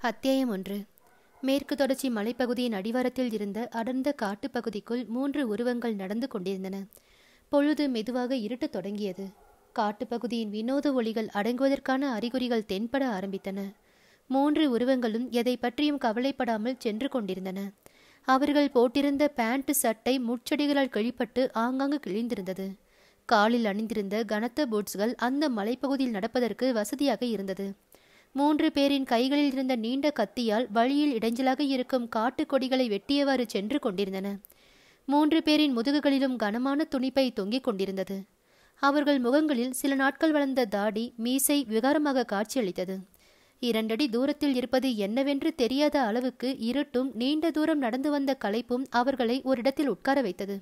அத்தியாயம் ஒன்று மேற்கு தொடர்ச்சி மலைப்பகுதியின் அடிவாரத்தில் இருந்த அடர்ந்த காட்டுப் பகுதிக்குள் மூன்று உருவங்கள் நடந்து கொண்டிருந்தன பொழுது மெதுவாக இருட்டத் தொடங்கியது காட்டுப்பகுதியின் வினோத ஒளிகள் அடங்குவதற்கான அறிகுறிகள் தென்பட ஆரம்பித்தன மூன்று உருவங்களும் எதை பற்றியும் கவலைப்படாமல் சென்று கொண்டிருந்தன அவர்கள் போட்டிருந்த பேண்ட் சட்டை முட்செடிகளால் கிழிப்பட்டு ஆங்காங்கு கிழிந்திருந்தது காலில் அணிந்திருந்த கனத்த பூட்ஸ்கள் அந்த மலைப்பகுதியில் நடப்பதற்கு வசதியாக இருந்தது மூன்று பேரின் கைகளில் இருந்த நீண்ட கத்தியால் வழியில் இடைஞ்சலாக இருக்கும் காட்டுக் கொடிகளை வெட்டியவாறு சென்று கொண்டிருந்தன மூன்று பேரின் முதுகுகளிலும் கனமான துணிப்பை தொங்கிக் கொண்டிருந்தது அவர்கள் முகங்களில் சில நாட்கள் வளர்ந்த தாடி மீசை விகாரமாக காட்சியளித்தது இரண்டடி தூரத்தில் இருப்பது என்னவென்று தெரியாத அளவுக்கு இருட்டும் நீண்ட தூரம் நடந்து வந்த களைப்பும் அவர்களை ஒரு இடத்தில் உட்கார வைத்தது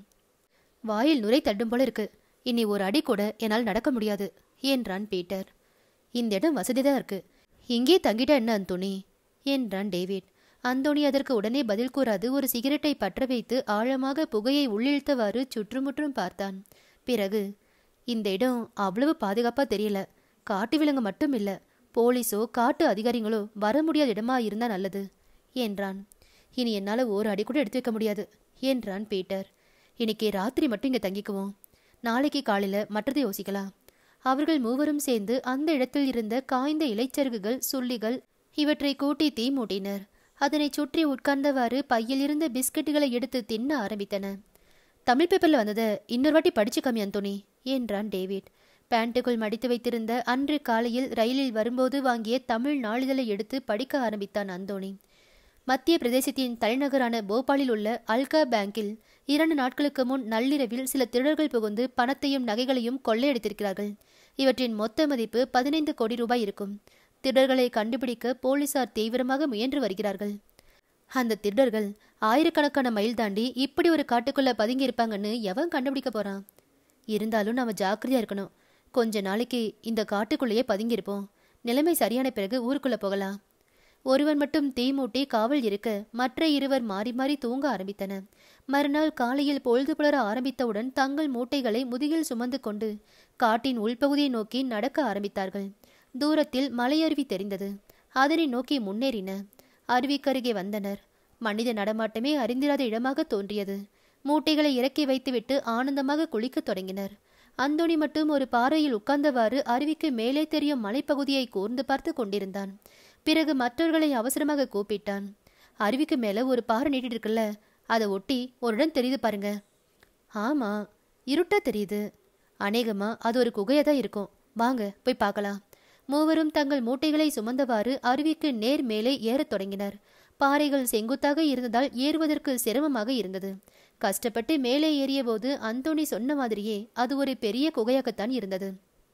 வாயில் நுரை தட்டும் போல இருக்கு இனி ஒரு அடி கூட என்னால் நடக்க முடியாது என்றான் பீட்டர் இந்த இடம் வசதிதான் இருக்கு இங்கே தங்கிட்ட என்ன அந்தோணி என்றான் டேவிட் அந்தோணி அதற்கு உடனே பதில் கூறாது ஒரு சிகரெட்டை பற்ற வைத்து ஆழமாக புகையை உள்ளிழுத்தவாறு சுற்றுமுற்றும் பார்த்தான் பிறகு இந்த இடம் அவ்வளவு பாதுகாப்பா தெரியல காட்டு விலங்கு மட்டும் இல்ல போலீஸோ காட்டு அதிகாரிகளோ வர முடியாத இடமா இருந்தா நல்லது என்றான் இனி என்னால ஒரு அடி கூட எடுத்து வைக்க முடியாது என்றான் பீட்டர் இன்னைக்கு ராத்திரி மட்டும் இங்க தங்கிக்குவோம் நாளைக்கு காலையில மற்றதை யோசிக்கலாம் அவர்கள் மூவரும் சேர்ந்து அந்த இடத்தில் இருந்த காய்ந்த இலைச்சருகுகள் சுள்ளிகள் இவற்றை கூட்டி தீ மூட்டினர் அதனை சுற்றி உட்கார்ந்தவாறு பையில் இருந்த பிஸ்கட்டுகளை எடுத்து தின்ன ஆரம்பித்தன தமிழ் பேப்பர்ல வந்ததை இன்னொரு வாட்டி படிச்சு கம்மி அந்தோணி என்றான் டேவிட் பேண்ட்டுக்குள் மடித்து வைத்திருந்த அன்று காலையில் ரயிலில் வரும்போது வாங்கிய தமிழ் நாளிதழை எடுத்து படிக்க ஆரம்பித்தான் அந்தோணி மத்திய பிரதேசத்தின் தலைநகரான போபாலில் உள்ள அல்கா பேங்கில் இரண்டு நாட்களுக்கு முன் நள்ளிரவில் சில திருடர்கள் புகுந்து பணத்தையும் நகைகளையும் கொள்ளையடித்திருக்கிறார்கள் இவற்றின் மொத்த மதிப்பு பதினைந்து கோடி ரூபாய் இருக்கும் திருடர்களை கண்டுபிடிக்க போலீசார் தீவிரமாக முயன்று வருகிறார்கள் அந்த திருடர்கள் ஆயிரக்கணக்கான மைல் தாண்டி இப்படி ஒரு காட்டுக்குள்ள பதுங்கி இருப்பாங்கன்னு எவன் கண்டுபிடிக்க போறான் இருந்தாலும் நாம ஜாக்கிரதையா இருக்கணும் கொஞ்ச நாளைக்கு இந்த காட்டுக்குள்ளேயே பதுங்கி இருப்போம் நிலைமை சரியான பிறகு ஊருக்குள்ள போகலாம் ஒருவன் மட்டும் தீ மூட்டி காவல் இருக்க மற்ற இருவர் மாறி மாறி தூங்க ஆரம்பித்தனர் மறுநாள் காலையில் பொழுது புலர ஆரம்பித்தவுடன் தங்கள் மூட்டைகளை முதுகில் சுமந்து கொண்டு காட்டின் உள்பகுதியை நோக்கி நடக்க ஆரம்பித்தார்கள் தூரத்தில் மலையருவி தெரிந்தது அதனை நோக்கி முன்னேறின அருவிக்கருகே வந்தனர் மனித நடமாட்டமே அறிந்திராத இடமாக தோன்றியது மூட்டைகளை இறக்கி வைத்துவிட்டு ஆனந்தமாக குளிக்கத் தொடங்கினர் அந்தோணி மட்டும் ஒரு பாறையில் உட்கார்ந்தவாறு அருவிக்கு மேலே தெரியும் மலைப்பகுதியை கூர்ந்து பார்த்து கொண்டிருந்தான் பிறகு மற்றவர்களை அவசரமாக கூப்பிட்டான் அருவிக்கு மேல ஒரு பாறை நீட்டிட்டு இருக்குல்ல அதை ஒட்டி ஒரு இடம் தெரியுது பாருங்க ஆமா இருட்டா தெரியுது அநேகமா அது ஒரு குகையா தான் இருக்கும் வாங்க போய் பார்க்கலாம் மூவரும் தங்கள் மூட்டைகளை சுமந்தவாறு அருவிக்கு நேர் மேலே ஏறத் தொடங்கினர் பாறைகள் செங்குத்தாக இருந்ததால் ஏறுவதற்கு சிரமமாக இருந்தது கஷ்டப்பட்டு மேலே ஏறியபோது அந்தோணி சொன்ன மாதிரியே அது ஒரு பெரிய குகையாகத்தான் இருந்தது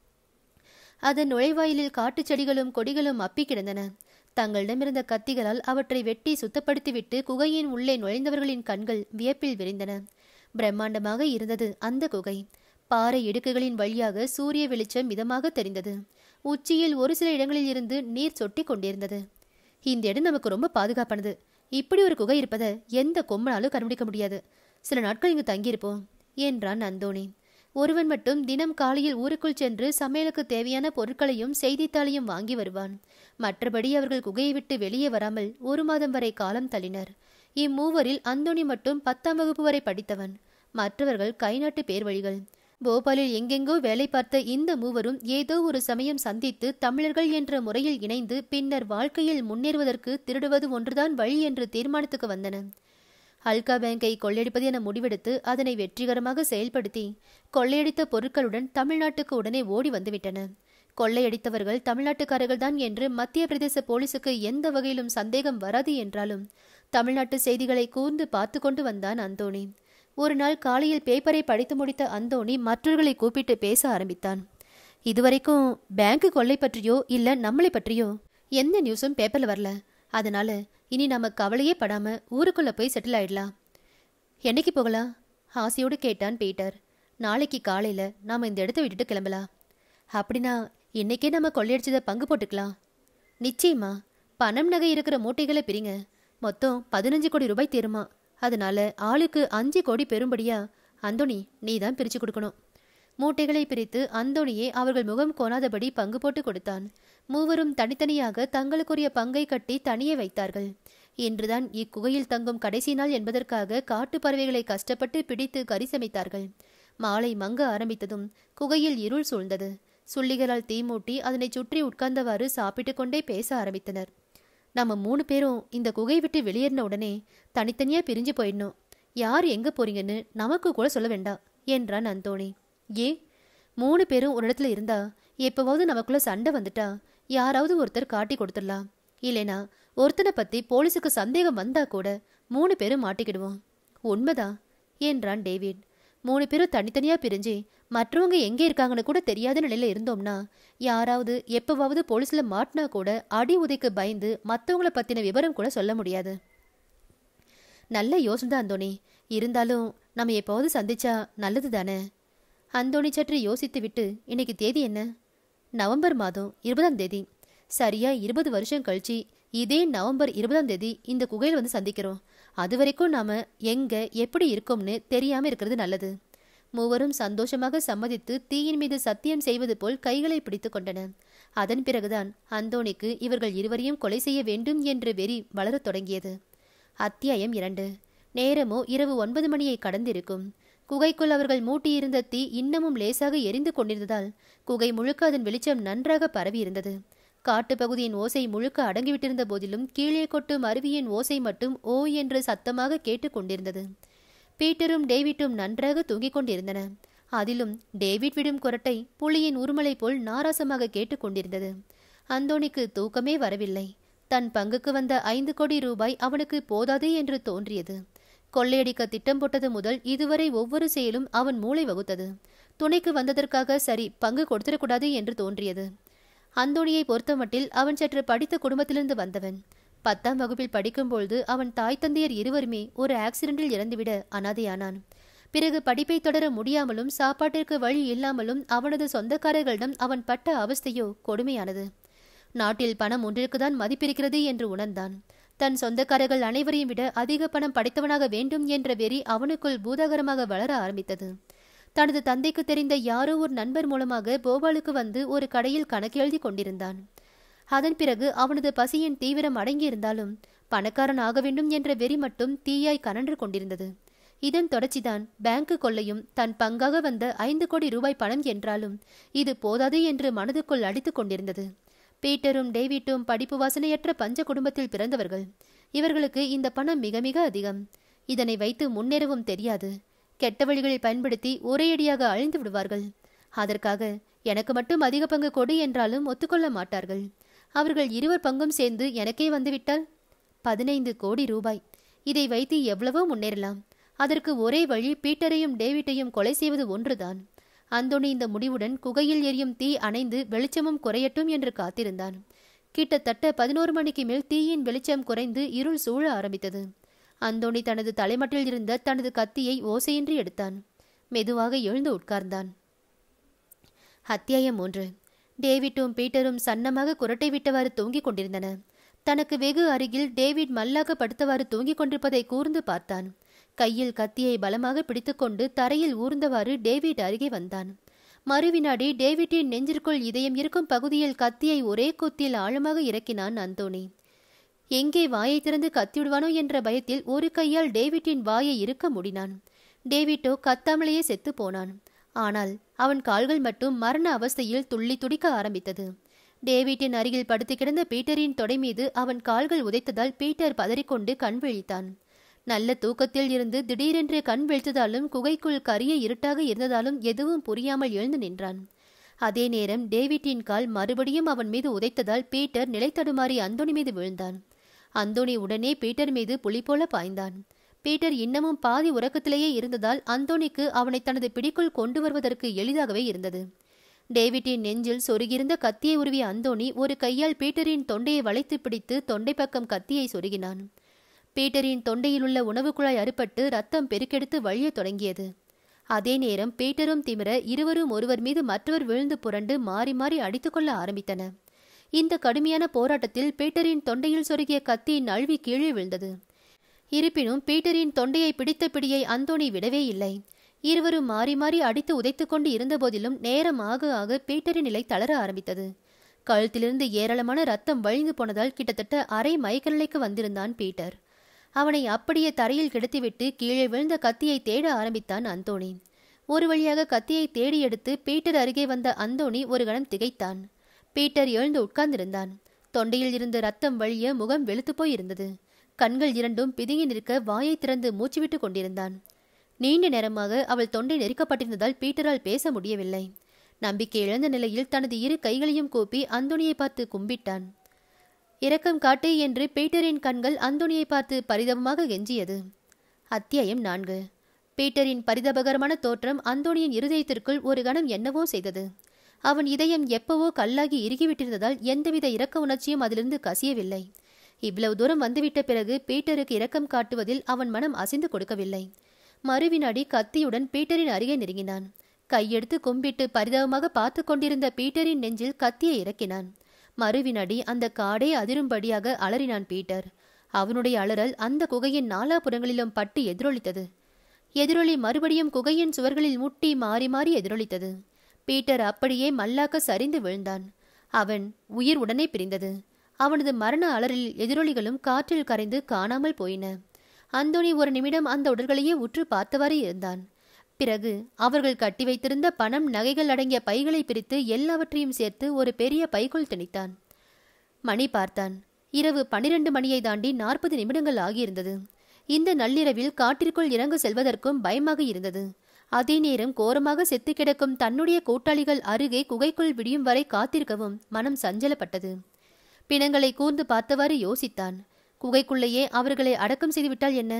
அதன் நுழைவாயிலில் காட்டுச் செடிகளும் கொடிகளும் அப்பி கிடந்தன தங்களிடமிருந்த கத்திகளால் அவற்றை வெட்டி சுத்தப்படுத்திவிட்டு குகையின் உள்ளே நுழைந்தவர்களின் கண்கள் வியப்பில் விரிந்தன பிரம்மாண்டமாக இருந்தது அந்த குகை பாறை இடுக்குகளின் வழியாக சூரிய வெளிச்சம் மிதமாக தெரிந்தது உச்சியில் ஒரு சில இடங்களில் இருந்து நீர் சொட்டி கொண்டிருந்தது இந்த இடம் நமக்கு ரொம்ப பாதுகாப்பானது இப்படி ஒரு குகை இருப்பதை எந்த கொம்பனாலும் கண்டுபிடிக்க முடியாது சில நாட்கள் இங்கு தங்கியிருப்போம் என்றான் அந்தோணி ஒருவன் மட்டும் தினம் காலையில் ஊருக்குள் சென்று சமையலுக்கு தேவையான பொருட்களையும் செய்தித்தாளையும் வாங்கி வருவான் மற்றபடி அவர்கள் குகையை விட்டு வெளியே வராமல் ஒரு மாதம் வரை காலம் தள்ளினர் இம்மூவரில் அந்தோணி மட்டும் பத்தாம் வகுப்பு வரை படித்தவன் மற்றவர்கள் கைநாட்டு பேர் வழிகள் போபாலில் எங்கெங்கோ வேலை பார்த்த இந்த மூவரும் ஏதோ ஒரு சமயம் சந்தித்து தமிழர்கள் என்ற முறையில் இணைந்து பின்னர் வாழ்க்கையில் முன்னேறுவதற்கு திருடுவது ஒன்றுதான் வழி என்று தீர்மானத்துக்கு வந்தன அல்கா பேங்கை கொள்ளையடிப்பது என முடிவெடுத்து அதனை வெற்றிகரமாக செயல்படுத்தி கொள்ளையடித்த பொருட்களுடன் தமிழ்நாட்டுக்கு உடனே ஓடி வந்துவிட்டன கொள்ளையடித்தவர்கள் தமிழ்நாட்டுக்காரர்கள் தான் என்று மத்திய பிரதேச போலீசுக்கு எந்த வகையிலும் சந்தேகம் வராது என்றாலும் தமிழ்நாட்டு செய்திகளை கூர்ந்து பார்த்து கொண்டு வந்தான் அந்தோணி ஒரு நாள் காலையில் பேப்பரை படித்து முடித்த அந்தோணி மற்றவர்களை கூப்பிட்டு பேச ஆரம்பித்தான் இதுவரைக்கும் பேங்க் கொள்ளை பற்றியோ இல்ல நம்மளை பற்றியோ எந்த நியூஸும் பேப்பர்ல வரல அதனால இனி நம்ம கவலையே படாம ஊருக்குள்ள போய் செட்டில் ஆயிடலாம் என்னைக்கு போகலாம் ஆசையோடு கேட்டான் பீட்டர் நாளைக்கு காலையில நாம இந்த இடத்த விட்டுட்டு கிளம்பலாம் அப்படின்னா இன்னைக்கே நம்ம கொள்ளையடிச்சதை பங்கு போட்டுக்கலாம் நிச்சயமா பணம் நகை இருக்கிற மூட்டைகளை பிரிங்க மொத்தம் பதினஞ்சு கோடி ரூபாய் தீருமா அதனால ஆளுக்கு அஞ்சு கோடி பெறும்படியா அந்தோணி நீ தான் பிரிச்சு கொடுக்கணும் மூட்டைகளை பிரித்து அந்தோணியை அவர்கள் முகம் கோணாதபடி பங்கு போட்டு கொடுத்தான் மூவரும் தனித்தனியாக தங்களுக்குரிய பங்கை கட்டி தனியே வைத்தார்கள் இன்றுதான் இக்குகையில் தங்கும் கடைசி நாள் என்பதற்காக காட்டுப் பறவைகளை கஷ்டப்பட்டு பிடித்து கறி சமைத்தார்கள் மாலை மங்க ஆரம்பித்ததும் குகையில் இருள் சூழ்ந்தது சுள்ளிகளால் தீ மூட்டி அதனை சுற்றி உட்கார்ந்தவாறு சாப்பிட்டுக் கொண்டே பேச ஆரம்பித்தனர் நம்ம மூணு பேரும் இந்த குகை விட்டு வெளியேறின உடனே தனித்தனியா பிரிஞ்சு போயிடணும் யார் எங்க போறீங்கன்னு நமக்கு கூட சொல்ல வேண்டாம் என்றான் அந்தோணி ஏன் மூணு பேரும் ஒரு இடத்துல இருந்தா எப்பவாவது நமக்குள்ள சண்டை வந்துட்டா யாராவது ஒருத்தர் காட்டி கொடுத்துடலாம் இல்லைனா ஒருத்தனை பத்தி போலீஸுக்கு சந்தேகம் வந்தா கூட மூணு பேரும் மாட்டிக்கிடுவோம் உண்மைதான் என்றான் டேவிட் மூணு பேரும் தனித்தனியா பிரிஞ்சு மற்றவங்க எங்கே இருக்காங்கன்னு கூட தெரியாத நிலையில இருந்தோம்னா யாராவது எப்பவாவது போலீஸ்ல மாட்டினா கூட அடி உதைக்கு பயந்து மற்றவங்கள பத்தின விவரம் கூட சொல்ல முடியாது நல்ல யோசனை தான் அந்தோணி இருந்தாலும் நம்ம எப்போவது சந்திச்சா நல்லது தானே அந்தோணி சற்று யோசித்து விட்டு இன்னைக்கு தேதி என்ன நவம்பர் மாதம் இருபதாம் தேதி சரியா இருபது வருஷம் கழிச்சு இதே நவம்பர் இருபதாம் தேதி இந்த குகையில் வந்து சந்திக்கிறோம் அது வரைக்கும் நாம எங்க எப்படி இருக்கோம்னு தெரியாம இருக்கிறது நல்லது மூவரும் சந்தோஷமாக சம்மதித்து தீயின் மீது சத்தியம் செய்வது போல் கைகளை பிடித்து கொண்டன அதன் பிறகுதான் அந்தோணிக்கு இவர்கள் இருவரையும் கொலை செய்ய வேண்டும் என்ற வெறி வளரத் தொடங்கியது அத்தியாயம் இரண்டு நேரமோ இரவு ஒன்பது மணியை கடந்திருக்கும் குகைக்குள் அவர்கள் மூட்டியிருந்த தீ இன்னமும் லேசாக எரிந்து கொண்டிருந்ததால் குகை முழுக்க அதன் வெளிச்சம் நன்றாக பரவியிருந்தது காட்டுப்பகுதியின் ஓசை முழுக்க அடங்கிவிட்டிருந்த போதிலும் கீழே கொட்டும் அருவியின் ஓசை மட்டும் ஓ என்று சத்தமாக கேட்டுக் கொண்டிருந்தது பீட்டரும் டேவிட்டும் நன்றாக தூங்கிக் கொண்டிருந்தன அதிலும் டேவிட் விடும் குரட்டை புலியின் உருமலை போல் நாராசமாக கேட்டுக்கொண்டிருந்தது அந்தோணிக்கு தூக்கமே வரவில்லை தன் பங்குக்கு வந்த ஐந்து கோடி ரூபாய் அவனுக்கு போதாது என்று தோன்றியது கொள்ளையடிக்க திட்டம் போட்டது முதல் இதுவரை ஒவ்வொரு செயலும் அவன் மூளை வகுத்தது துணைக்கு வந்ததற்காக சரி பங்கு கொடுத்துடக்கூடாது என்று தோன்றியது அந்தோணியை பொறுத்தமட்டில் அவன் சற்று படித்த குடும்பத்திலிருந்து வந்தவன் பத்தாம் வகுப்பில் படிக்கும்பொழுது அவன் தாய் தந்தையர் இருவருமே ஒரு ஆக்சிடென்டில் இறந்துவிட அனாதையானான் பிறகு படிப்பை தொடர முடியாமலும் சாப்பாட்டிற்கு வழி இல்லாமலும் அவனது சொந்தக்காரர்களிடம் அவன் பட்ட அவஸ்தையோ கொடுமையானது நாட்டில் பணம் ஒன்றிற்குதான் மதிப்பிருக்கிறது என்று உணர்ந்தான் தன் சொந்தக்காரர்கள் அனைவரையும் விட அதிக பணம் படைத்தவனாக வேண்டும் என்ற வெறி அவனுக்குள் பூதாகரமாக வளர ஆரம்பித்தது தனது தந்தைக்கு தெரிந்த யாரோ ஒரு நண்பர் மூலமாக போபாலுக்கு வந்து ஒரு கடையில் கணக்கு எழுதி கொண்டிருந்தான் அதன் பிறகு அவனது பசியின் தீவிரம் அடங்கியிருந்தாலும் பணக்காரன் ஆக வேண்டும் என்ற வெறி மட்டும் தீயாய் கனன்று கொண்டிருந்தது இதன் தொடர்ச்சிதான் பேங்கு கொள்ளையும் தன் பங்காக வந்த ஐந்து கோடி ரூபாய் பணம் என்றாலும் இது போதாது என்று மனதுக்குள் அடித்துக் கொண்டிருந்தது பீட்டரும் டேவிட்டும் படிப்பு வாசனையற்ற பஞ்ச குடும்பத்தில் பிறந்தவர்கள் இவர்களுக்கு இந்த பணம் மிக மிக அதிகம் இதனை வைத்து முன்னேறவும் தெரியாது கெட்ட வழிகளில் பயன்படுத்தி ஒரேயடியாக அழிந்து விடுவார்கள் அதற்காக எனக்கு மட்டும் அதிக பங்கு கொடு என்றாலும் ஒத்துக்கொள்ள மாட்டார்கள் அவர்கள் இருவர் பங்கும் சேர்ந்து எனக்கே வந்துவிட்டால் பதினைந்து கோடி ரூபாய் இதை வைத்து எவ்வளவோ முன்னேறலாம் அதற்கு ஒரே வழி பீட்டரையும் டேவிட்டையும் கொலை செய்வது ஒன்றுதான் அந்தோணி இந்த முடிவுடன் குகையில் எரியும் தீ அணைந்து வெளிச்சமும் குறையட்டும் என்று காத்திருந்தான் கிட்டத்தட்ட பதினோரு மணிக்கு மேல் தீயின் வெளிச்சம் குறைந்து இருள் சூழ ஆரம்பித்தது அந்தோணி தனது தலைமட்டில் இருந்த தனது கத்தியை ஓசையின்றி எடுத்தான் மெதுவாக எழுந்து உட்கார்ந்தான் அத்தியாயம் மூன்று டேவிட்டும் பீட்டரும் சன்னமாக குரட்டை விட்டவாறு தூங்கிக் கொண்டிருந்தன தனக்கு வெகு அருகில் டேவிட் மல்லாக படுத்தவாறு தூங்கிக் கொண்டிருப்பதை கூர்ந்து பார்த்தான் கையில் கத்தியை பலமாக பிடித்துக்கொண்டு தரையில் ஊர்ந்தவாறு டேவிட் அருகே வந்தான் மறுவினாடி டேவிட்டின் நெஞ்சிற்குள் இதயம் இருக்கும் பகுதியில் கத்தியை ஒரே குத்தில் ஆழமாக இறக்கினான் அந்தோணி எங்கே வாயை திறந்து கத்திவிடுவானோ என்ற பயத்தில் ஒரு கையால் டேவிட்டின் வாயை இருக்க முடினான் டேவிட்டோ கத்தாமலேயே செத்து போனான் ஆனால் அவன் கால்கள் மட்டும் மரண அவஸ்தையில் துள்ளி துடிக்க ஆரம்பித்தது டேவிட்டின் அருகில் படுத்து கிடந்த பீட்டரின் தொடை மீது அவன் கால்கள் உதைத்ததால் பீட்டர் பதறிக்கொண்டு கண் விழித்தான் நல்ல தூக்கத்தில் இருந்து திடீரென்று கண் விழித்ததாலும் குகைக்குள் கரிய இருட்டாக இருந்ததாலும் எதுவும் புரியாமல் எழுந்து நின்றான் அதே நேரம் டேவிட்டின் கால் மறுபடியும் அவன் மீது உதைத்ததால் பீட்டர் நிலைத்தடுமாறி அந்தோணி மீது விழுந்தான் அந்தோணி உடனே பீட்டர் மீது புலி போல பாய்ந்தான் பீட்டர் இன்னமும் பாதி உறக்கத்திலேயே இருந்ததால் அந்தோணிக்கு அவனை தனது பிடிக்குள் கொண்டு வருவதற்கு எளிதாகவே இருந்தது டேவிட்டின் நெஞ்சில் சொருகியிருந்த கத்தியை உருவிய அந்தோணி ஒரு கையால் பீட்டரின் தொண்டையை வளைத்து பிடித்து தொண்டை பக்கம் கத்தியை சொருகினான் பீட்டரின் தொண்டையில் உள்ள உணவு குழாய் அறுபட்டு ரத்தம் பெருக்கெடுத்து வழியத் தொடங்கியது அதே நேரம் பீட்டரும் திமிர இருவரும் ஒருவர் மீது மற்றவர் விழுந்து புரண்டு மாறி மாறி அடித்துக்கொள்ள ஆரம்பித்தன இந்த கடுமையான போராட்டத்தில் பீட்டரின் தொண்டையில் சொருகிய கத்தி நழுவி கீழே விழுந்தது இருப்பினும் பீட்டரின் தொண்டையை பிடித்த பிடியை அந்தோணி விடவே இல்லை இருவரும் மாறி மாறி அடித்து உதைத்துக் கொண்டு இருந்தபோதிலும் நேரம் ஆக ஆக பீட்டரின் நிலை தளர ஆரம்பித்தது கழுத்திலிருந்து ஏராளமான ரத்தம் வழிந்து போனதால் கிட்டத்தட்ட அரை மயக்க நிலைக்கு வந்திருந்தான் பீட்டர் அவனை அப்படியே தரையில் கிடத்திவிட்டு கீழே விழுந்த கத்தியை தேட ஆரம்பித்தான் அந்தோணி ஒரு வழியாக கத்தியை தேடி எடுத்து பீட்டர் அருகே வந்த அந்தோணி ஒரு கணம் திகைத்தான் பீட்டர் எழுந்து உட்கார்ந்திருந்தான் தொண்டையில் இருந்த ரத்தம் வழிய முகம் வெளுத்து போய் இருந்தது கண்கள் இரண்டும் பிதுங்கி நிற்க வாயை திறந்து மூச்சுவிட்டு கொண்டிருந்தான் நீண்ட நேரமாக அவள் தொண்டை நெருக்கப்பட்டிருந்ததால் பீட்டரால் பேச முடியவில்லை நம்பிக்கை இழந்த நிலையில் தனது இரு கைகளையும் கூப்பி அந்தோணியை பார்த்து கும்பிட்டான் இரக்கம் காட்டு என்று பீட்டரின் கண்கள் அந்தோணியை பார்த்து பரிதபமாக கெஞ்சியது அத்தியாயம் நான்கு பீட்டரின் பரிதபகரமான தோற்றம் அந்தோணியின் இருதயத்திற்குள் ஒரு கணம் என்னவோ செய்தது அவன் இதயம் எப்பவோ கல்லாகி இறுகிவிட்டிருந்ததால் எந்தவித இரக்க உணர்ச்சியும் அதிலிருந்து கசியவில்லை இவ்வளவு தூரம் வந்துவிட்ட பிறகு பீட்டருக்கு இரக்கம் காட்டுவதில் அவன் மனம் அசைந்து கொடுக்கவில்லை மறுவினாடி கத்தியுடன் பீட்டரின் அருகே நெருங்கினான் கையெடுத்து கும்பிட்டு பரிதாபமாக பார்த்து கொண்டிருந்த பீட்டரின் நெஞ்சில் கத்தியை இறக்கினான் மறுவினாடி அந்த காடே அதிரும்படியாக அலறினான் பீட்டர் அவனுடைய அலறல் அந்த குகையின் நாலாபுறங்களிலும் பட்டு எதிரொலித்தது எதிரொலி மறுபடியும் குகையின் சுவர்களில் முட்டி மாறி மாறி எதிரொலித்தது பீட்டர் அப்படியே மல்லாக்க சரிந்து விழுந்தான் அவன் உயிர் உடனே பிரிந்தது அவனது மரண அலறில் எதிரொலிகளும் காற்றில் கரைந்து காணாமல் போயின அந்தோணி ஒரு நிமிடம் அந்த உடல்களையே உற்று பார்த்தவாறு இருந்தான் பிறகு அவர்கள் கட்டி வைத்திருந்த பணம் நகைகள் அடங்கிய பைகளை பிரித்து எல்லாவற்றையும் சேர்த்து ஒரு பெரிய பைக்குள் திணித்தான் மணி பார்த்தான் இரவு பனிரெண்டு மணியை தாண்டி நாற்பது நிமிடங்கள் ஆகியிருந்தது இந்த நள்ளிரவில் காட்டிற்குள் இறங்கு செல்வதற்கும் பயமாக இருந்தது அதே நேரம் கோரமாக செத்து கிடக்கும் தன்னுடைய கூட்டாளிகள் அருகே குகைக்குள் விடியும் வரை காத்திருக்கவும் மனம் சஞ்சலப்பட்டது பிணங்களை கூர்ந்து பார்த்தவாறு யோசித்தான் குகைக்குள்ளேயே அவர்களை அடக்கம் செய்துவிட்டால் என்ன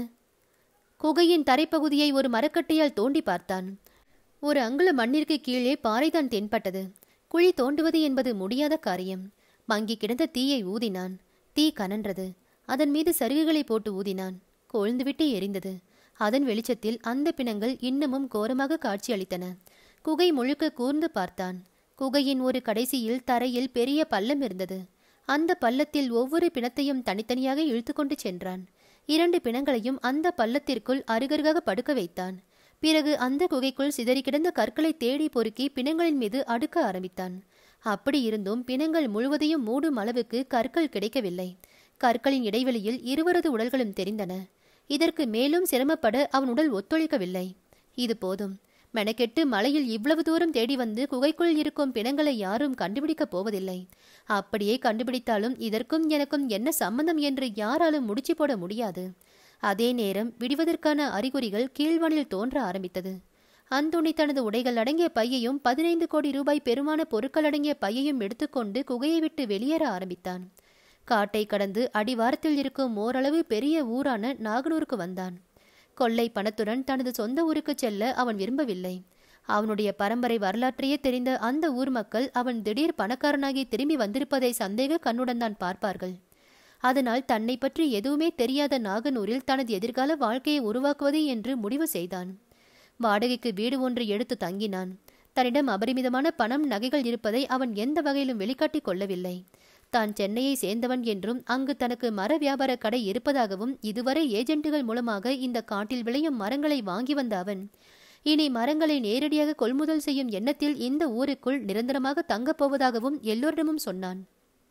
குகையின் தரைப்பகுதியை ஒரு மரக்கட்டையால் தோண்டி பார்த்தான் ஒரு அங்குல மண்ணிற்கு கீழே பாறைதான் தென்பட்டது குழி தோண்டுவது என்பது முடியாத காரியம் மங்கி கிடந்த தீயை ஊதினான் தீ கனன்றது அதன் மீது சருகுகளை போட்டு ஊதினான் கொழுந்துவிட்டு எரிந்தது அதன் வெளிச்சத்தில் அந்த பிணங்கள் இன்னமும் கோரமாக காட்சியளித்தன குகை முழுக்க கூர்ந்து பார்த்தான் குகையின் ஒரு கடைசியில் தரையில் பெரிய பள்ளம் இருந்தது அந்த பள்ளத்தில் ஒவ்வொரு பிணத்தையும் தனித்தனியாக இழுத்து கொண்டு சென்றான் இரண்டு பிணங்களையும் அந்த பள்ளத்திற்குள் அருகருகாக படுக்க வைத்தான் பிறகு அந்த குகைக்குள் சிதறி கிடந்த கற்களை தேடி பொறுக்கி பிணங்களின் மீது அடுக்க ஆரம்பித்தான் அப்படி இருந்தும் பிணங்கள் முழுவதையும் மூடும் அளவுக்கு கற்கள் கிடைக்கவில்லை கற்களின் இடைவெளியில் இருவரது உடல்களும் தெரிந்தன இதற்கு மேலும் சிரமப்பட அவன் உடல் ஒத்துழைக்கவில்லை இது போதும் மெனக்கெட்டு மலையில் இவ்வளவு தூரம் தேடி வந்து குகைக்குள் இருக்கும் பிணங்களை யாரும் கண்டுபிடிக்கப் போவதில்லை அப்படியே கண்டுபிடித்தாலும் இதற்கும் எனக்கும் என்ன சம்பந்தம் என்று யாராலும் முடிச்சு போட முடியாது அதே நேரம் விடுவதற்கான அறிகுறிகள் கீழ்வானில் தோன்ற ஆரம்பித்தது அந்துணி தனது உடைகள் அடங்கிய பையையும் பதினைந்து கோடி ரூபாய் பெருமான பொருட்கள் அடங்கிய பையையும் எடுத்துக்கொண்டு குகையை விட்டு வெளியேற ஆரம்பித்தான் காட்டை கடந்து அடிவாரத்தில் இருக்கும் ஓரளவு பெரிய ஊரான நாகனூருக்கு வந்தான் கொள்ளை பணத்துடன் தனது சொந்த ஊருக்கு செல்ல அவன் விரும்பவில்லை அவனுடைய பரம்பரை வரலாற்றையே தெரிந்த அந்த ஊர் மக்கள் அவன் திடீர் பணக்காரனாகி திரும்பி வந்திருப்பதை சந்தேக கண்ணுடன் தான் பார்ப்பார்கள் அதனால் தன்னை பற்றி எதுவுமே தெரியாத நாகனூரில் தனது எதிர்கால வாழ்க்கையை உருவாக்குவது என்று முடிவு செய்தான் வாடகைக்கு வீடு ஒன்று எடுத்து தங்கினான் தன்னிடம் அபரிமிதமான பணம் நகைகள் இருப்பதை அவன் எந்த வகையிலும் வெளிக்காட்டிக் கொள்ளவில்லை தான் சென்னையை சேர்ந்தவன் என்றும் அங்கு தனக்கு மர வியாபார கடை இருப்பதாகவும் இதுவரை ஏஜென்ட்டுகள் மூலமாக இந்த காட்டில் விளையும் மரங்களை வாங்கி வந்த அவன் இனி மரங்களை நேரடியாக கொள்முதல் செய்யும் எண்ணத்தில் இந்த ஊருக்குள் நிரந்தரமாக தங்கப் போவதாகவும் எல்லோரிடமும் சொன்னான்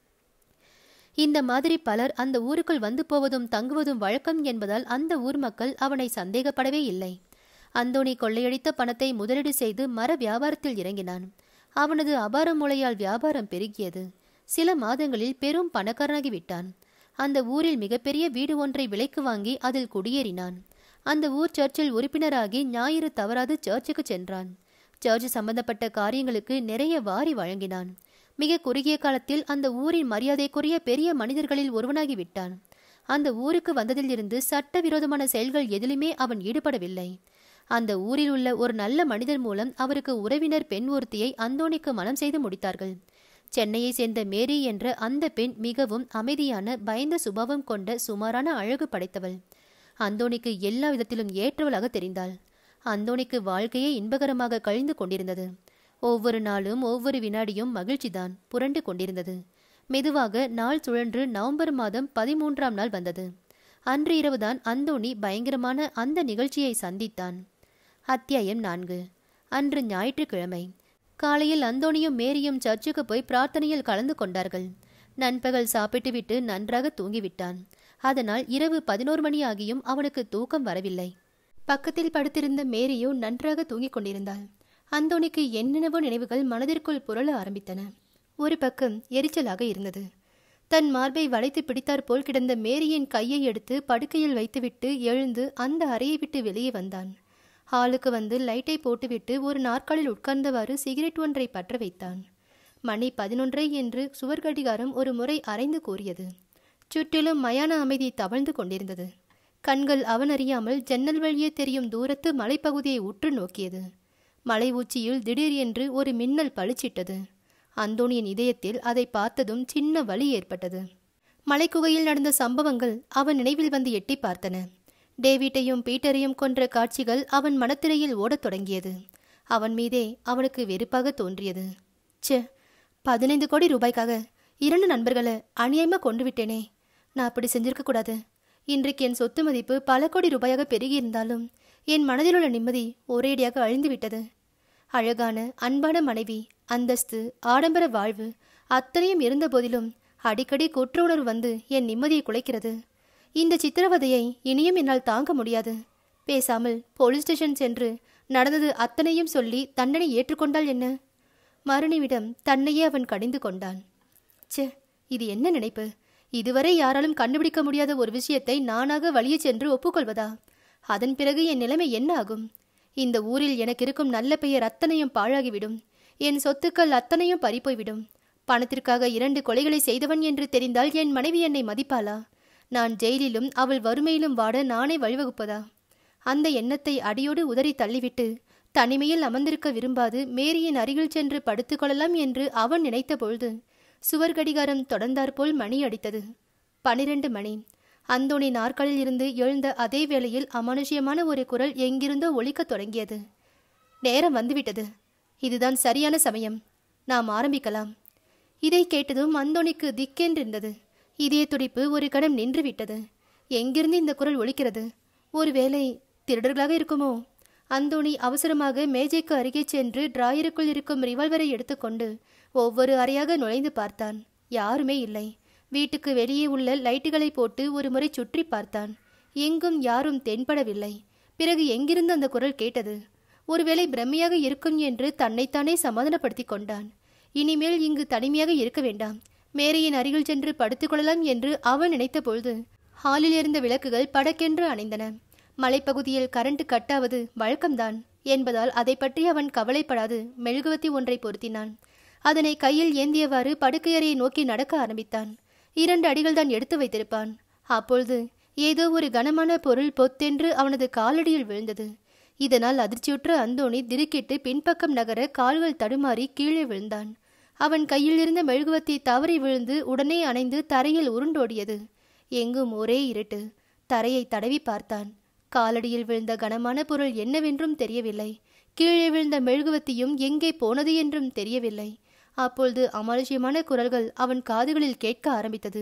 இந்த மாதிரி பலர் அந்த ஊருக்குள் வந்து போவதும் தங்குவதும் வழக்கம் என்பதால் அந்த ஊர் மக்கள் அவனை சந்தேகப்படவே இல்லை அந்தோணி கொள்ளையடித்த பணத்தை முதலீடு செய்து மர வியாபாரத்தில் இறங்கினான் அவனது அபார மூளையால் வியாபாரம் பெருகியது சில மாதங்களில் பெரும் பணக்காரனாகி விட்டான் அந்த ஊரில் மிகப்பெரிய வீடு ஒன்றை விலைக்கு வாங்கி அதில் குடியேறினான் அந்த ஊர் சர்ச்சில் உறுப்பினராகி ஞாயிறு தவறாது சர்ச்சுக்கு சென்றான் சர்ச் சம்பந்தப்பட்ட காரியங்களுக்கு நிறைய வாரி வழங்கினான் மிக குறுகிய காலத்தில் அந்த ஊரின் மரியாதைக்குரிய பெரிய மனிதர்களில் ஒருவனாகி விட்டான் அந்த ஊருக்கு வந்ததிலிருந்து சட்டவிரோதமான செயல்கள் எதிலுமே அவன் ஈடுபடவில்லை அந்த ஊரில் உள்ள ஒரு நல்ல மனிதர் மூலம் அவருக்கு உறவினர் பெண் ஒருத்தியை அந்தோணிக்கு மனம் செய்து முடித்தார்கள் சென்னையை சேர்ந்த மேரி என்ற அந்த பெண் மிகவும் அமைதியான பயந்த சுபாவம் கொண்ட சுமாரான அழகு படைத்தவள் அந்தோணிக்கு எல்லா விதத்திலும் ஏற்றவளாக தெரிந்தாள் அந்தோணிக்கு வாழ்க்கையே இன்பகரமாக கழிந்து கொண்டிருந்தது ஒவ்வொரு நாளும் ஒவ்வொரு வினாடியும் மகிழ்ச்சிதான் புரண்டு கொண்டிருந்தது மெதுவாக நாள் சுழன்று நவம்பர் மாதம் பதிமூன்றாம் நாள் வந்தது அன்று இரவுதான் அந்தோணி பயங்கரமான அந்த நிகழ்ச்சியை சந்தித்தான் அத்தியாயம் நான்கு அன்று ஞாயிற்றுக்கிழமை காலையில் அந்தோணியும் மேரியும் சர்ச்சுக்கு போய் பிரார்த்தனையில் கலந்து கொண்டார்கள் நண்பகல் சாப்பிட்டுவிட்டு நன்றாக தூங்கிவிட்டான் அதனால் இரவு பதினோரு மணி ஆகியும் அவனுக்கு தூக்கம் வரவில்லை பக்கத்தில் படுத்திருந்த மேரியோ நன்றாக தூங்கிக் கொண்டிருந்தாள் அந்தோணிக்கு என்னென்னவோ நினைவுகள் மனதிற்குள் புரள ஆரம்பித்தன ஒரு பக்கம் எரிச்சலாக இருந்தது தன் மார்பை வளைத்து பிடித்தாற் போல் கிடந்த மேரியின் கையை எடுத்து படுக்கையில் வைத்துவிட்டு எழுந்து அந்த அறையை விட்டு வெளியே வந்தான் ஹாலுக்கு வந்து லைட்டை போட்டுவிட்டு ஒரு நாற்காலில் உட்கார்ந்தவாறு சிகரெட் ஒன்றை பற்ற வைத்தான் மணி பதினொன்றை என்று சுவர் கடிகாரம் ஒரு முறை அரைந்து கூறியது சுற்றிலும் மயான அமைதி தவழ்ந்து கொண்டிருந்தது கண்கள் அவன் அறியாமல் ஜன்னல் வழியே தெரியும் தூரத்து மலைப்பகுதியை உற்று நோக்கியது மலை உச்சியில் திடீர் என்று ஒரு மின்னல் பளிச்சிட்டது அந்தோணியின் இதயத்தில் அதை பார்த்ததும் சின்ன வலி ஏற்பட்டது மலைக்குகையில் நடந்த சம்பவங்கள் அவன் நினைவில் வந்து எட்டி பார்த்தன டேவிட்டையும் பீட்டரையும் கொன்ற காட்சிகள் அவன் மனத்திரையில் ஓடத் தொடங்கியது அவன் மீதே அவனுக்கு வெறுப்பாக தோன்றியது ச்சே பதினைந்து கோடி ரூபாய்க்காக இரண்டு நண்பர்களை அநியாயமா கொண்டு விட்டேனே நான் அப்படி செஞ்சிருக்க கூடாது இன்றைக்கு என் சொத்து மதிப்பு பல கோடி ரூபாயாக பெருகியிருந்தாலும் என் மனதில் உள்ள நிம்மதி ஒரேடியாக அழிந்து விட்டது அழகான அன்பான மனைவி அந்தஸ்து ஆடம்பர வாழ்வு அத்தனையும் இருந்த போதிலும் அடிக்கடி குற்ற உணர்வு வந்து என் நிம்மதியை குலைக்கிறது இந்த சித்திரவதையை இனியும் என்னால் தாங்க முடியாது பேசாமல் போலீஸ் ஸ்டேஷன் சென்று நடந்தது அத்தனையும் சொல்லி தண்டனை ஏற்றுக்கொண்டால் என்ன மருணிவிடம் தன்னையே அவன் கடிந்து கொண்டான் ச்சே இது என்ன நினைப்பு இதுவரை யாராலும் கண்டுபிடிக்க முடியாத ஒரு விஷயத்தை நானாக வழியே சென்று ஒப்புக்கொள்வதா அதன் பிறகு என் நிலைமை என்ன ஆகும் இந்த ஊரில் எனக்கு இருக்கும் நல்ல பெயர் அத்தனையும் பாழாகிவிடும் என் சொத்துக்கள் அத்தனையும் பறிப்போய்விடும் பணத்திற்காக இரண்டு கொலைகளை செய்தவன் என்று தெரிந்தால் என் மனைவி என்னை மதிப்பாளா நான் ஜெயிலிலும் அவள் வறுமையிலும் வாட நானே வழிவகுப்பதா அந்த எண்ணத்தை அடியோடு உதறி தள்ளிவிட்டு தனிமையில் அமர்ந்திருக்க விரும்பாது மேரியின் அருகில் சென்று படுத்துக்கொள்ளலாம் என்று அவன் நினைத்த பொழுது சுவர் கடிகாரம் தொடர்ந்தாற்போல் மணி அடித்தது பனிரெண்டு மணி அந்தோணி நாற்காலில் இருந்து எழுந்த அதே வேளையில் அமானுஷ்யமான ஒரு குரல் எங்கிருந்தோ ஒலிக்கத் தொடங்கியது நேரம் வந்துவிட்டது இதுதான் சரியான சமயம் நாம் ஆரம்பிக்கலாம் இதை கேட்டதும் அந்தோணிக்கு திக்கென்றிருந்தது இதய துடிப்பு ஒரு கணம் நின்றுவிட்டது எங்கிருந்து இந்த குரல் ஒலிக்கிறது ஒருவேளை திருடர்களாக இருக்குமோ அந்தோணி அவசரமாக மேஜைக்கு அருகே சென்று டிராயருக்குள் இருக்கும் ரிவால்வரை எடுத்துக்கொண்டு ஒவ்வொரு அறையாக நுழைந்து பார்த்தான் யாருமே இல்லை வீட்டுக்கு வெளியே உள்ள லைட்டுகளை போட்டு ஒரு முறை சுற்றி பார்த்தான் எங்கும் யாரும் தென்படவில்லை பிறகு எங்கிருந்து அந்த குரல் கேட்டது ஒருவேளை பிரம்மையாக இருக்கும் என்று தன்னைத்தானே சமாதானப்படுத்திக் கொண்டான் இனிமேல் இங்கு தனிமையாக இருக்க வேண்டாம் மேரியின் அருகில் சென்று படுத்துக்கொள்ளலாம் என்று அவன் நினைத்த பொழுது ஹாலில் இருந்த விளக்குகள் படக்கென்று அணைந்தன மலைப்பகுதியில் கரண்ட் கட்டாவது வழக்கம்தான் என்பதால் அதை பற்றி அவன் கவலைப்படாது மெழுகுவத்தி ஒன்றை பொருத்தினான் அதனை கையில் ஏந்தியவாறு படுக்கையறையை நோக்கி நடக்க ஆரம்பித்தான் இரண்டு அடிகள் தான் எடுத்து வைத்திருப்பான் அப்பொழுது ஏதோ ஒரு கனமான பொருள் பொத்தென்று அவனது காலடியில் விழுந்தது இதனால் அதிர்ச்சியுற்ற அந்தோணி திடுக்கிட்டு பின்பக்கம் நகர கால்கள் தடுமாறி கீழே விழுந்தான் அவன் கையில் இருந்த மெழுகுவத்தி தவறி விழுந்து உடனே அணைந்து தரையில் உருண்டோடியது எங்கும் ஒரே இருட்டு தரையை தடவி பார்த்தான் காலடியில் விழுந்த கனமான பொருள் என்னவென்றும் தெரியவில்லை கீழே விழுந்த மெழுகுவத்தியும் எங்கே போனது என்றும் தெரியவில்லை அப்பொழுது அமானுஷ்யமான குரல்கள் அவன் காதுகளில் கேட்க ஆரம்பித்தது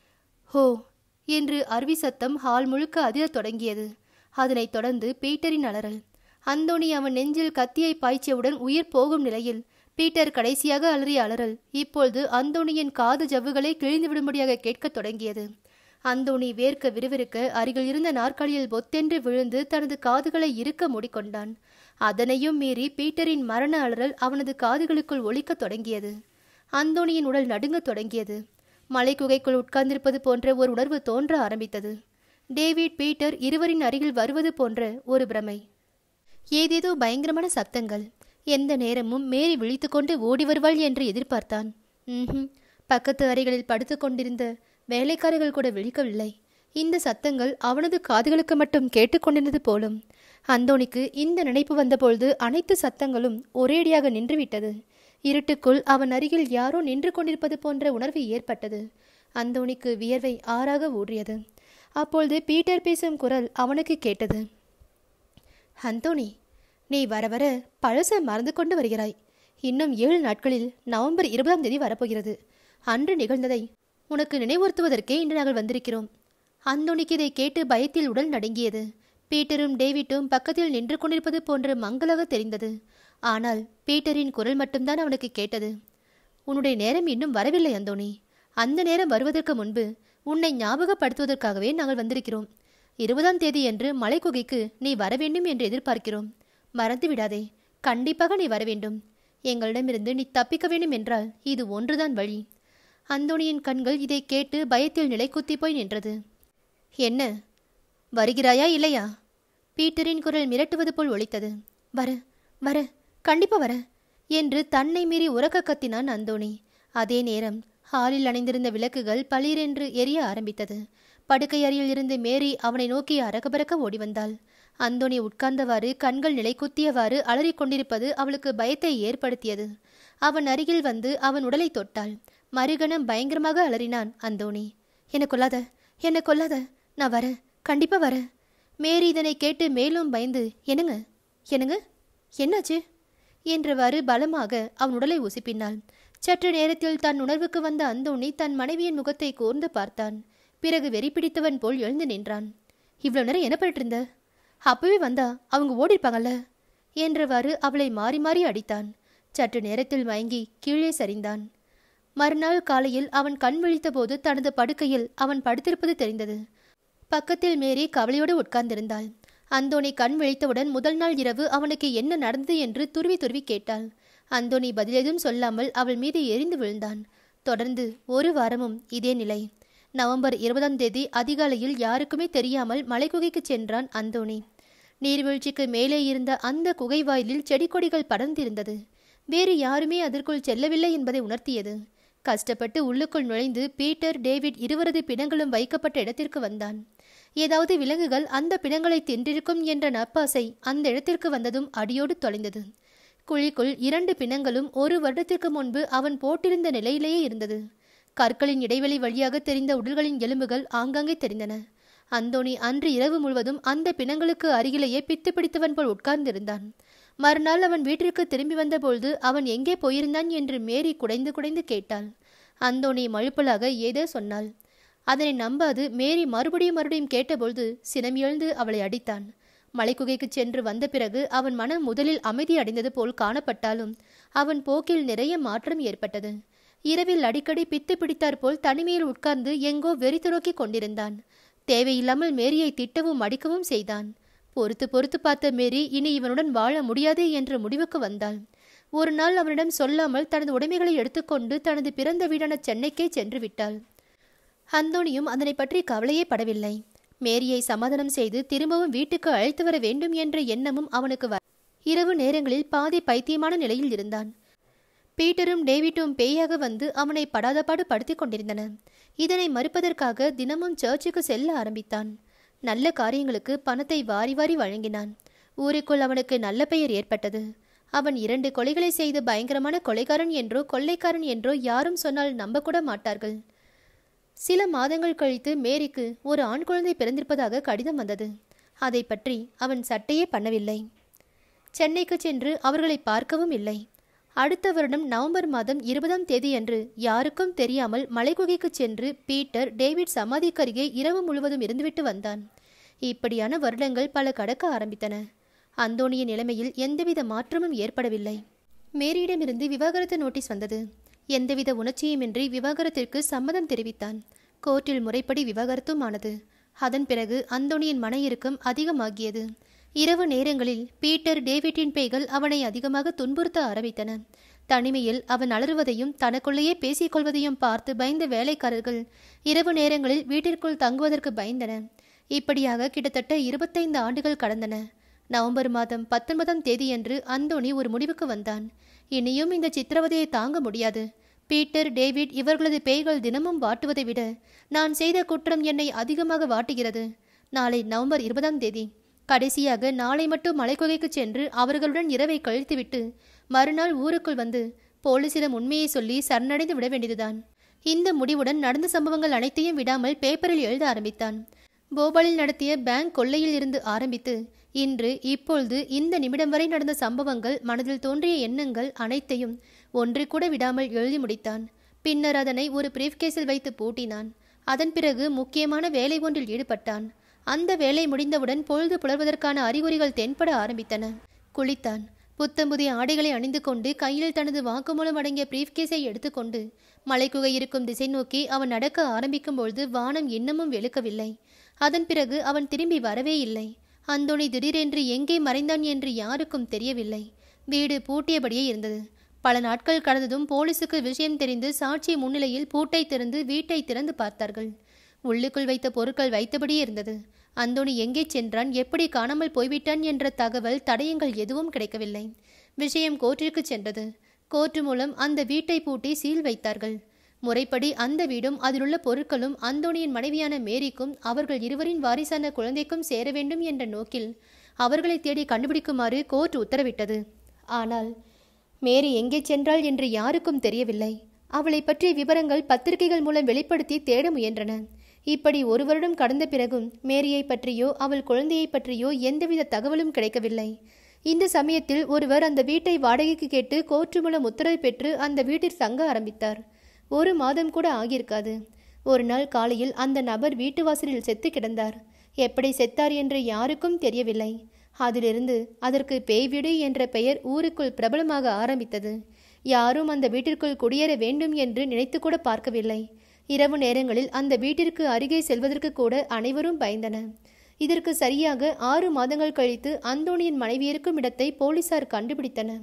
ஹோ என்று அருவி சத்தம் ஹால் முழுக்க அதிரத் தொடங்கியது அதனைத் தொடர்ந்து பீட்டரின் அலறல் அந்தோணி அவன் நெஞ்சில் கத்தியை பாய்ச்சியவுடன் உயிர் போகும் நிலையில் பீட்டர் கடைசியாக அலறிய அலறல் இப்பொழுது அந்தோணியின் காது ஜவ்வுகளை கிழிந்து விடும்படியாக கேட்கத் தொடங்கியது அந்தோணி வேர்க்க விறுவிறுக்க அருகில் இருந்த நாற்காலியில் பொத்தென்று விழுந்து தனது காதுகளை இறுக்க மூடிக்கொண்டான் அதனையும் மீறி பீட்டரின் மரண அலறல் அவனது காதுகளுக்குள் ஒலிக்கத் தொடங்கியது அந்தோணியின் உடல் நடுங்கத் தொடங்கியது மலைக்குகைக்குள் உட்கார்ந்திருப்பது போன்ற ஒரு உணர்வு தோன்ற ஆரம்பித்தது டேவிட் பீட்டர் இருவரின் அருகில் வருவது போன்ற ஒரு பிரமை ஏதேதோ பயங்கரமான சப்தங்கள் எந்த நேரமும் மேரி விழித்துக்கொண்டு ஓடி வருவாள் என்று எதிர்பார்த்தான் ம்ஹும் பக்கத்து அறைகளில் படுத்து கொண்டிருந்த வேலைக்காரர்கள் கூட விழிக்கவில்லை இந்த சத்தங்கள் அவனது காதுகளுக்கு மட்டும் கேட்டுக்கொண்டிருந்தது போலும் அந்தோணிக்கு இந்த நினைப்பு வந்தபொழுது அனைத்து சத்தங்களும் ஒரேடியாக நின்றுவிட்டது இருட்டுக்குள் அவன் அருகில் யாரோ நின்று கொண்டிருப்பது போன்ற உணர்வு ஏற்பட்டது அந்தோணிக்கு வியர்வை ஆறாக ஊறியது அப்பொழுது பீட்டர் பேசும் குரல் அவனுக்கு கேட்டது அந்தோணி நீ வர வர பழச மறந்து கொண்டு வருகிறாய் இன்னும் ஏழு நாட்களில் நவம்பர் இருபதாம் தேதி வரப்போகிறது அன்று நிகழ்ந்ததை உனக்கு நினைவுறுத்துவதற்கே இன்று நாங்கள் வந்திருக்கிறோம் அந்தோணிக்கு இதை கேட்டு பயத்தில் உடல் நடுங்கியது பீட்டரும் டேவிட்டும் பக்கத்தில் நின்று கொண்டிருப்பது போன்ற மங்களாக தெரிந்தது ஆனால் பீட்டரின் குரல் மட்டும்தான் அவனுக்கு கேட்டது உன்னுடைய நேரம் இன்னும் வரவில்லை அந்தோணி அந்த நேரம் வருவதற்கு முன்பு உன்னை ஞாபகப்படுத்துவதற்காகவே நாங்கள் வந்திருக்கிறோம் இருபதாம் தேதி என்று மலைக்குகைக்கு நீ வர வேண்டும் என்று எதிர்பார்க்கிறோம் மறந்து விடாதே கண்டிப்பாக நீ வர வேண்டும் எங்களிடமிருந்து நீ தப்பிக்க வேண்டும் என்றால் இது ஒன்றுதான் வழி அந்தோணியின் கண்கள் இதை கேட்டு பயத்தில் நிலைக்குத்தி போய் நின்றது என்ன வருகிறாயா இல்லையா பீட்டரின் குரல் மிரட்டுவது போல் ஒலித்தது வர வர கண்டிப்பா வர என்று தன்னை மீறி உறக்க கத்தினான் அந்தோணி அதே நேரம் ஹாலில் அணைந்திருந்த விளக்குகள் பளிரென்று எரிய ஆரம்பித்தது படுக்கை அறையில் இருந்து மேரி அவனை நோக்கி அரகபரக்க ஓடி வந்தாள் அந்தோணி உட்கார்ந்தவாறு கண்கள் நிலை குத்தியவாறு அலறிக் கொண்டிருப்பது அவளுக்கு பயத்தை ஏற்படுத்தியது அவன் அருகில் வந்து அவன் உடலை தொட்டாள் மறுகணம் பயங்கரமாக அலறினான் அந்தோணி என்ன கொல்லாத என்ன கொல்லாத நான் வரேன் கண்டிப்பா வரேன் மேரி இதனை கேட்டு மேலும் பயந்து என்னங்க என்னங்க என்னாச்சு என்றவாறு பலமாக அவன் உடலை உசுப்பினாள் சற்று நேரத்தில் தன் உணர்வுக்கு வந்த அந்தோணி தன் மனைவியின் முகத்தை கூர்ந்து பார்த்தான் பிறகு வெறி பிடித்தவன் போல் எழுந்து நின்றான் இவ்வளவு நேரம் என்ன பண்ணிட்டு இருந்த அப்பவே வந்தா அவங்க ஓடிருப்பாங்கல்ல என்றவாறு அவளை மாறி மாறி அடித்தான் சற்று நேரத்தில் மயங்கி கீழே சரிந்தான் மறுநாள் காலையில் அவன் கண் விழித்தபோது தனது படுக்கையில் அவன் படுத்திருப்பது தெரிந்தது பக்கத்தில் மேரி கவலையோடு உட்கார்ந்திருந்தாள் அந்தோணி கண் விழித்தவுடன் முதல் நாள் இரவு அவனுக்கு என்ன நடந்தது என்று துருவி துருவி கேட்டாள் அந்தோணி பதிலெதும் சொல்லாமல் அவள் மீது எரிந்து விழுந்தான் தொடர்ந்து ஒரு வாரமும் இதே நிலை நவம்பர் இருபதாம் தேதி அதிகாலையில் யாருக்குமே தெரியாமல் மலைக்குகைக்கு சென்றான் அந்தோணி நீர்வீழ்ச்சிக்கு மேலே இருந்த அந்த குகை வாயிலில் செடி கொடிகள் படர்ந்திருந்தது வேறு யாருமே அதற்குள் செல்லவில்லை என்பதை உணர்த்தியது கஷ்டப்பட்டு உள்ளுக்குள் நுழைந்து பீட்டர் டேவிட் இருவரது பிணங்களும் வைக்கப்பட்ட இடத்திற்கு வந்தான் ஏதாவது விலங்குகள் அந்த பிணங்களை தின்றிருக்கும் என்ற நப்பாசை அந்த இடத்திற்கு வந்ததும் அடியோடு தொலைந்தது குழிக்குள் இரண்டு பிணங்களும் ஒரு வருடத்திற்கு முன்பு அவன் போட்டிருந்த நிலையிலேயே இருந்தது கற்களின் இடைவெளி வழியாக தெரிந்த உடல்களின் எலும்புகள் ஆங்காங்கே தெரிந்தன அந்தோணி அன்று இரவு முழுவதும் அந்த பிணங்களுக்கு அருகிலேயே பித்து பிடித்தவன் போல் உட்கார்ந்திருந்தான் மறுநாள் அவன் வீட்டிற்கு திரும்பி வந்தபொழுது அவன் எங்கே போயிருந்தான் என்று மேரி குடைந்து குடைந்து கேட்டாள் அந்தோணி மழுப்பலாக ஏதோ சொன்னாள் அதனை நம்பாது மேரி மறுபடியும் மறுபடியும் கேட்டபொழுது சினம் எழுந்து அவளை அடித்தான் மலைக்குகைக்கு சென்று வந்த பிறகு அவன் மனம் முதலில் அமைதி அடைந்தது போல் காணப்பட்டாலும் அவன் போக்கில் நிறைய மாற்றம் ஏற்பட்டது இரவில் அடிக்கடி பித்து பிடித்தாற் போல் தனிமையில் உட்கார்ந்து எங்கோ வெறித்துரோக்கி கொண்டிருந்தான் தேவையில்லாமல் மேரியை திட்டவும் அடிக்கவும் செய்தான் பொறுத்து பொறுத்து பார்த்த மேரி இனி இவனுடன் வாழ முடியாது என்ற முடிவுக்கு வந்தாள் ஒரு நாள் அவனிடம் சொல்லாமல் தனது உடைமைகளை எடுத்துக்கொண்டு தனது பிறந்த வீடான சென்னைக்கே சென்று விட்டாள் அந்தோணியும் அதனை பற்றி கவலையே படவில்லை மேரியை சமாதானம் செய்து திரும்பவும் வீட்டுக்கு அழைத்து வர வேண்டும் என்ற எண்ணமும் அவனுக்கு வ இரவு நேரங்களில் பாதி பைத்தியமான நிலையில் இருந்தான் பீட்டரும் டேவிட்டும் பேயாக வந்து அவனை படாதபாடு படுத்திக் கொண்டிருந்தன இதனை மறுப்பதற்காக தினமும் சர்ச்சுக்கு செல்ல ஆரம்பித்தான் நல்ல காரியங்களுக்கு பணத்தை வாரி வாரி வழங்கினான் ஊருக்குள் அவனுக்கு நல்ல பெயர் ஏற்பட்டது அவன் இரண்டு கொலைகளை செய்து பயங்கரமான கொலைகாரன் என்றோ கொள்ளைக்காரன் என்றோ யாரும் சொன்னால் நம்பக்கூட மாட்டார்கள் சில மாதங்கள் கழித்து மேரிக்கு ஒரு ஆண் குழந்தை பிறந்திருப்பதாக கடிதம் வந்தது அதை பற்றி அவன் சட்டையே பண்ணவில்லை சென்னைக்கு சென்று அவர்களை பார்க்கவும் இல்லை அடுத்த வருடம் நவம்பர் மாதம் இருபதாம் தேதியன்று யாருக்கும் தெரியாமல் மலைக்குகைக்கு சென்று பீட்டர் டேவிட் சமாதிக்கு அருகே இரவு முழுவதும் இருந்துவிட்டு வந்தான் இப்படியான வருடங்கள் பல கடக்க ஆரம்பித்தன அந்தோணியின் நிலைமையில் எந்தவித மாற்றமும் ஏற்படவில்லை மேரியிடமிருந்து விவாகரத்து நோட்டீஸ் வந்தது எந்தவித உணர்ச்சியுமின்றி விவாகரத்திற்கு சம்மதம் தெரிவித்தான் கோர்ட்டில் முறைப்படி விவாகரத்தும் ஆனது அதன் பிறகு அந்தோணியின் மன இறுக்கம் அதிகமாகியது இரவு நேரங்களில் பீட்டர் டேவிட்டின் பேய்கள் அவனை அதிகமாக துன்புறுத்த ஆரம்பித்தன தனிமையில் அவன் அலறுவதையும் தனக்குள்ளேயே பேசிக்கொள்வதையும் பார்த்து பயந்த வேலைக்காரர்கள் இரவு நேரங்களில் வீட்டிற்குள் தங்குவதற்கு பயந்தன இப்படியாக கிட்டத்தட்ட இருபத்தைந்து ஆண்டுகள் கடந்தன நவம்பர் மாதம் பத்தொன்பதாம் தேதியன்று அந்தோணி ஒரு முடிவுக்கு வந்தான் இனியும் இந்த சித்திரவதையை தாங்க முடியாது பீட்டர் டேவிட் இவர்களது பேய்கள் தினமும் வாட்டுவதை விட நான் செய்த குற்றம் என்னை அதிகமாக வாட்டுகிறது நாளை நவம்பர் இருபதாம் தேதி கடைசியாக நாளை மட்டும் மலைக்குகைக்கு சென்று அவர்களுடன் இரவை கழித்துவிட்டு மறுநாள் ஊருக்குள் வந்து போலீசிடம் உண்மையை சொல்லி சரணடைந்து விட வேண்டியதுதான் இந்த முடிவுடன் நடந்த சம்பவங்கள் அனைத்தையும் விடாமல் பேப்பரில் எழுத ஆரம்பித்தான் போபாலில் நடத்திய பேங்க் கொள்ளையில் இருந்து ஆரம்பித்து இன்று இப்பொழுது இந்த நிமிடம் வரை நடந்த சம்பவங்கள் மனதில் தோன்றிய எண்ணங்கள் அனைத்தையும் ஒன்று கூட விடாமல் எழுதி முடித்தான் பின்னர் அதனை ஒரு பிரீஃப் கேஸில் வைத்து பூட்டினான் அதன் பிறகு முக்கியமான வேலை ஒன்றில் ஈடுபட்டான் அந்த வேலை முடிந்தவுடன் பொழுது புலர்வதற்கான அறிகுறிகள் தென்பட ஆரம்பித்தன குளித்தான் புத்தம்புதிய ஆடைகளை அணிந்து கொண்டு கையில் தனது வாக்குமூலம் அடங்கிய பிரீஃப்கேஸை எடுத்துக்கொண்டு மலைக்குகை இருக்கும் திசை நோக்கி அவன் நடக்க ஆரம்பிக்கும் பொழுது வானம் இன்னமும் வெளுக்கவில்லை அதன் பிறகு அவன் திரும்பி வரவே இல்லை அந்தோணி திடீரென்று எங்கே மறைந்தான் என்று யாருக்கும் தெரியவில்லை வீடு பூட்டியபடியே இருந்தது பல நாட்கள் கடந்ததும் போலீசுக்கு விஷயம் தெரிந்து சாட்சி முன்னிலையில் பூட்டை திறந்து வீட்டை திறந்து பார்த்தார்கள் உள்ளுக்குள் வைத்த பொருட்கள் வைத்தபடியே இருந்தது அந்தோணி எங்கே சென்றான் எப்படி காணாமல் போய்விட்டான் என்ற தகவல் தடயங்கள் எதுவும் கிடைக்கவில்லை விஷயம் கோர்ட்டிற்கு சென்றது கோர்ட்டு மூலம் அந்த வீட்டை பூட்டி சீல் வைத்தார்கள் முறைப்படி அந்த வீடும் அதிலுள்ள பொருட்களும் அந்தோணியின் மனைவியான மேரிக்கும் அவர்கள் இருவரின் வாரிசான குழந்தைக்கும் சேர வேண்டும் என்ற நோக்கில் அவர்களை தேடி கண்டுபிடிக்குமாறு கோர்ட் உத்தரவிட்டது ஆனால் மேரி எங்கே சென்றாள் என்று யாருக்கும் தெரியவில்லை அவளை பற்றிய விவரங்கள் பத்திரிகைகள் மூலம் வெளிப்படுத்தி தேட முயன்றன இப்படி ஒரு வருடம் கடந்த பிறகும் மேரியை பற்றியோ அவள் குழந்தையை பற்றியோ எந்தவித தகவலும் கிடைக்கவில்லை இந்த சமயத்தில் ஒருவர் அந்த வீட்டை வாடகைக்கு கேட்டு கோர்ட்டு மூலம் உத்தரவு பெற்று அந்த வீட்டில் தங்க ஆரம்பித்தார் ஒரு மாதம் கூட ஆகியிருக்காது ஒரு நாள் காலையில் அந்த நபர் வீட்டு வாசலில் செத்து கிடந்தார் எப்படி செத்தார் என்று யாருக்கும் தெரியவில்லை அதிலிருந்து அதற்கு பேய் வீடு என்ற பெயர் ஊருக்குள் பிரபலமாக ஆரம்பித்தது யாரும் அந்த வீட்டிற்குள் குடியேற வேண்டும் என்று நினைத்து கூட பார்க்கவில்லை இரவு நேரங்களில் அந்த வீட்டிற்கு அருகே செல்வதற்கு கூட அனைவரும் பயந்தன இதற்கு சரியாக ஆறு மாதங்கள் கழித்து அந்தோணியின் மனைவி இருக்கும் இடத்தை போலீசார் கண்டுபிடித்தனர்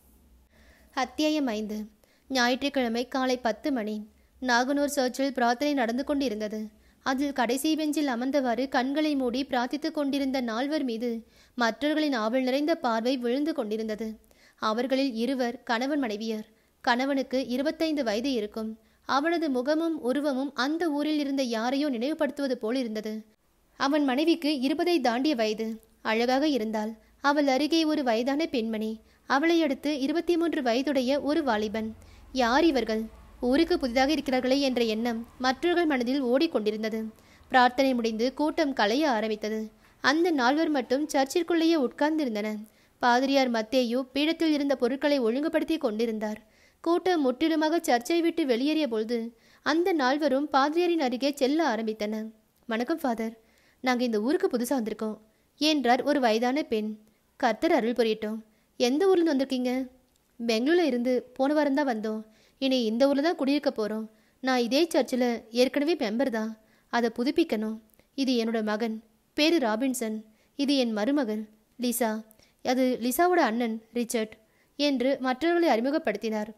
அத்தியாயம் ஐந்து ஞாயிற்றுக்கிழமை காலை பத்து மணி நாகனூர் சர்ச்சில் பிரார்த்தனை நடந்து கொண்டிருந்தது அதில் கடைசி பெஞ்சில் அமர்ந்தவாறு கண்களை மூடி பிரார்த்தித்துக் கொண்டிருந்த நால்வர் மீது மற்றவர்களின் ஆவல் நிறைந்த பார்வை விழுந்து கொண்டிருந்தது அவர்களில் இருவர் கணவன் மனைவியர் கணவனுக்கு இருபத்தைந்து வயது இருக்கும் அவனது முகமும் உருவமும் அந்த ஊரில் இருந்த யாரையோ நினைவுபடுத்துவது போல் இருந்தது அவன் மனைவிக்கு இருபதை தாண்டிய வயது அழகாக இருந்தாள் அவள் அருகே ஒரு வயதான பெண்மணி அவளை அடுத்து இருபத்தி மூன்று வயதுடைய ஒரு வாலிபன் யார் இவர்கள் ஊருக்கு புதிதாக இருக்கிறார்களே என்ற எண்ணம் மற்றவர்கள் மனதில் ஓடிக்கொண்டிருந்தது பிரார்த்தனை முடிந்து கூட்டம் கலைய ஆரம்பித்தது அந்த நால்வர் மட்டும் சர்ச்சிற்குள்ளேயே உட்கார்ந்திருந்தனர் பாதிரியார் மத்தேயு பீடத்தில் இருந்த பொருட்களை ஒழுங்குபடுத்தி கொண்டிருந்தார் கூட்டம் முற்றிலுமாக சர்ச்சை விட்டு வெளியேறிய பொழுது அந்த நால்வரும் பாதிரியாரின் அருகே செல்ல ஆரம்பித்தனர் வணக்கம் ஃபாதர் நாங்கள் இந்த ஊருக்கு புதுசாக வந்திருக்கோம் என்றார் ஒரு வயதான பெண் கர்த்தர் அருள் புரியட்டும் எந்த ஊர்லேருந்து வந்திருக்கீங்க பெங்களூரில் இருந்து போன வாரம் தான் வந்தோம் இனி இந்த ஊரில் தான் குடியிருக்க போகிறோம் நான் இதே சர்ச்சில் ஏற்கனவே மெம்பர் தான் அதை புதுப்பிக்கணும் இது என்னோட மகன் பேரு ராபின்சன் இது என் மருமகள் லிசா அது லிசாவோட அண்ணன் ரிச்சர்ட் என்று மற்றவர்களை அறிமுகப்படுத்தினார்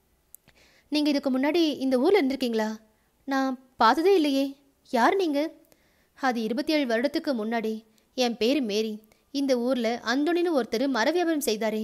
நீங்கள் இதுக்கு முன்னாடி இந்த ஊரில் இருந்திருக்கீங்களா நான் பார்த்ததே இல்லையே யார் நீங்கள் அது இருபத்தி ஏழு வருடத்துக்கு முன்னாடி என் பேர் மேரி இந்த ஊரில் அந்தோணின்னு ஒருத்தர் மர வியாபாரம் செய்தாரே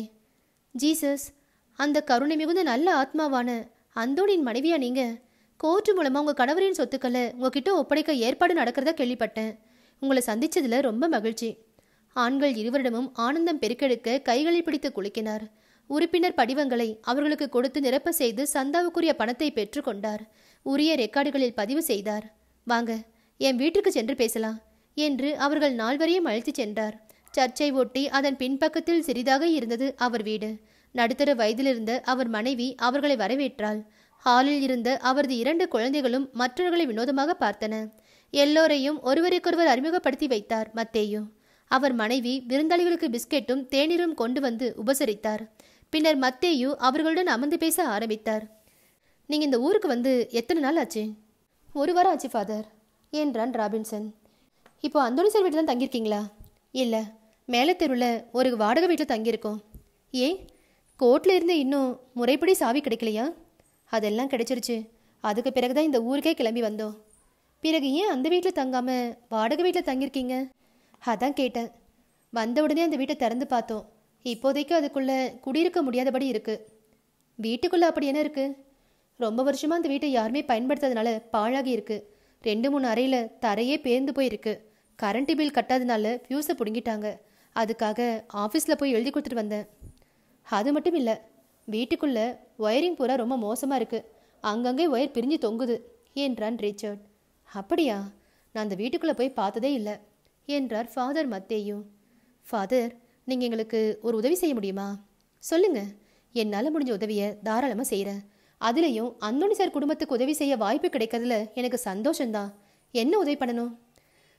ஜீசஸ் அந்த கருணை மிகுந்த நல்ல ஆத்மாவான அந்தோணின் மனைவியா நீங்கள் கோர்ட்டு மூலமாக உங்கள் கணவரின் சொத்துக்களை உங்ககிட்ட ஒப்படைக்க ஏற்பாடு நடக்கிறதா கேள்விப்பட்டேன் உங்களை சந்திச்சதுல ரொம்ப மகிழ்ச்சி ஆண்கள் இருவரிடமும் ஆனந்தம் பெருக்கெடுக்க கைகளில் பிடித்து குலுக்கினார் உறுப்பினர் படிவங்களை அவர்களுக்கு கொடுத்து நிரப்ப செய்து சந்தாவுக்குரிய பணத்தை பெற்றுக்கொண்டார் உரிய ரெக்கார்டுகளில் பதிவு செய்தார் வாங்க என் வீட்டுக்கு சென்று பேசலாம் என்று அவர்கள் நால்வரையும் அழைத்துச் சென்றார் சர்ச்சை ஒட்டி அதன் பின்பக்கத்தில் சிறிதாக இருந்தது அவர் வீடு நடுத்தர வயதிலிருந்த அவர் மனைவி அவர்களை வரவேற்றாள் ஹாலில் இருந்த அவரது இரண்டு குழந்தைகளும் மற்றவர்களை வினோதமாக பார்த்தன எல்லோரையும் ஒருவருக்கொருவர் அறிமுகப்படுத்தி வைத்தார் மத்தேயு அவர் மனைவி விருந்தாளிகளுக்கு பிஸ்கெட்டும் தேநீரும் கொண்டு வந்து உபசரித்தார் பின்னர் மத்தேயு அவர்களுடன் அமர்ந்து பேச ஆரம்பித்தார் நீங்க இந்த ஊருக்கு வந்து எத்தனை நாள் ஆச்சு ஒரு வாரம் ஆச்சு ஃபாதர் என்றான் ராபின்சன் இப்போ அந்தோணி சார் வீட்டில் தான் தங்கியிருக்கீங்களா இல்லை மேலே தெருவில் ஒரு வாடகை வீட்டில் தங்கியிருக்கோம் ஏன் கோர்ட்டில் இருந்து இன்னும் முறைப்படி சாவி கிடைக்கலையா அதெல்லாம் கிடைச்சிருச்சு அதுக்கு பிறகு தான் இந்த ஊருக்கே கிளம்பி வந்தோம் பிறகு ஏன் அந்த வீட்டில் தங்காம வாடகை வீட்டில் தங்கியிருக்கீங்க அதான் கேட்டேன் வந்த உடனே அந்த வீட்டை திறந்து பார்த்தோம் இப்போதைக்கு அதுக்குள்ளே குடியிருக்க முடியாதபடி இருக்கு வீட்டுக்குள்ளே அப்படி என்ன இருக்கு ரொம்ப வருஷமாக அந்த வீட்டை யாருமே பயன்படுத்தாதனால பாழாகி இருக்கு ரெண்டு மூணு அறையில் தரையே பேர்ந்து போயிருக்கு கரண்ட் பில் கட்டாதனால ஃபியூஸை பிடுங்கிட்டாங்க அதுக்காக ஆஃபீஸில் போய் எழுதி கொடுத்துட்டு வந்தேன் அது மட்டும் இல்லை வீட்டுக்குள்ளே ஒயரிங் பூரா ரொம்ப மோசமாக இருக்குது அங்கங்கே ஒயர் பிரிஞ்சு தொங்குது என்றான் ரிச்சர்ட் அப்படியா நான் அந்த வீட்டுக்குள்ளே போய் பார்த்ததே இல்லை என்றார் ஃபாதர் மத்தேயு ஃபாதர் நீங்கள் எங்களுக்கு ஒரு உதவி செய்ய முடியுமா சொல்லுங்க என்னால் முடிஞ்ச உதவியை தாராளமாக செய்கிறேன் அதுலேயும் அந்தோணி சார் குடும்பத்துக்கு உதவி செய்ய வாய்ப்பு கிடைக்கிறதுல எனக்கு சந்தோஷம்தான் என்ன உதவி பண்ணணும்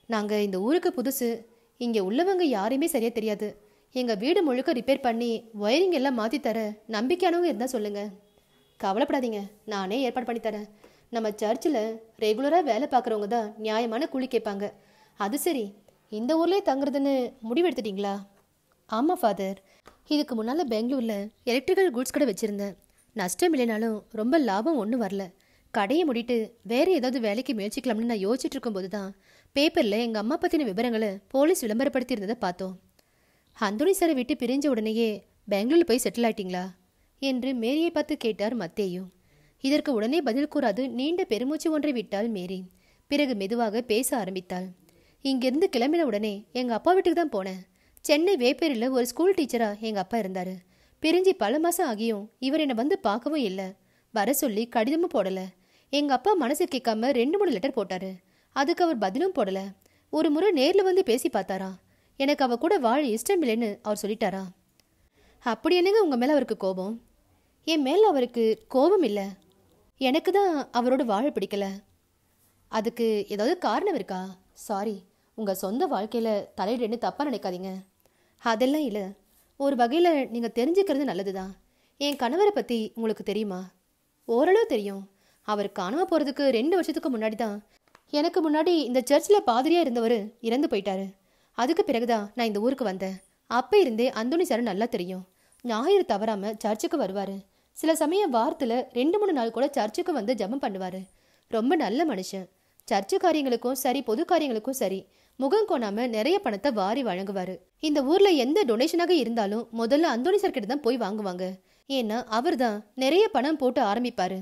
நாங்கள் இந்த ஊருக்கு புதுசு இங்கே உள்ளவங்க யாரையுமே சரியாக தெரியாது எங்கள் வீடு முழுக்க ரிப்பேர் பண்ணி ஒயரிங் எல்லாம் மாற்றி தர நம்பிக்கையானவங்க இருந்தால் சொல்லுங்கள் கவலைப்படாதீங்க நானே ஏற்பாடு பண்ணி தரேன் நம்ம சர்ச்சில் ரெகுலராக வேலை பார்க்குறவங்க தான் நியாயமான கூலி கேட்பாங்க அது சரி இந்த ஊர்லேயே தங்குறதுன்னு முடிவெடுத்துட்டீங்களா ஆமாம் ஃபாதர் இதுக்கு முன்னால் பெங்களூரில் எலக்ட்ரிக்கல் குட்ஸ் கடை வச்சுருந்தேன் நஷ்டம் இல்லைனாலும் ரொம்ப லாபம் ஒன்றும் வரல கடையை மூடிட்டு வேறு ஏதாவது வேலைக்கு முயற்சிக்கலாம்னு நான் யோசிச்சுட்டு இருக்கும்போது தான் பேப்பரில் எங்கள் அம்மா பற்றின விவரங்களை போலீஸ் விளம்பரப்படுத்தி இருந்ததை பார்த்தோம் அந்தோணி சாரை விட்டு பிரிஞ்ச உடனேயே பெங்களூரில் போய் செட்டில் ஆயிட்டீங்களா என்று மேரியை பார்த்து கேட்டார் மத்தேயு இதற்கு உடனே பதில் கூறாது நீண்ட பெருமூச்சு ஒன்றை விட்டாள் மேரி பிறகு மெதுவாக பேச ஆரம்பித்தாள் இங்கிருந்து கிளம்பின உடனே எங்கள் அப்பா வீட்டுக்கு தான் போனேன் சென்னை வேப்பேரியில் ஒரு ஸ்கூல் டீச்சராக எங்கள் அப்பா இருந்தார் பிரிஞ்சு பல மாதம் ஆகியும் இவர் என்னை வந்து பார்க்கவும் இல்லை வர சொல்லி கடிதமும் போடலை எங்கள் அப்பா மனசு கேட்காம ரெண்டு மூணு லெட்டர் போட்டாரு அதுக்கு அவர் பதிலும் போடல ஒரு முறை நேரில் வந்து பேசி பார்த்தாரா எனக்கு அவ கூட வாழ இஷ்டம் இல்லைன்னு அவர் சொல்லிட்டாரா அப்படி என்னங்க உங்கள் மேலே அவருக்கு கோபம் என் மேலே அவருக்கு கோபம் இல்லை எனக்கு தான் அவரோட வாழ பிடிக்கல அதுக்கு ஏதாவது காரணம் இருக்கா சாரி உங்கள் சொந்த வாழ்க்கையில் தலையிடன்னு தப்பாக நினைக்காதீங்க அதெல்லாம் இல்லை ஒரு வகையில் நீங்கள் தெரிஞ்சுக்கிறது நல்லது தான் என் கணவரை பற்றி உங்களுக்கு தெரியுமா ஓரளவு தெரியும் அவர் காணாம போகிறதுக்கு ரெண்டு வருஷத்துக்கு முன்னாடி தான் எனக்கு முன்னாடி இந்த சர்ச்சில் பாதிரியாக இருந்தவர் இறந்து போயிட்டாரு அதுக்கு பிறகுதான் நான் இந்த ஊருக்கு வந்தேன் அப்போ இருந்தே அந்தோணி சார் நல்லா தெரியும் ஞாயிறு தவறாமல் சர்ச்சுக்கு வருவார் சில சமயம் வாரத்தில் ரெண்டு மூணு நாள் கூட சர்ச்சுக்கு வந்து ஜெபம் பண்ணுவார் ரொம்ப நல்ல மனுஷன் சர்ச்சு காரியங்களுக்கும் சரி பொது காரியங்களுக்கும் சரி முகம் கோணாம நிறைய பணத்தை வாரி வழங்குவாரு இந்த ஊர்ல எந்த டொனேஷனாக இருந்தாலும் முதல்ல அந்தோணி சார் கிட்ட தான் போய் வாங்குவாங்க ஏன்னா அவர் தான் நிறைய பணம் போட்டு ஆரம்பிப்பாரு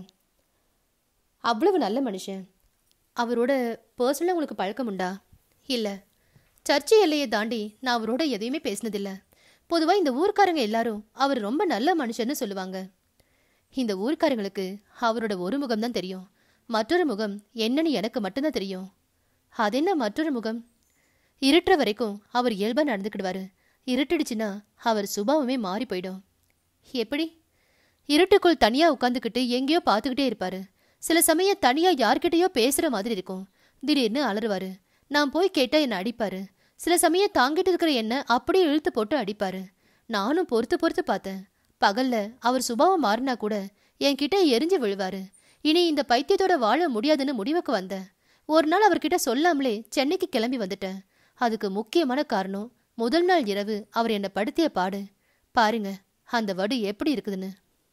அவ்வளவு நல்ல மனுஷன் அவரோட பர்சனலாக உங்களுக்கு பழக்கம் உண்டா இல்லை சர்ச்சை எல்லையை தாண்டி நான் அவரோட எதையுமே பேசினதில்ல பொதுவாக இந்த ஊர்க்காரங்க எல்லாரும் அவர் ரொம்ப நல்ல மனுஷன்னு சொல்லுவாங்க இந்த ஊர்க்காரங்களுக்கு அவரோட ஒரு முகம் தான் தெரியும் மற்றொரு முகம் என்னன்னு எனக்கு மட்டும்தான் தெரியும் அது என்ன மற்றொரு முகம் இருட்டுற வரைக்கும் அவர் இயல்பாக நடந்துக்கிடுவாரு இருட்டுடுச்சுன்னா அவர் சுபாவமே மாறி போயிடும் எப்படி இருட்டுக்குள் தனியாக உட்காந்துக்கிட்டு எங்கேயோ பார்த்துக்கிட்டே இருப்பாரு சில சமயம் தனியாக யார்கிட்டயோ பேசுகிற மாதிரி இருக்கும் திடீர்னு அலறுவாரு நான் போய் கேட்டால் என்னை அடிப்பாரு சில சமயம் தாங்கிட்டு இருக்கிற என்ன அப்படியே இழுத்து போட்டு அடிப்பாரு நானும் பொறுத்து பொறுத்து பார்த்தேன் பகல்ல அவர் சுபாவம் மாறினா கூட என்கிட்ட எரிஞ்சு விழுவாரு இனி இந்த பைத்தியத்தோட வாழ முடியாதுன்னு முடிவுக்கு வந்தேன் ஒரு நாள் அவர்கிட்ட சொல்லாமலே சென்னைக்கு கிளம்பி வந்துட்டேன் அதுக்கு முக்கியமான காரணம் முதல் நாள் இரவு அவர் என்னை படுத்திய பாடு பாருங்க அந்த வடு எப்படி இருக்குதுன்னு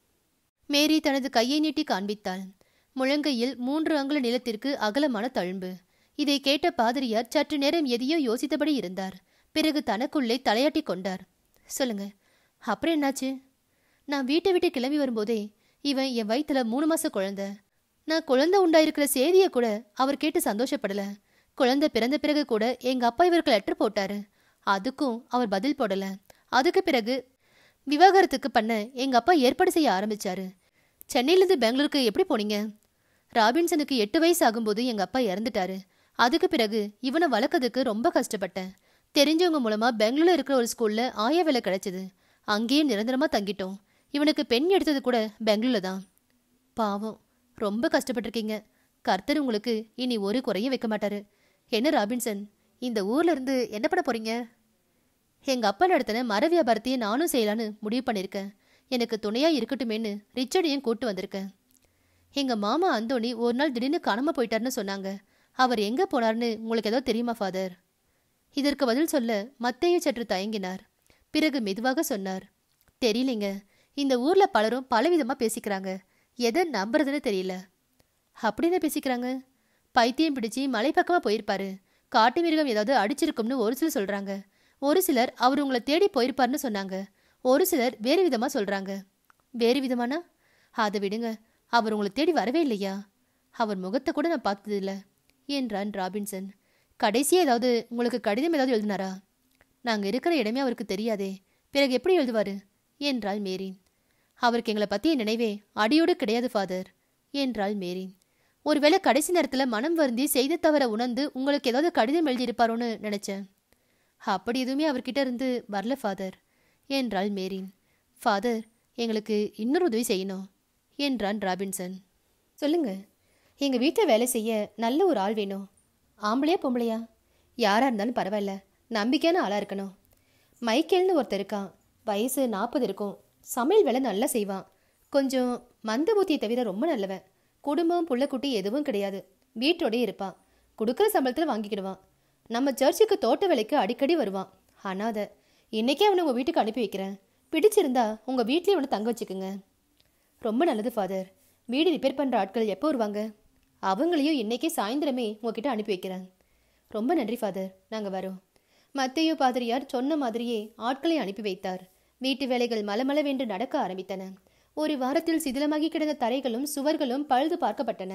மேரி தனது கையை நீட்டி காண்பித்தாள் முழங்கையில் மூன்று அங்குல நிலத்திற்கு அகலமான தழும்பு இதை கேட்ட பாதிரியார் சற்று நேரம் எதையோ யோசித்தபடி இருந்தார் பிறகு தனக்குள்ளே தலையாட்டி கொண்டார் சொல்லுங்க அப்புறம் என்னாச்சு நான் வீட்டை விட்டு கிளம்பி வரும்போதே இவன் என் வயித்துல மூணு மாச குழந்தை நான் குழந்தை உண்டாயிருக்கிற செய்தியை கூட அவர் கேட்டு சந்தோஷப்படல குழந்தை பிறந்த பிறகு கூட எங்க அப்பா இவருக்கு லெட்டர் போட்டாரு அதுக்கும் அவர் பதில் போடல அதுக்கு பிறகு விவாகரத்துக்கு பண்ண எங்க அப்பா ஏற்பாடு செய்ய ஆரம்பிச்சாரு சென்னையிலேருந்து பெங்களூருக்கு எப்படி போனீங்க ராபின்சனுக்கு எட்டு வயசு ஆகும்போது எங்க அப்பா இறந்துட்டாரு அதுக்கு பிறகு இவனை வளர்க்கறதுக்கு ரொம்ப கஷ்டப்பட்டேன் தெரிஞ்சவங்க மூலமா பெங்களூர்ல இருக்கிற ஒரு ஸ்கூல்ல ஆயா வேலை கிடைச்சது அங்கேயே நிரந்தரமா தங்கிட்டோம் இவனுக்கு பெண் எடுத்தது கூட பெங்களூர்ல தான் பாவம் ரொம்ப கஷ்டப்பட்டிருக்கீங்க கர்த்தர் உங்களுக்கு இனி ஒரு குறையும் வைக்க மாட்டாரு என்ன ராபின்சன் இந்த ஊர்ல இருந்து என்ன பண்ண போறீங்க எங்க அப்பா நடத்தின மர வியாபாரத்தையே நானும் செய்யலான்னு முடிவு பண்ணியிருக்கேன் எனக்கு துணையா இருக்கட்டுமேன்னு ரிச்சர்டையும் கூட்டு வந்திருக்கேன் எங்க மாமா அந்தோணி ஒரு நாள் திடீர்னு காணாம போயிட்டாருன்னு சொன்னாங்க அவர் எங்க போனார்னு உங்களுக்கு ஏதோ தெரியுமா ஃபாதர் இதற்கு பதில் சொல்ல மத்தையும் சற்று தயங்கினார் பிறகு மெதுவாக சொன்னார் தெரியலைங்க இந்த ஊர்ல பலரும் பலவிதமா பேசிக்கிறாங்க எதை நம்புறதுன்னு தெரியல அப்படின்னு பேசிக்கிறாங்க பைத்தியம் பிடிச்சி மலை பக்கமா போயிருப்பாரு காட்டு மிருகம் ஏதாவது அடிச்சிருக்கும்னு ஒரு சிலர் சொல்றாங்க ஒரு சிலர் அவர் உங்களை தேடி போயிருப்பாருன்னு சொன்னாங்க ஒரு சிலர் வேறு விதமா சொல்றாங்க வேறு விதமானா அதை விடுங்க அவர் உங்களை தேடி வரவே இல்லையா அவர் முகத்தை கூட நான் பார்த்ததில்ல என்றான் ராபின்சன் கடைசியா ஏதாவது உங்களுக்கு கடிதம் ஏதாவது எழுதினாரா நாங்க இருக்கிற இடமே அவருக்கு தெரியாதே பிறகு எப்படி எழுதுவாரு என்றாள் மேரி அவருக்கு எங்களை பத்திய நினைவே அடியோடு கிடையாது ஃபாதர் என்றாள் மேரி ஒருவேளை கடைசி நேரத்துல மனம் வருந்தி செய்த தவற உணர்ந்து உங்களுக்கு ஏதாவது கடிதம் எழுதியிருப்பாரோன்னு நினைச்சேன் அப்படி எதுவுமே அவர்கிட்ட இருந்து வரல ஃபாதர் என்றாள் மேரி ஃபாதர் எங்களுக்கு இன்னொரு உதவி செய்யணும் என்றான் ராபின்சன் சொல்லுங்க எங்க வீட்டில் வேலை செய்ய நல்ல ஒரு ஆள் வேணும் ஆம்பளையா பொம்பளையா யாரா இருந்தாலும் பரவாயில்ல நம்பிக்கையான ஆளா இருக்கணும் மைக்கேல்னு ஒருத்தர் இருக்கான் வயசு நாற்பது இருக்கும் சமையல் வேலை நல்லா செய்வான் கொஞ்சம் மந்த புத்தியை தவிர ரொம்ப நல்லவன் குடும்பம் புள்ளக்குட்டி எதுவும் கிடையாது வீட்டோடயே இருப்பான் கொடுக்குற சம்பளத்தில் வாங்கிக்கிடுவான் நம்ம சர்ச்சுக்கு தோட்ட வேலைக்கு அடிக்கடி வருவான் அனாதை இன்னைக்கே அவனை உங்கள் வீட்டுக்கு அனுப்பி வைக்கிறேன் பிடிச்சிருந்தா உங்கள் வீட்லேயே அவனை தங்க வச்சுக்குங்க ரொம்ப நல்லது ஃபாதர் வீடு ரிப்பேர் பண்ணுற ஆட்கள் எப்போ வருவாங்க அவங்களையும் இன்னைக்கே சாயந்தரமே உங்ககிட்ட அனுப்பி வைக்கிறேன் ரொம்ப நன்றி ஃபாதர் நாங்கள் வரோம் மத்தையோ பாதிரியார் சொன்ன மாதிரியே ஆட்களை அனுப்பி வைத்தார் வீட்டு வேலைகள் மலமளவென்று நடக்க ஆரம்பித்தன ஒரு வாரத்தில் சிதிலமாகி கிடந்த தரைகளும் சுவர்களும் பழுது பார்க்கப்பட்டன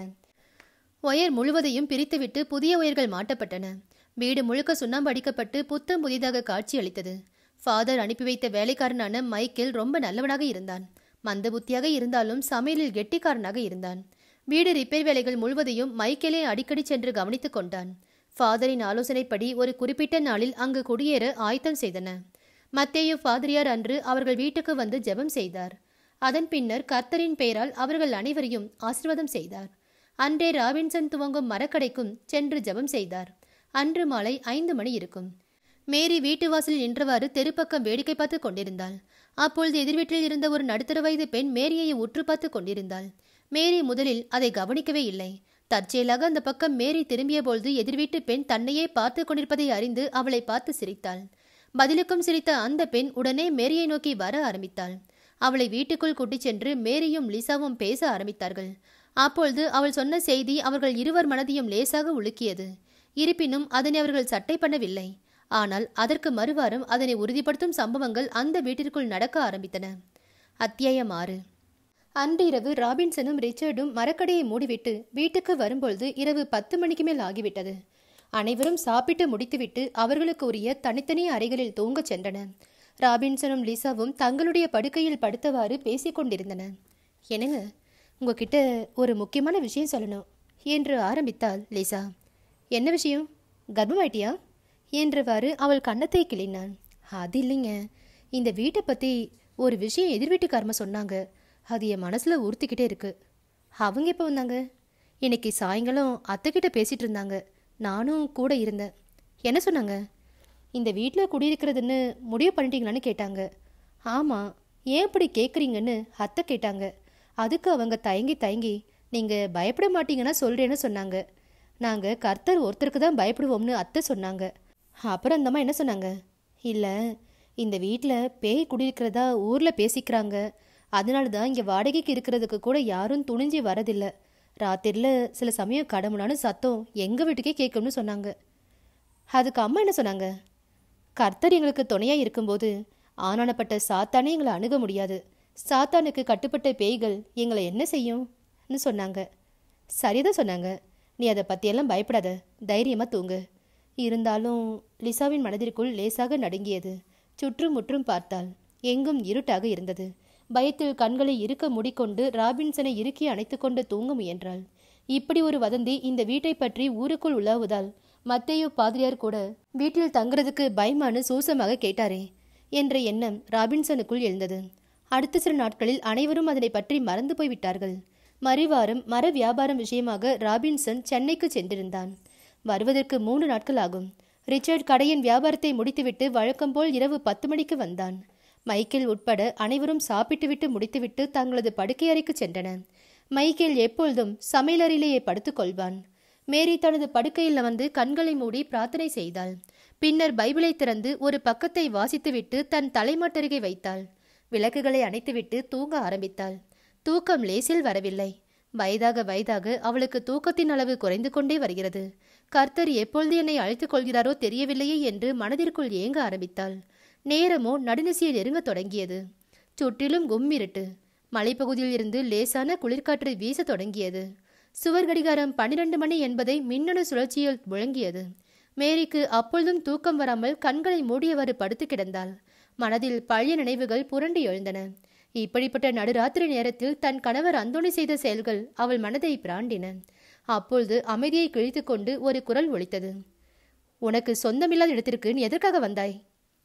ஒயர் முழுவதையும் பிரித்துவிட்டு புதிய ஒயர்கள் மாட்டப்பட்டன வீடு முழுக்க சுண்ணாம்பு அடிக்கப்பட்டு புத்தம் புதிதாக காட்சி அளித்தது ஃபாதர் அனுப்பி வைத்த வேலைக்காரனான மைக்கேல் ரொம்ப நல்லவனாக இருந்தான் மந்த புத்தியாக இருந்தாலும் சமையலில் கெட்டிக்காரனாக இருந்தான் வீடு ரிப்பேர் வேலைகள் முழுவதையும் மைக்கேலே அடிக்கடி சென்று கவனித்துக் கொண்டான் ஃபாதரின் ஆலோசனைப்படி ஒரு குறிப்பிட்ட நாளில் அங்கு குடியேற ஆயத்தம் செய்தன மத்தேயு ஃபாதரியார் அன்று அவர்கள் வீட்டுக்கு வந்து ஜெபம் செய்தார் அதன் பின்னர் கர்த்தரின் பெயரால் அவர்கள் அனைவரையும் ஆசீர்வாதம் செய்தார் அன்றே ராபின்சன் துவங்கும் மரக்கடைக்கும் சென்று ஜெபம் செய்தார் அன்று மாலை ஐந்து மணி இருக்கும் மேரி வீட்டு வாசலில் நின்றவாறு தெருப்பக்கம் வேடிக்கை பார்த்து கொண்டிருந்தாள் அப்பொழுது எதிர்வீட்டில் இருந்த ஒரு நடுத்தர வயது பெண் மேரியை உற்று பார்த்து கொண்டிருந்தாள் மேரி முதலில் அதை கவனிக்கவே இல்லை தற்செயலாக அந்த பக்கம் மேரி திரும்பிய பொழுது எதிர்வீட்டு பெண் தன்னையே பார்த்து கொண்டிருப்பதை அறிந்து அவளை பார்த்து சிரித்தாள் பதிலுக்கும் சிரித்த அந்த பெண் உடனே மேரியை நோக்கி வர ஆரம்பித்தாள் அவளை வீட்டுக்குள் கூட்டிச் சென்று மேரியும் லிசாவும் பேச ஆரம்பித்தார்கள் அப்பொழுது அவள் சொன்ன செய்தி அவர்கள் இருவர் மனதையும் லேசாக உலுக்கியது இருப்பினும் அதனை அவர்கள் சட்டை பண்ணவில்லை ஆனால் அதற்கு மறுவாரம் அதனை உறுதிப்படுத்தும் சம்பவங்கள் அந்த வீட்டிற்குள் நடக்க ஆரம்பித்தன அத்தியாயம் ஆறு அன்று இரவு ராபின்சனும் ரிச்சர்டும் மரக்கடையை மூடிவிட்டு வீட்டுக்கு வரும்பொழுது இரவு பத்து மணிக்கு மேல் ஆகிவிட்டது அனைவரும் சாப்பிட்டு முடித்துவிட்டு அவர்களுக்கு உரிய தனித்தனி அறைகளில் தூங்கச் சென்றனர் ராபின்சனும் லிசாவும் தங்களுடைய படுக்கையில் படுத்தவாறு பேசிக் கொண்டிருந்தன என்னங்க உங்ககிட்ட ஒரு முக்கியமான விஷயம் சொல்லணும் என்று ஆரம்பித்தாள் லிசா என்ன விஷயம் கர்ப்பமாயிட்டியா என்றவாறு அவள் கன்னத்தை கிளினான் அது இல்லைங்க இந்த வீட்டை பற்றி ஒரு விஷயம் எதிர் வீட்டுக்காரமா சொன்னாங்க அது என் மனசில் உறுத்திக்கிட்டே இருக்கு அவங்க எப்போ வந்தாங்க இன்னைக்கு சாயங்காலம் அத்தைக்கிட்ட பேசிட்டு இருந்தாங்க நானும் கூட இருந்தேன் என்ன சொன்னாங்க இந்த வீட்டில் குடியிருக்கிறதுன்னு முடிவு பண்ணிட்டீங்களான்னு கேட்டாங்க ஆமாம் ஏன் இப்படி கேட்குறீங்கன்னு அத்தை கேட்டாங்க அதுக்கு அவங்க தயங்கி தயங்கி நீங்கள் பயப்பட மாட்டீங்கன்னா சொல்கிறேன்னு சொன்னாங்க நாங்கள் கர்த்தர் ஒருத்தருக்கு தான் பயப்படுவோம்னு அத்தை சொன்னாங்க அப்புறம் அந்தம்மா என்ன சொன்னாங்க இல்லை இந்த வீட்டில் பேய் குடியிருக்கிறதா ஊரில் பேசிக்கிறாங்க அதனால தான் இங்கே வாடகைக்கு இருக்கிறதுக்கு கூட யாரும் துணிஞ்சு வரதில்லை ராத்திரில சில சமயம் கடமுடான்னு சத்தம் எங்கள் வீட்டுக்கே கேட்கும்னு சொன்னாங்க அதுக்கு அம்மா என்ன சொன்னாங்க கர்த்தர் எங்களுக்கு துணையாக இருக்கும்போது ஆனானப்பட்ட சாத்தானே எங்களை அணுக முடியாது சாத்தானுக்கு கட்டுப்பட்ட பேய்கள் எங்களை என்ன செய்யும்னு சொன்னாங்க சரிதான் சொன்னாங்க நீ அதை பற்றியெல்லாம் பயப்படாத தைரியமாக தூங்கு இருந்தாலும் லிசாவின் மனதிற்குள் லேசாக நடுங்கியது சுற்றும் முற்றும் பார்த்தாள் எங்கும் இருட்டாக இருந்தது பயத்தில் கண்களை இருக்க மூடிக்கொண்டு ராபின்சனை இறுக்கி அணைத்துக்கொண்டு தூங்க முயன்றாள் இப்படி ஒரு வதந்தி இந்த வீட்டை பற்றி ஊருக்குள் உலாவுதால் மத்தேயோ பாதிரியார் கூட வீட்டில் தங்குறதுக்கு பயமானு சூசமாக கேட்டாரே என்ற எண்ணம் ராபின்சனுக்குள் எழுந்தது அடுத்த சில நாட்களில் அனைவரும் அதனை பற்றி மறந்து போய்விட்டார்கள் மறுவாரம் மர வியாபாரம் விஷயமாக ராபின்சன் சென்னைக்கு சென்றிருந்தான் வருவதற்கு மூன்று நாட்கள் ஆகும் ரிச்சர்ட் கடையின் வியாபாரத்தை முடித்துவிட்டு வழக்கம் போல் இரவு பத்து மணிக்கு வந்தான் மைக்கேல் உட்பட அனைவரும் சாப்பிட்டுவிட்டு முடித்துவிட்டு தங்களது படுக்கை அறைக்கு சென்றனர் மைக்கேல் எப்பொழுதும் சமையலறையிலேயே படுத்துக் கொள்வான் மேரி தனது படுக்கையில் வந்து கண்களை மூடி பிரார்த்தனை செய்தாள் பின்னர் பைபிளை திறந்து ஒரு பக்கத்தை வாசித்துவிட்டு தன் தலைமாட்டருகே வைத்தாள் விளக்குகளை அணைத்துவிட்டு தூங்க ஆரம்பித்தாள் தூக்கம் லேசில் வரவில்லை வயதாக வயதாக அவளுக்கு தூக்கத்தின் அளவு குறைந்து கொண்டே வருகிறது கர்த்தர் எப்பொழுது என்னை அழைத்துக் கொள்கிறாரோ தெரியவில்லையே என்று மனதிற்குள் ஏங்க ஆரம்பித்தாள் நேரமோ நடுநிசையை நெருங்கத் தொடங்கியது சுற்றிலும் கும்மிருட்டு மலைப்பகுதியில் இருந்து லேசான குளிர்காற்று வீசத் தொடங்கியது சுவர் கடிகாரம் பன்னிரண்டு மணி என்பதை மின்னணு சுழற்சியில் முழங்கியது மேரிக்கு அப்பொழுதும் தூக்கம் வராமல் கண்களை மூடியவாறு படுத்து கிடந்தாள் மனதில் பழைய நினைவுகள் புரண்டு எழுந்தன இப்படிப்பட்ட நடுராத்திரி நேரத்தில் தன் கணவர் அந்தோணி செய்த செயல்கள் அவள் மனதை பிராண்டின அப்பொழுது அமைதியை கிழித்துக் கொண்டு ஒரு குரல் ஒலித்தது உனக்கு சொந்தமில்லாத இடத்திற்கு நீ எதற்காக வந்தாய்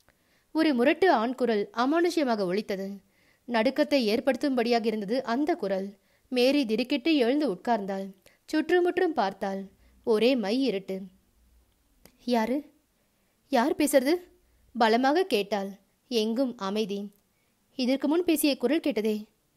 ஒரு முரட்டு ஆண் குரல் அமானுஷ்யமாக ஒலித்தது நடுக்கத்தை ஏற்படுத்தும்படியாக இருந்தது அந்த குரல் மேரி திடுக்கிட்டு எழுந்து உட்கார்ந்தாள் சுற்றுமுற்றும் பார்த்தாள் ஒரே மை இருட்டு யாரு யார் பேசுறது பலமாக கேட்டாள் எங்கும் அமைதி இதற்கு முன் பேசிய குரல் கேட்டதே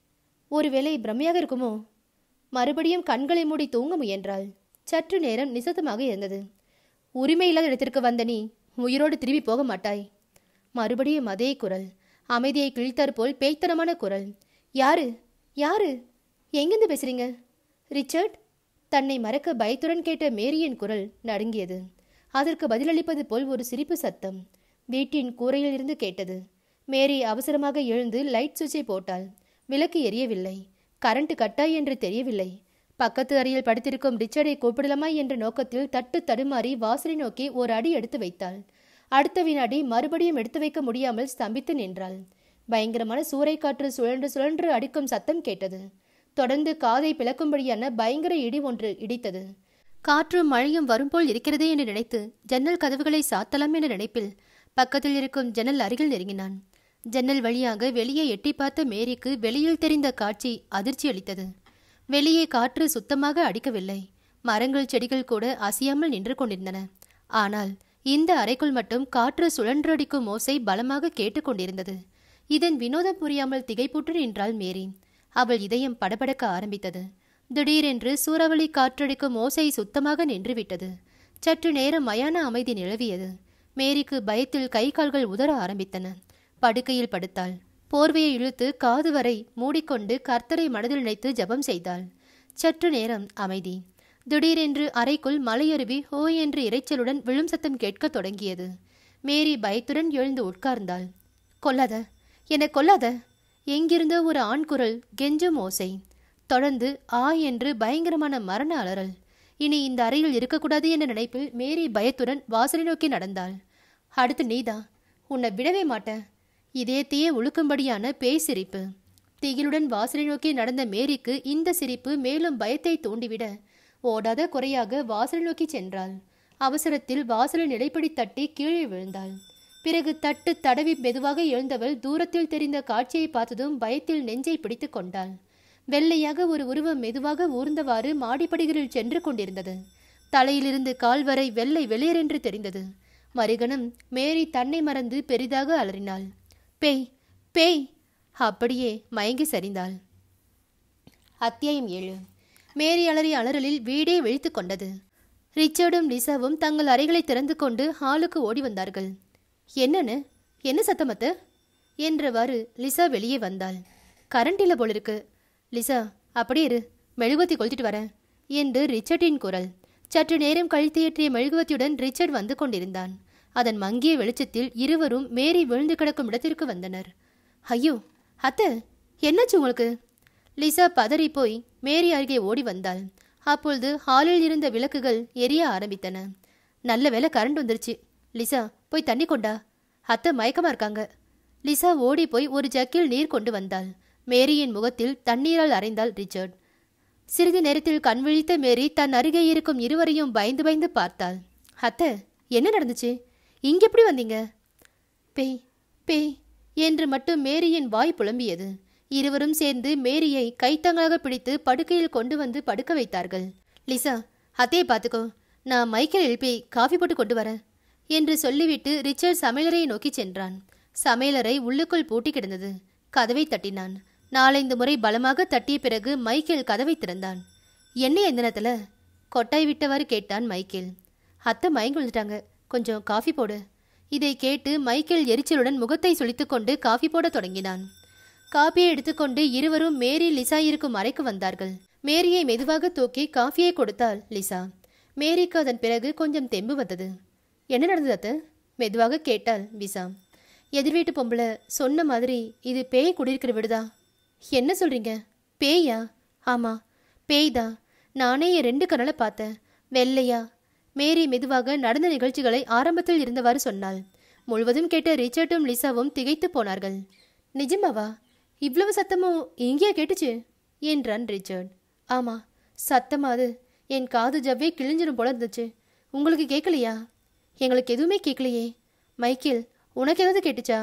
ஒருவேளை பிரமையாக இருக்குமோ மறுபடியும் கண்களை மூடி தூங்க முயன்றாள் சற்று நேரம் நிசத்தமாக இருந்தது உரிமையில்லாத இடத்திற்கு வந்த நீ உயிரோடு திரும்பி போக மாட்டாய் மறுபடியும் அதே குரல் அமைதியை கிழித்தாற் போல் பேய்த்தனமான குரல் யாரு யாரு எங்கிருந்து பேசுறீங்க ரிச்சர்ட் தன்னை மறக்க பயத்துடன் கேட்ட மேரியின் குரல் நடுங்கியது அதற்கு பதிலளிப்பது போல் ஒரு சிரிப்பு சத்தம் வீட்டின் கூரையில் இருந்து கேட்டது மேரி அவசரமாக எழுந்து லைட் சுவிட்சை போட்டாள் விளக்கு எரியவில்லை கரண்ட் கட்டாய் என்று தெரியவில்லை பக்கத்து அறையில் படுத்திருக்கும் ரிச்சர்டை கூப்பிடலாமா என்ற நோக்கத்தில் தட்டு தடுமாறி வாசலை நோக்கி ஒரு அடி எடுத்து வைத்தாள் அடுத்த வினாடி மறுபடியும் எடுத்து வைக்க முடியாமல் ஸ்தம்பித்து நின்றாள் பயங்கரமான சூறைக்காற்று சுழன்று சுழன்று அடிக்கும் சத்தம் கேட்டது தொடர்ந்து காதை பிளக்கும்படியான பயங்கர இடி ஒன்று இடித்தது காற்றும் மழையும் வரும்போல் இருக்கிறதே என்று நினைத்து ஜன்னல் கதவுகளை சாத்தலாம் என்ற நினைப்பில் பக்கத்தில் இருக்கும் ஜன்னல் அருகில் நெருங்கினான் ஜன்னல் வழியாக வெளியே எட்டி பார்த்த மேரிக்கு வெளியில் தெரிந்த காட்சி அதிர்ச்சி அளித்தது வெளியே காற்று சுத்தமாக அடிக்கவில்லை மரங்கள் செடிகள் கூட அசையாமல் நின்று கொண்டிருந்தன ஆனால் இந்த அறைக்குள் மட்டும் காற்று சுழன்றடிக்கும் ஓசை பலமாக கேட்டுக்கொண்டிருந்தது இதன் வினோதம் புரியாமல் திகைப்புற்று நின்றாள் மேரி அவள் இதயம் படபடக்க ஆரம்பித்தது திடீரென்று சூறாவளி காற்றடிக்கும் ஓசை சுத்தமாக நின்றுவிட்டது சற்று நேரம் மயான அமைதி நிலவியது மேரிக்கு பயத்தில் கை கால்கள் உதற ஆரம்பித்தன படுக்கையில் படுத்தாள் போர்வையை இழுத்து காது வரை மூடிக்கொண்டு கர்த்தரை மனதில் நினைத்து ஜெபம் செய்தாள் சற்று நேரம் அமைதி திடீரென்று அறைக்குள் மலையருவி ஹோ என்று இரைச்சலுடன் விழும் சத்தம் கேட்கத் தொடங்கியது மேரி பயத்துடன் எழுந்து உட்கார்ந்தாள் கொல்லாத என்னை கொல்லாத எங்கிருந்தோ ஒரு ஆண் குரல் கெஞ்சும் ஓசை தொடர்ந்து ஆ என்று பயங்கரமான மரண அலறல் இனி இந்த அறையில் இருக்கக்கூடாது என்ற நினைப்பில் மேரி பயத்துடன் வாசலை நோக்கி நடந்தாள் அடுத்து நீதான் உன்னை விடவே மாட்டேன் இதயத்தையே உழுக்கும்படியான பேய் சிரிப்பு திகிலுடன் வாசலை நோக்கி நடந்த மேரிக்கு இந்த சிரிப்பு மேலும் பயத்தை தூண்டிவிட ஓடாத குறையாக வாசலை நோக்கி சென்றாள் அவசரத்தில் வாசலை நிலைப்படி தட்டி கீழே விழுந்தாள் பிறகு தட்டு தடவி மெதுவாக எழுந்தவள் தூரத்தில் தெரிந்த காட்சியை பார்த்ததும் பயத்தில் நெஞ்சை பிடித்து கொண்டாள் வெள்ளையாக ஒரு உருவம் மெதுவாக ஊர்ந்தவாறு மாடிப்படிகளில் சென்று கொண்டிருந்தது தலையிலிருந்து கால் வரை வெள்ளை வெளியரென்று தெரிந்தது மறுகணம் மேரி தன்னை மறந்து பெரிதாக அலறினாள் பேய் பேய் அப்படியே மயங்கி சரிந்தாள் அத்தியாயம் ஏழு மேரி அலறி அலறலில் வீடே விழித்து கொண்டது ரிச்சர்டும் லிசாவும் தங்கள் அறைகளை திறந்து கொண்டு ஹாலுக்கு ஓடி வந்தார்கள் என்னன்னு என்ன சத்தமத்து என்றவாறு லிசா வெளியே வந்தாள் கரண்ட் இல்லை போலிருக்கு லிசா அப்படியே இரு மெழுகுவத்தி கொளுத்திட்டு வரேன் என்று ரிச்சர்டின் குரல் சற்று நேரம் கழித்து ஏற்றிய மெழுகுவத்தியுடன் ரிச்சர்ட் வந்து கொண்டிருந்தான் அதன் மங்கிய வெளிச்சத்தில் இருவரும் மேரி விழுந்து கிடக்கும் இடத்திற்கு வந்தனர் ஐயோ அத்தை என்னாச்சு உங்களுக்கு லிசா பதறி போய் மேரி அருகே ஓடி வந்தாள் அப்பொழுது ஹாலில் இருந்த விளக்குகள் எரிய ஆரம்பித்தன நல்ல வேளை கரண்ட் வந்துருச்சு லிசா போய் தண்ணி கொண்டா அத்தை மயக்கமா இருக்காங்க லிசா ஓடி போய் ஒரு ஜக்கில் நீர் கொண்டு வந்தாள் மேரியின் முகத்தில் தண்ணீரால் அரைந்தாள் ரிச்சர்ட் சிறிது நேரத்தில் கண் விழித்த மேரி தன் அருகே இருக்கும் இருவரையும் பயந்து பயந்து பார்த்தாள் அத்தை என்ன நடந்துச்சு இங்க எப்படி வந்தீங்க பேய் பேய் என்று மட்டும் மேரியின் வாய் புலம்பியது இருவரும் சேர்ந்து மேரியை கைத்தங்களாக பிடித்து படுக்கையில் கொண்டு வந்து படுக்க வைத்தார்கள் லிசா அத்தையை பார்த்துக்கோ நான் மைக்கேல் எழுப்பி காஃபி போட்டு கொண்டு வரேன் என்று சொல்லிவிட்டு ரிச்சர்ட் சமையலறையை நோக்கி சென்றான் சமையலறை உள்ளுக்குள் பூட்டி கிடந்தது கதவை தட்டினான் நாலைந்து முறை பலமாக தட்டிய பிறகு மைக்கேல் கதவை திறந்தான் என்ன எந்த நேரத்துல கொட்டாய் விட்டவாறு கேட்டான் மைக்கேல் அத்தை மயங்கி விழுந்துட்டாங்க கொஞ்சம் காஃபி போடு இதை கேட்டு மைக்கேல் எரிச்சலுடன் முகத்தை சுளித்துக்கொண்டு காஃபி போடத் தொடங்கினான் காப்பியை எடுத்துக்கொண்டு இருவரும் மேரி லிசா இருக்கும் அறைக்கு வந்தார்கள் மேரியை மெதுவாக தூக்கி காஃபியை கொடுத்தாள் லிசா மேரிக்கு அதன் பிறகு கொஞ்சம் தெம்பு வந்தது என்ன நடந்தது அத்தை மெதுவாக கேட்டாள் விசா எதிர் வீட்டு பொம்பளை சொன்ன மாதிரி இது பேய் குடியிருக்கிற வீடுதா என்ன சொல்றீங்க பேயா ஆமா பேய்தான் நானே என் ரெண்டு கண்ணால பார்த்தேன் வெள்ளையா மேரி மெதுவாக நடந்த நிகழ்ச்சிகளை ஆரம்பத்தில் இருந்தவாறு சொன்னாள் முழுவதும் கேட்ட ரிச்சர்டும் லிசாவும் திகைத்து போனார்கள் நிஜமாவா இவ்வளவு சத்தமும் எங்கேயா கேட்டுச்சு என்றான் ரிச்சர்ட் ஆமா சத்தமா அது என் காது ஜவ்வே கிழிஞ்சிரும் போல இருந்துச்சு உங்களுக்கு கேட்கலையா எங்களுக்கு எதுவுமே கேட்கலையே மைக்கேல் உனக்கு ஏதாவது கேட்டுச்சா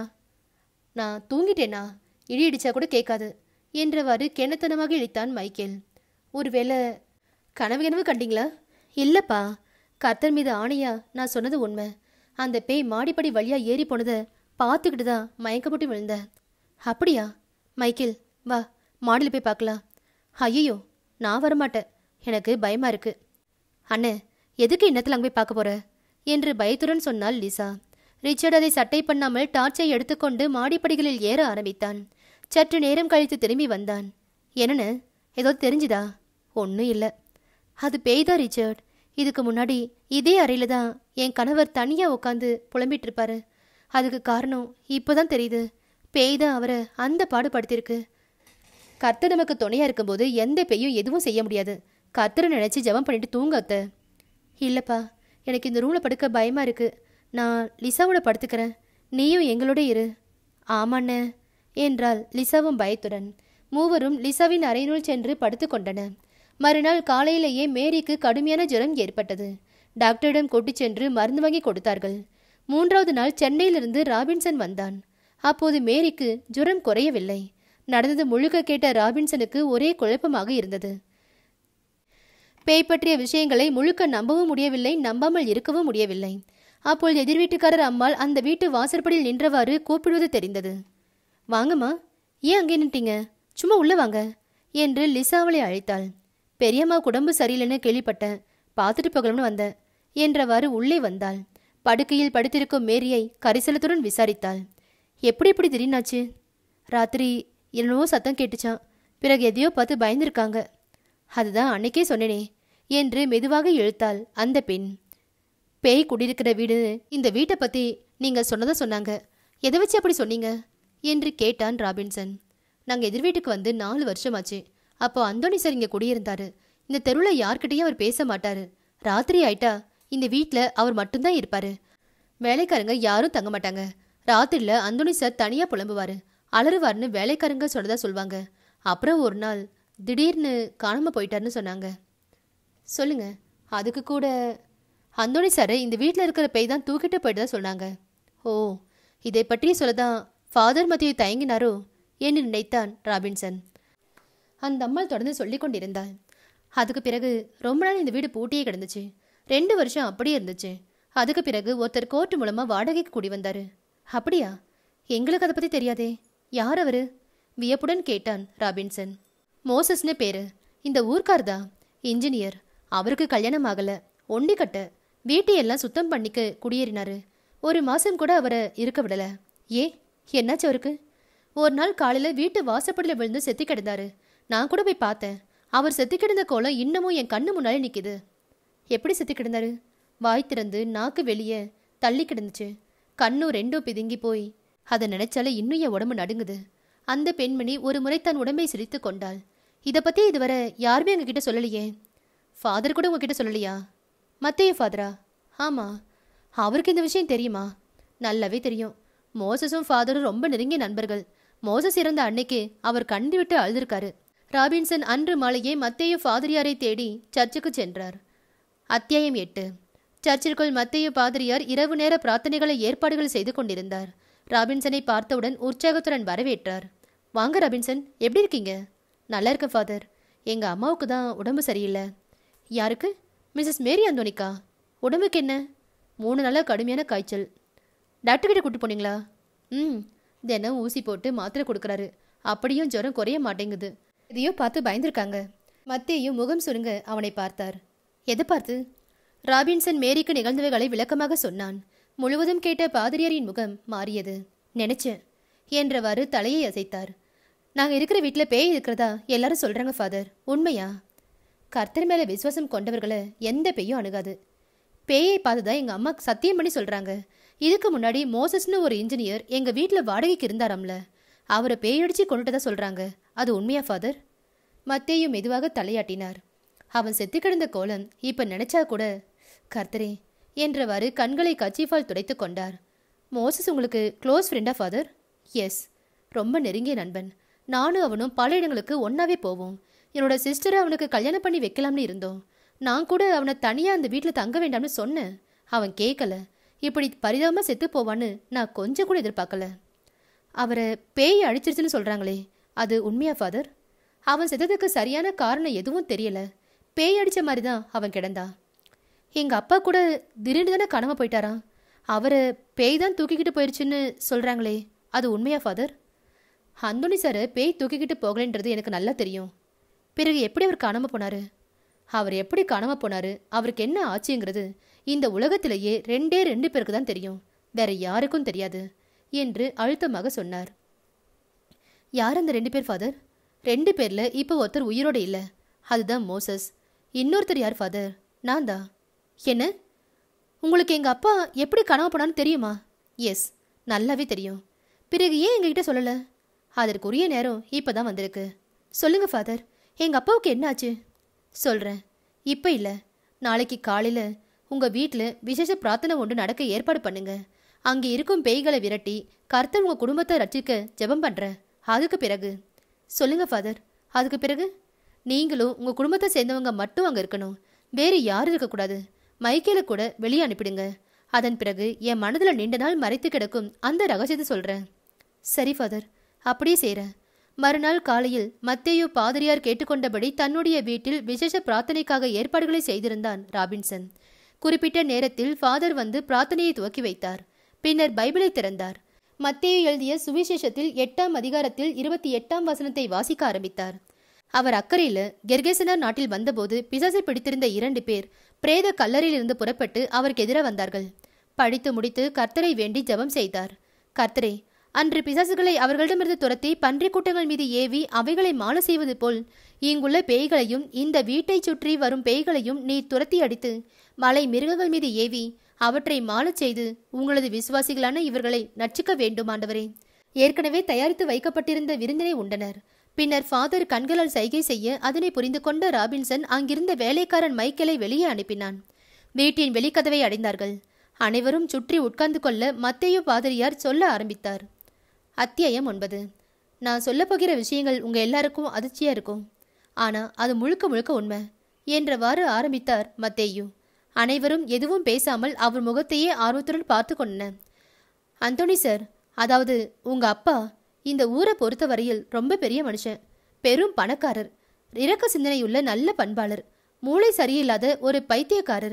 நான் தூங்கிட்டேனா இடி இடிச்சா கூட கேட்காது என்றவாறு கிணத்தனமாக இழித்தான் மைக்கேல் ஒருவேளை கனவு கனவு கண்டீங்களா இல்லப்பா கர்த்தர் மீது ஆணையா நான் சொன்னது உண்மை அந்த பேய் மாடிப்படி வழியா ஏறி போனதை பார்த்துக்கிட்டு தான் மயக்கப்பட்டு விழுந்தேன் அப்படியா மைக்கேல் வா மாடியில் போய் பார்க்கலாம் ஐயோ நான் வரமாட்டேன் எனக்கு பயமா இருக்கு அண்ணே எதுக்கு இன்னத்தில் அங்கே போய் பார்க்க போற என்று பயத்துடன் சொன்னாள் லிசா ரிச்சர்ட் அதை சட்டை பண்ணாமல் டார்ச்சை எடுத்துக்கொண்டு மாடிப்படிகளில் ஏற ஆரம்பித்தான் சற்று நேரம் கழித்து திரும்பி வந்தான் என்னன்னு ஏதோ தெரிஞ்சுதா ஒன்றும் இல்லை அது பேய்தான் ரிச்சர்ட் இதுக்கு முன்னாடி இதே அறையில தான் என் கணவர் தனியா உட்காந்து புலம்பிட்டு இருப்பாரு அதுக்கு காரணம் இப்போதான் தெரியுது பேய் தான் அவரை அந்த பாடுபடுத்தியிருக்கு கர்த்தர் நமக்கு துணையா இருக்கும்போது எந்த பேயும் எதுவும் செய்ய முடியாது கர்த்தரை நினைச்சு ஜெபம் பண்ணிட்டு தூங்க அத்த இல்லப்பா எனக்கு இந்த ரூம்ல படுக்க பயமா இருக்கு நான் லிசாவோட படுத்துக்கிறேன் நீயும் எங்களோட இரு ஆமாண்ணே என்றாள் லிசாவும் பயத்துடன் மூவரும் லிசாவின் அறையினுள் சென்று படுத்துக் கொண்டன மறுநாள் காலையிலேயே மேரிக்கு கடுமையான ஜுரம் ஏற்பட்டது டாக்டரிடம் கூட்டிச் சென்று மருந்து வாங்கி கொடுத்தார்கள் மூன்றாவது நாள் சென்னையிலிருந்து ராபின்சன் வந்தான் அப்போது மேரிக்கு ஜுரம் குறையவில்லை நடந்தது முழுக்க கேட்ட ராபின்சனுக்கு ஒரே குழப்பமாக இருந்தது பேய் பற்றிய விஷயங்களை முழுக்க நம்பவும் முடியவில்லை நம்பாமல் இருக்கவும் முடியவில்லை அப்போது எதிர் வீட்டுக்காரர் அம்மாள் அந்த வீட்டு வாசற்படியில் நின்றவாறு கூப்பிடுவது தெரிந்தது வாங்கம்மா ஏன் அங்கே நின்ட்டீங்க சும்மா உள்ள வாங்க என்று லிசா அவளை அழைத்தாள் பெரியம்மா உடம்பு சரியில்லைன்னு கேள்விப்பட்டேன் பார்த்துட்டு போகலாம்னு வந்தேன் என்றவாறு உள்ளே வந்தாள் படுக்கையில் படுத்திருக்கும் மேரியை கரிசலத்துடன் விசாரித்தாள் எப்படி இப்படி திடீர்னாச்சு ராத்திரி என்னவோ சத்தம் கேட்டுச்சான் பிறகு எதையோ பார்த்து பயந்துருக்காங்க அதுதான் அன்னைக்கே சொன்னேனே என்று மெதுவாக இழுத்தாள் அந்த பெண் பேய் குடியிருக்கிற வீடு இந்த வீட்டை பத்தி நீங்க சொன்னதா சொன்னாங்க எதை வச்சு அப்படி சொன்னீங்க என்று கேட்டான் ராபின்சன் நாங்க எதிர் வீட்டுக்கு வந்து நாலு வருஷமாச்சு அப்போ அந்தோணி சார் இங்க குடியிருந்தாரு இந்த தெருவில் யார்கிட்டயும் அவர் பேச மாட்டாரு ராத்திரி ஆயிட்டா இந்த வீட்ல அவர் மட்டும்தான் இருப்பாரு வேலைக்காரங்க யாரும் தங்க மாட்டாங்க ராத்திரில அந்தோணி சார் தனியா புலம்புவாரு அலறுவார்னு வேலைக்காரங்க சொன்னதா சொல்வாங்க அப்புறம் ஒரு நாள் திடீர்னு காணாம போயிட்டாருன்னு சொன்னாங்க சொல்லுங்க அதுக்கு கூட அந்தோணி சார் இந்த வீட்டில் இருக்கிற பேய் தான் தூக்கிட்டு போயிட்டு தான் சொன்னாங்க ஓ இதை பற்றி சொல்லதான் ஃபாதர் மத்தியை தயங்கினாரோ என்று நினைத்தான் ராபின்சன் அந்த அம்மாள் தொடர்ந்து சொல்லிக் கொண்டிருந்தாள் அதுக்கு பிறகு ரொம்ப நாள் இந்த வீடு பூட்டியே கிடந்துச்சு ரெண்டு வருஷம் அப்படியே இருந்துச்சு அதுக்கு பிறகு ஒருத்தர் கோர்ட் மூலமா வாடகைக்கு கூடி வந்தாரு அப்படியா எங்களுக்கு அதை பத்தி தெரியாதே யார் அவரு வியப்புடன் கேட்டான் ராபின்சன் மோசஸ்னு பேரு இந்த ஊர்க்கார் தான் இன்ஜினியர் அவருக்கு கல்யாணம் ஆகல ஒண்டிக்கட்ட வீட்டையெல்லாம் சுத்தம் பண்ணிக்க குடியேறினாரு ஒரு மாசம் கூட அவரை இருக்க விடல ஏ என்னாச்சு அவருக்கு ஒரு நாள் காலையில வீட்டு வாசப்படியில விழுந்து செத்து கிடந்தாரு நான் கூட போய் பார்த்தேன் அவர் செத்து கிடந்த கோலம் இன்னமும் என் கண்ணு முன்னாலே நிக்குது எப்படி செத்து கிடந்தாரு வாய் திறந்து நாக்கு வெளியே தள்ளி கிடந்துச்சு கண்ணும் ரெண்டும் பிதுங்கி போய் அதை நினைச்சாலே இன்னும் என் உடம்பு நடுங்குது அந்த பெண்மணி ஒரு முறை தன் உடம்பை சிரித்து கொண்டாள் இதை பத்தி இதுவரை யாருமே எங்ககிட்ட சொல்லலையே ஃபாதர் கூட உங்ககிட்ட சொல்லலையா மத்தேய ஃபாதரா ஆமா அவருக்கு இந்த விஷயம் தெரியுமா நல்லாவே தெரியும் மோசஸும் ஃபாதரும் ரொம்ப நெருங்கிய நண்பர்கள் மோசஸ் இறந்த அன்னைக்கு அவர் கண்டு விட்டு அழுதுருக்காரு ராபின்சன் அன்று மாலையே மத்தேயு ஃபாதரியாரை தேடி சர்ச்சுக்கு சென்றார் அத்தியாயம் எட்டு சர்ச்சிற்குள் மத்தேயு பாதிரியார் இரவு நேர பிரார்த்தனைகளை ஏற்பாடுகள் செய்து கொண்டிருந்தார் ராபின்சனை பார்த்தவுடன் உற்சாகத்துடன் வரவேற்றார் வாங்க ராபின்சன் எப்படி இருக்கீங்க நல்லா இருக்க ஃபாதர் எங்க அம்மாவுக்கு தான் உடம்பு சரியில்லை யாருக்கு மிஸ்ஸஸ் மேரி அந்தோனிக்கா உடம்புக்கு என்ன மூணு நாளாக கடுமையான காய்ச்சல் டாக்டர் கிட்ட கூட்டு போனீங்களா ம் தினம் ஊசி போட்டு மாத்திரை கொடுக்குறாரு அப்படியும் ஜுரம் குறைய மாட்டேங்குது எதையோ பார்த்து பயந்துருக்காங்க மத்தேயும் முகம் சுருங்க அவனை பார்த்தார் எதை பார்த்து ராபின்சன் மேரிக்கு நிகழ்ந்தவைகளை விளக்கமாக சொன்னான் முழுவதும் கேட்ட பாதிரியாரின் முகம் மாறியது நினைச்சேன் என்றவாறு தலையை அசைத்தார் நாங்க இருக்கிற வீட்ல பேய் இருக்கிறதா எல்லாரும் சொல்றாங்க ஃபாதர் உண்மையா கர்த்தர் மேல விசுவாசம் கொண்டவர்களை எந்த பேயும் அணுகாது பேயை பார்த்ததா எங்க அம்மா சத்தியம் பண்ணி சொல்றாங்க இதுக்கு முன்னாடி மோசஸ்னு ஒரு இன்ஜினியர் எங்க வீட்ல வாடகைக்கு இருந்தாராம்ல அவரை பேயடிச்சு கொண்டுட்டதா சொல்றாங்க அது உண்மையா ஃபாதர் மத்தேயும் மெதுவாக தலையாட்டினார் அவன் செத்து கிடந்த கோலம் இப்ப நினைச்சா கூட கர்த்தரே என்றவாறு கண்களை கச்சிஃபால் துடைத்து கொண்டார் மோசஸ் உங்களுக்கு க்ளோஸ் ஃப்ரெண்டா ஃபாதர் எஸ் ரொம்ப நெருங்கிய நண்பன் நானும் அவனும் பல இடங்களுக்கு ஒன்னாவே போவோம் என்னோட சிஸ்டரை அவனுக்கு கல்யாணம் பண்ணி வைக்கலாம்னு இருந்தோம் நான் கூட அவனை தனியா அந்த வீட்டில் தங்க வேண்டாம்னு சொன்னேன் அவன் கேட்கல இப்படி பரிதாபமா செத்து போவான்னு நான் கொஞ்சம் கூட எதிர்பார்க்கல அவரை பேய் அடிச்சிருச்சுன்னு சொல்றாங்களே அது உண்மையா ஃபாதர் அவன் செத்ததுக்கு சரியான காரணம் எதுவும் தெரியல பேய் அடிச்ச மாதிரி தான் அவன் கிடந்தா எங்க அப்பா கூட திடீர்னு தானே காணாம போயிட்டாராம் அவரை பேய் தான் தூக்கிக்கிட்டு போயிருச்சுன்னு சொல்றாங்களே அது உண்மையா ஃபாதர் அந்தோணி சார் பேய் தூக்கிக்கிட்டு போகலைன்றது எனக்கு நல்லா தெரியும் பிறகு எப்படி அவர் காணாம போனாரு அவர் எப்படி காணாம போனாரு அவருக்கு என்ன ஆச்சுங்கிறது இந்த உலகத்திலேயே ரெண்டே ரெண்டு பேருக்கு தான் தெரியும் வேற யாருக்கும் தெரியாது என்று அழுத்தமாக சொன்னார் யார் அந்த ரெண்டு பேர் ஃபாதர் ரெண்டு பேர்ல இப்போ ஒருத்தர் உயிரோட இல்ல அதுதான் மோசஸ் இன்னொருத்தர் யார் ஃபாதர் நான் தான் என்ன உங்களுக்கு எங்க அப்பா எப்படி கனவு போனான்னு தெரியுமா எஸ் நல்லாவே தெரியும் பிறகு ஏன் எங்ககிட்ட சொல்லல அதற்குரிய நேரம் இப்பதான் வந்திருக்கு சொல்லுங்க ஃபாதர் எங்க அப்பாவுக்கு என்ன ஆச்சு சொல்றேன் இப்ப இல்ல நாளைக்கு காலையில உங்க வீட்ல விசேஷ பிரார்த்தனை ஒன்று நடக்க ஏற்பாடு பண்ணுங்க அங்க இருக்கும் பேய்களை விரட்டி கர்த்தர் உங்க குடும்பத்தை ரட்சிக்க ஜெபம் பண்றேன் அதுக்கு பிறகு சொல்லுங்க ஃபாதர் அதுக்கு பிறகு நீங்களும் உங்க குடும்பத்தை சேர்ந்தவங்க மட்டும் அங்க இருக்கணும் வேறு யாரும் இருக்கக்கூடாது மைக்கேல கூட வெளியே அனுப்பிடுங்க அதன் பிறகு என் மனதுல நீண்ட நாள் மறைத்து கிடக்கும் அந்த ரகசியத்தை சொல்றேன் சரி ஃபாதர் அப்படியே செய்றேன் மறுநாள் காலையில் மத்தேயு பாதிரியார் கேட்டுக்கொண்டபடி தன்னுடைய வீட்டில் விசேஷ பிரார்த்தனைக்காக ஏற்பாடுகளை செய்திருந்தான் ராபின்சன் குறிப்பிட்ட நேரத்தில் ஃபாதர் வந்து பிரார்த்தனையை துவக்கி வைத்தார் பின்னர் பைபிளை திறந்தார் மத்தேயு எழுதிய சுவிசேஷத்தில் எட்டாம் அதிகாரத்தில் இருபத்தி எட்டாம் வசனத்தை வாசிக்க ஆரம்பித்தார் அவர் அக்கறையில் கெர்கேசனா நாட்டில் வந்தபோது பிசாசை பிடித்திருந்த இரண்டு பேர் பிரேத கல்லறையிலிருந்து புறப்பட்டு அவருக்கு எதிர வந்தார்கள் படித்து முடித்து கர்த்தரை வேண்டி ஜெபம் செய்தார் கர்த்தரே அன்று பிசாசுகளை அவர்களிடமிருந்து துரத்தி பன்றிக் கூட்டங்கள் மீது ஏவி அவைகளை மாள செய்வது போல் இங்குள்ள பேய்களையும் இந்த வீட்டைச் சுற்றி வரும் பேய்களையும் நீ துரத்தி அடித்து மலை மிருகங்கள் மீது ஏவி அவற்றை மாளச் செய்து உங்களது விசுவாசிகளான இவர்களை நச்சுக்க வேண்டும் ஆண்டவரே ஏற்கனவே தயாரித்து வைக்கப்பட்டிருந்த விருந்தினை உண்டனர் பின்னர் ஃபாதர் கண்களால் சைகை செய்ய அதனை புரிந்து கொண்ட ராபின்சன் அங்கிருந்த வேலைக்காரன் மைக்கேலை வெளியே அனுப்பினான் வீட்டின் வெளிக்கதவை அடைந்தார்கள் அனைவரும் சுற்றி உட்கார்ந்து கொள்ள மத்தேயு பாதிரியார் சொல்ல ஆரம்பித்தார் அத்தியாயம் ஒன்பது நான் சொல்லப் போகிற விஷயங்கள் உங்க எல்லாருக்கும் அதிர்ச்சியா இருக்கும் ஆனா அது முழுக்க முழுக்க உண்மை என்றவாறு ஆரம்பித்தார் மத்தேயு அனைவரும் எதுவும் பேசாமல் அவர் முகத்தையே ஆர்வத்துடன் பார்த்து கொண்டனர் அந்தோணி சார் அதாவது உங்க அப்பா இந்த ஊரை பொறுத்தவரையில் ரொம்ப பெரிய மனுஷன் பெரும் பணக்காரர் இரக்க சிந்தனையுள்ள நல்ல பண்பாளர் மூளை சரியில்லாத ஒரு பைத்தியக்காரர்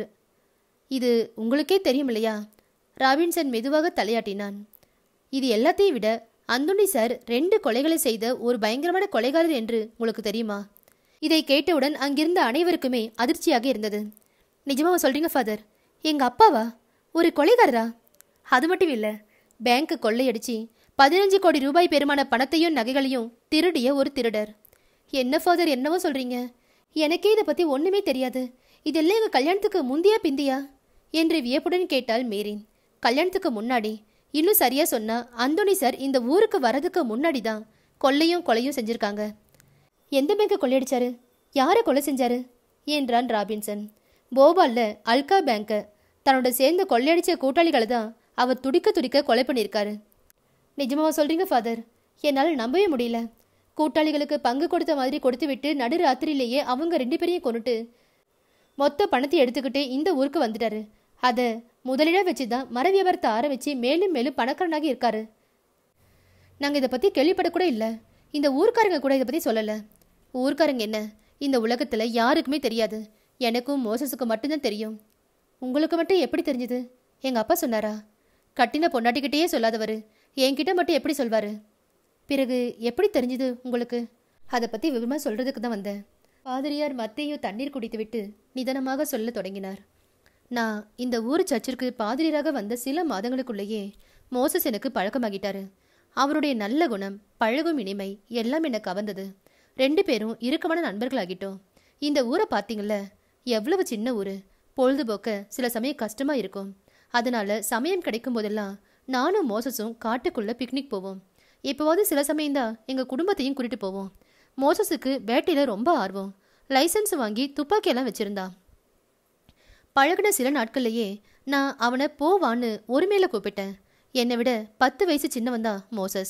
இது உங்களுக்கே தெரியும் இல்லையா ராபின்சன் மெதுவாக தலையாட்டினான் இது எல்லாத்தையும் விட அந்தோணி சார் ரெண்டு கொலைகளை செய்த ஒரு பயங்கரமான கொலைகாரர் என்று உங்களுக்கு தெரியுமா இதை கேட்டவுடன் அங்கிருந்த அனைவருக்குமே அதிர்ச்சியாக இருந்தது நிஜமாவா சொல்றீங்க ஃபாதர் எங்க அப்பாவா ஒரு கொலைகாரரா அது மட்டும் இல்ல பேங்க் கொள்ளையடிச்சு பதினஞ்சு கோடி ரூபாய் பெருமான பணத்தையும் நகைகளையும் திருடிய ஒரு திருடர் என்ன ஃபாதர் என்னவோ சொல்றீங்க எனக்கே இதை பத்தி ஒண்ணுமே தெரியாது இதெல்லாம் எங்க கல்யாணத்துக்கு முந்தியா பிந்தியா என்று வியப்புடன் கேட்டாள் மேரின் கல்யாணத்துக்கு முன்னாடி இன்னும் சரியா சொன்னா அந்தோணி சார் இந்த ஊருக்கு வரதுக்கு முன்னாடி தான் கொள்ளையும் கொலையும் செஞ்சிருக்காங்க எந்த பேங்கை கொள்ளையடிச்சாரு யாரை கொலை செஞ்சாரு என்றான் ராபின்சன் போபால்ல அல்கா பேங்கை தன்னோட சேர்ந்து கொள்ளையடிச்ச கூட்டாளிகளை தான் அவர் துடிக்க துடிக்க கொலை பண்ணியிருக்காரு நிஜமாவா சொல்றீங்க ஃபாதர் என்னால் நம்பவே முடியல கூட்டாளிகளுக்கு பங்கு கொடுத்த மாதிரி கொடுத்து விட்டு நடு ராத்திரியிலேயே அவங்க ரெண்டு பேரையும் கொண்டுட்டு மொத்த பணத்தை எடுத்துக்கிட்டு இந்த ஊருக்கு வந்துட்டாரு அதை முதலிட வச்சு தான் மர வியாபாரத்தை ஆரம்பிச்சு மேலும் மேலும் பணக்காரனாகி இருக்காரு நாங்கள் இதை பற்றி கேள்விப்படக்கூட இல்லை இந்த ஊர்க்காரங்க கூட இதை பற்றி சொல்லலை ஊர்க்காரங்க என்ன இந்த உலகத்தில் யாருக்குமே தெரியாது எனக்கும் மோசஸுக்கு மட்டும்தான் தெரியும் உங்களுக்கு மட்டும் எப்படி தெரிஞ்சது எங்கள் அப்பா சொன்னாரா கட்டின பொண்டாட்டிக்கிட்டேயே சொல்லாதவர் என்கிட்ட மட்டும் எப்படி சொல்வாரு பிறகு எப்படி தெரிஞ்சது உங்களுக்கு அதை பற்றி விவரமாக சொல்கிறதுக்கு தான் வந்தேன் பாதிரியார் மத்தையும் தண்ணீர் குடித்துவிட்டு நிதானமாக சொல்லத் தொடங்கினார் நான் இந்த ஊர் சர்ச்சிற்கு பாதிரியாராக வந்த சில மாதங்களுக்குள்ளேயே மோசஸ் எனக்கு பழக்கமாகிட்டாரு அவருடைய நல்ல குணம் பழகும் இனிமை எல்லாம் எனக்கு கவர்ந்தது ரெண்டு பேரும் இறுக்கமான நண்பர்களாகிட்டோம் இந்த ஊரை பார்த்தீங்கல்ல எவ்வளவு சின்ன ஊர் பொழுதுபோக்க சில சமயம் கஷ்டமா இருக்கும் அதனால சமயம் கிடைக்கும் போதெல்லாம் நானும் மோசஸும் காட்டுக்குள்ள பிக்னிக் போவோம் எப்போவாவது சில சமயம்தான் எங்க குடும்பத்தையும் கூட்டிட்டு போவோம் மோசஸுக்கு வேட்டையில ரொம்ப ஆர்வம் லைசன்ஸ் வாங்கி துப்பாக்கியெல்லாம் வச்சிருந்தான் பழகுன சில நாட்கள்லயே நான் அவனை போவான்னு ஒருமையில கூப்பிட்டேன் என்னை விட பத்து வயசு சின்னவன் தான் மோசஸ்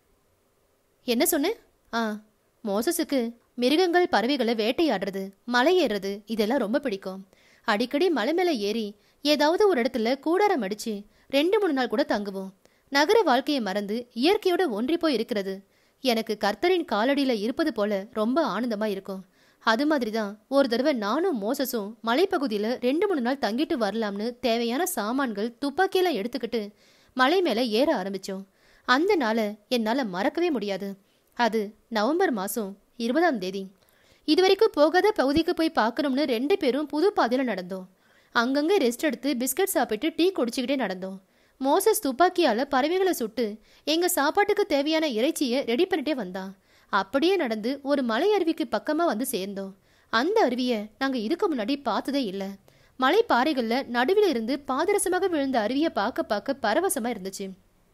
என்ன சொன்னேன் ஆ மோசஸுக்கு மிருகங்கள் பறவைகளை வேட்டையாடுறது மலை ஏறுறது இதெல்லாம் ரொம்ப பிடிக்கும் அடிக்கடி மலை மேலே ஏறி ஏதாவது ஒரு இடத்துல கூடாரம் அடிச்சு ரெண்டு மூணு நாள் கூட தங்குவோம் நகர வாழ்க்கையை மறந்து இயற்கையோட ஒன்றி போய் இருக்கிறது எனக்கு கர்த்தரின் காலடியில இருப்பது போல ரொம்ப ஆனந்தமா இருக்கும் அது மாதிரி தான் ஒரு தடவை நானும் மோசஸும் மலைப்பகுதியில் ரெண்டு மூணு நாள் தங்கிட்டு வரலாம்னு தேவையான சாமான்கள் துப்பாக்கியெல்லாம் எடுத்துக்கிட்டு மலை மேலே ஏற ஆரம்பித்தோம் அந்த நாளை என்னால் மறக்கவே முடியாது அது நவம்பர் மாதம் இருபதாம் தேதி இதுவரைக்கும் போகாத பகுதிக்கு போய் பார்க்கணும்னு ரெண்டு பேரும் புது பாதையில் நடந்தோம் அங்கங்கே ரெஸ்ட் எடுத்து பிஸ்கட் சாப்பிட்டு டீ குடிச்சுக்கிட்டே நடந்தோம் மோசஸ் துப்பாக்கியால் பறவைகளை சுட்டு எங்கள் சாப்பாட்டுக்கு தேவையான இறைச்சியை ரெடி பண்ணிட்டே வந்தான் அப்படியே நடந்து ஒரு மலை அருவிக்கு பக்கமாக வந்து சேர்ந்தோம் அந்த அருவியை நாங்கள் இதுக்கு முன்னாடி பார்த்ததே இல்லை மலை பாறைகளில் நடுவில் இருந்து பாதரசமாக விழுந்த அருவியை பார்க்க பார்க்க பரவசமாக இருந்துச்சு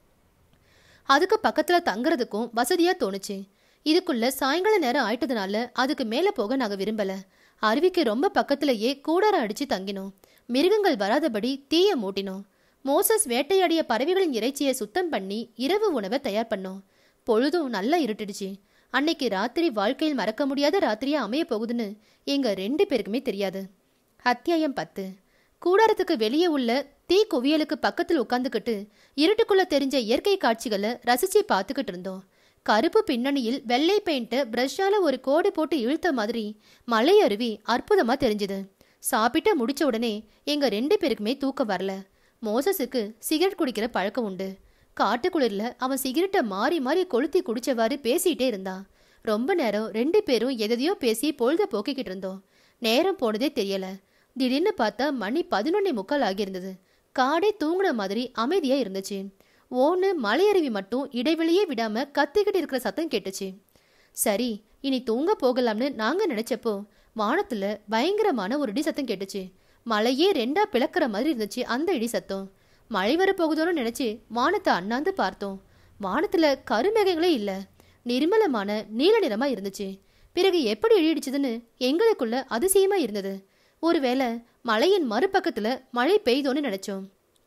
அதுக்கு பக்கத்தில் தங்குறதுக்கும் வசதியாக தோணுச்சு இதுக்குள்ள சாயங்கால நேரம் ஆயிட்டதுனால அதுக்கு மேலே போக நாங்கள் விரும்பல அருவிக்கு ரொம்ப பக்கத்திலேயே கூடாரம் அடிச்சு தங்கினோம் மிருகங்கள் வராதபடி தீய மூட்டினோம் மோசஸ் வேட்டையாடிய பறவைகளின் இறைச்சியை சுத்தம் பண்ணி இரவு உணவை தயார் பண்ணோம் பொழுதும் நல்லா இருட்டுடுச்சு அன்னைக்கு ராத்திரி வாழ்க்கையில் மறக்க முடியாத ராத்திரியா அமைய போகுதுன்னு எங்க ரெண்டு பேருக்குமே தெரியாது அத்தியாயம் பத்து கூடாரத்துக்கு வெளியே உள்ள தீ குவியலுக்கு பக்கத்தில் உட்காந்துக்கிட்டு இருட்டுக்குள்ள தெரிஞ்ச இயற்கை காட்சிகளை ரசிச்சு பார்த்துக்கிட்டு இருந்தோம் கருப்பு பின்னணியில் வெள்ளை பெயிண்ட்டை பிரஷ்ஷால ஒரு கோடு போட்டு இழுத்த மாதிரி மலை அருவி அற்புதமா தெரிஞ்சுது சாப்பிட்டு முடிச்ச உடனே எங்க ரெண்டு பேருக்குமே தூக்கம் வரல மோசஸுக்கு சிகரெட் குடிக்கிற பழக்கம் உண்டு காட்டுக்குளிர்ல அவன் சிகரெட்டை மாறி மாறி கொளுத்தி குடிச்சவாறு பேசிட்டே இருந்தான் ரொம்ப நேரம் ரெண்டு பேரும் எதையோ பேசி பொழுத போக்கிக்கிட்டு இருந்தோம் நேரம் போனதே தெரியல திடீர்னு பார்த்தா மணி பதினொன்னே முக்கால் ஆகியிருந்தது காடே தூங்குன மாதிரி அமைதியா இருந்துச்சு ஓன்னு மலையருவி மட்டும் இடைவெளியே விடாம கத்திக்கிட்டு இருக்கிற சத்தம் கேட்டுச்சு சரி இனி தூங்க போகலாம்னு நாங்க நினைச்சப்போ வானத்துல பயங்கரமான ஒரு இடி சத்தம் கேட்டுச்சு மலையே ரெண்டா பிளக்குற மாதிரி இருந்துச்சு அந்த இடி சத்தம் மழை வரப்போகுதோன்னு நினைச்சு வானத்தை அண்ணாந்து பார்த்தோம் வானத்துல கருமேகங்களே இல்ல நிர்மலமான நீல நிறமா இருந்துச்சு பிறகு எப்படி இடி இடிச்சதுன்னு எங்களுக்குள்ள அதிசயமா இருந்தது ஒருவேளை மலையின் மறுபக்கத்துல மழை பெய்தோன்னு நினைச்சோம்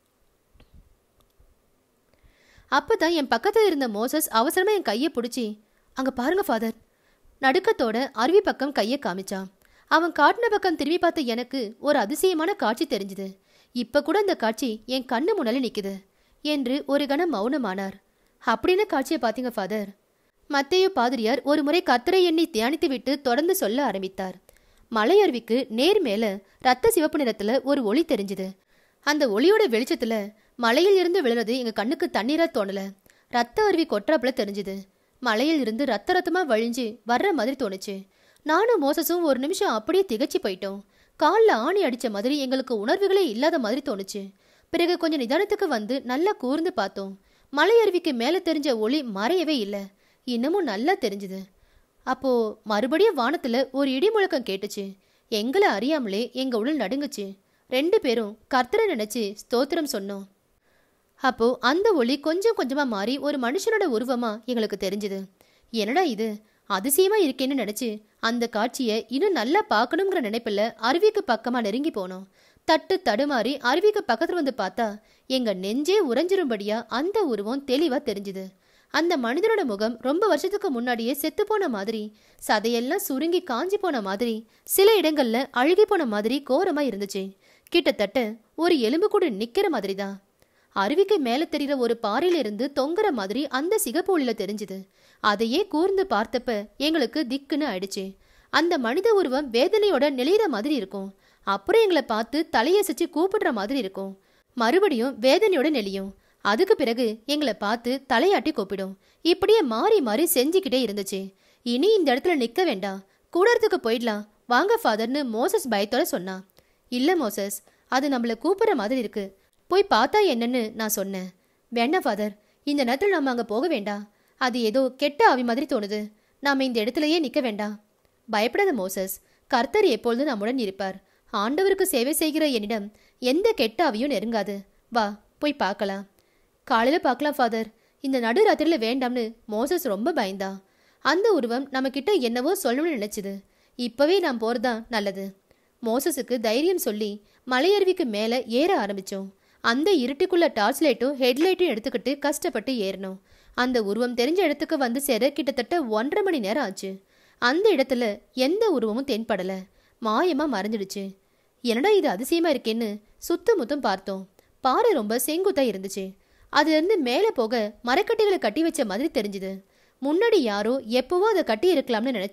அப்பதான் என் பக்கத்துல இருந்த மோசஸ் அவசரமா என் கையை பிடிச்சி அங்க பாருங்க ஃபாதர் நடுக்கத்தோட அருவி பக்கம் கையை காமிச்சான் அவன் காட்டின பக்கம் திரும்பி பார்த்த எனக்கு ஒரு அதிசயமான காட்சி தெரிஞ்சுது இப்ப கூட அந்த காட்சி என் கண்ணு முன்னால நிக்குது என்று ஒரு கணம் மௌனமானார் அப்படின்னு காட்சியை பாத்தீங்க ஃபாதர் மத்தேயு பாதிரியார் ஒரு முறை கத்தரை எண்ணி தியானித்து விட்டு தொடர்ந்து சொல்ல ஆரம்பித்தார் மலையருவிக்கு நேர் மேல ரத்த சிவப்பு நிறத்துல ஒரு ஒளி தெரிஞ்சுது அந்த ஒளியோட வெளிச்சத்துல மலையில் இருந்து விழுறது எங்க கண்ணுக்கு தண்ணீரா தோணல ரத்த அருவி கொட்டுறாப்புல தெரிஞ்சுது மலையில் இருந்து ரத்த ரத்தமா வழிஞ்சு வர்ற மாதிரி தோணுச்சு நானும் மோசஸும் ஒரு நிமிஷம் அப்படியே திகச்சு போயிட்டோம் கால்ல ஆணி அடிச்ச மாதிரி எங்களுக்கு உணர்வுகளே இல்லாத மாதிரி தோணுச்சு பிறகு கொஞ்சம் நிதானத்துக்கு வந்து நல்லா கூர்ந்து பார்த்தோம் மலை அருவிக்கு மேல தெரிஞ்ச ஒளி மறையவே இல்லை இன்னமும் நல்லா தெரிஞ்சுது அப்போ மறுபடியும் வானத்துல ஒரு இடி முழக்கம் கேட்டுச்சு எங்களை அறியாமலே எங்க உடல் நடுங்குச்சு ரெண்டு பேரும் கர்த்தரை நினைச்சு ஸ்தோத்திரம் சொன்னோம் அப்போ அந்த ஒளி கொஞ்சம் கொஞ்சமா மாறி ஒரு மனுஷனோட உருவமா எங்களுக்கு தெரிஞ்சுது என்னடா இது அதிசயமா இருக்கேன்னு நினைச்சு அந்த காட்சியை இன்னும் நல்லா பார்க்கணுங்கிற நினைப்புல அருவிக்கு பக்கமா நெருங்கி போனோம் தட்டு தடுமாறி அருவிக்கு பக்கத்துல வந்து பார்த்தா எங்க நெஞ்சே உறைஞ்சிரும்படியா அந்த உருவம் தெளிவா தெரிஞ்சுது அந்த மனிதனோட முகம் ரொம்ப வருஷத்துக்கு முன்னாடியே செத்து போன மாதிரி சதையெல்லாம் சுருங்கி காஞ்சி போன மாதிரி சில இடங்கள்ல அழுகி போன மாதிரி கோரமா இருந்துச்சு கிட்டத்தட்ட ஒரு எலும்பு கூட நிக்கிற மாதிரி தான் அருவிக்கு மேல தெரிகிற ஒரு பாறையில இருந்து தொங்குற மாதிரி அந்த சிகப்பு ஒளியில தெரிஞ்சுது அதையே கூர்ந்து பார்த்தப்ப எங்களுக்கு திக்குன்னு ஆயிடுச்சு அந்த மனித உருவம் வேதனையோட நெளிகிற மாதிரி இருக்கும் அப்புறம் எங்களை பார்த்து தலையசைச்சு கூப்பிடுற மாதிரி இருக்கும் மறுபடியும் வேதனையோட நெளியும் அதுக்கு பிறகு எங்களை பார்த்து தலையாட்டி கூப்பிடும் இப்படியே மாறி மாறி செஞ்சுக்கிட்டே இருந்துச்சு இனி இந்த இடத்துல நிக்க வேண்டாம் கூடறதுக்கு போயிடலாம் வாங்க ஃபாதர்னு மோசஸ் பயத்தோட சொன்னான் இல்ல மோசஸ் அது நம்மள கூப்பிடுற மாதிரி இருக்கு போய் பார்த்தா என்னன்னு நான் சொன்னேன் வேண்டாம் ஃபாதர் இந்த நேரத்தில் நாம அங்க போக வேண்டாம் அது ஏதோ கெட்ட ஆவி மாதிரி தோணுது நாம இந்த இடத்துலயே நிக்க வேண்டாம் பயப்படாத மோசஸ் கர்த்தர் எப்பொழுதும் நம்முடன் இருப்பார் ஆண்டவருக்கு சேவை செய்கிற என்னிடம் எந்த கெட்ட ஆவியும் நெருங்காது வா போய் பார்க்கலாம் காலையில பார்க்கலாம் ஃபாதர் இந்த நடு ராத்திரில வேண்டாம்னு மோசஸ் ரொம்ப பயந்தான் அந்த உருவம் நம்ம கிட்ட என்னவோ சொல்லணும்னு நினைச்சுது இப்பவே நான் போறதா நல்லது மோசஸுக்கு தைரியம் சொல்லி மலையருவிக்கு மேல ஏற ஆரம்பிச்சோம் அந்த இருட்டுக்குள்ள டார்ச் லைட்டும் ஹெட்லைட்டும் எடுத்துக்கிட்டு கஷ்டப்பட்டு ஏறினோம் அந்த உருவம் தெரிஞ்ச இடத்துக்கு வந்து சேர கிட்டத்தட்ட ஒன்றரை மணி நேரம் ஆச்சு அந்த இடத்துல எந்த உருவமும் தென்படல மாயமா மறைஞ்சிடுச்சு என்னடா இது அதிசயமா இருக்கேன்னு சுத்து முத்தும் பார்த்தோம் பாறை ரொம்ப செங்குத்தா இருந்துச்சு அதுல இருந்து மேலே போக மரக்கட்டைகளை கட்டி வச்ச மாதிரி தெரிஞ்சுது முன்னாடி யாரோ எப்பவோ அதை கட்டி இருக்கலாம்னு நினைச்சு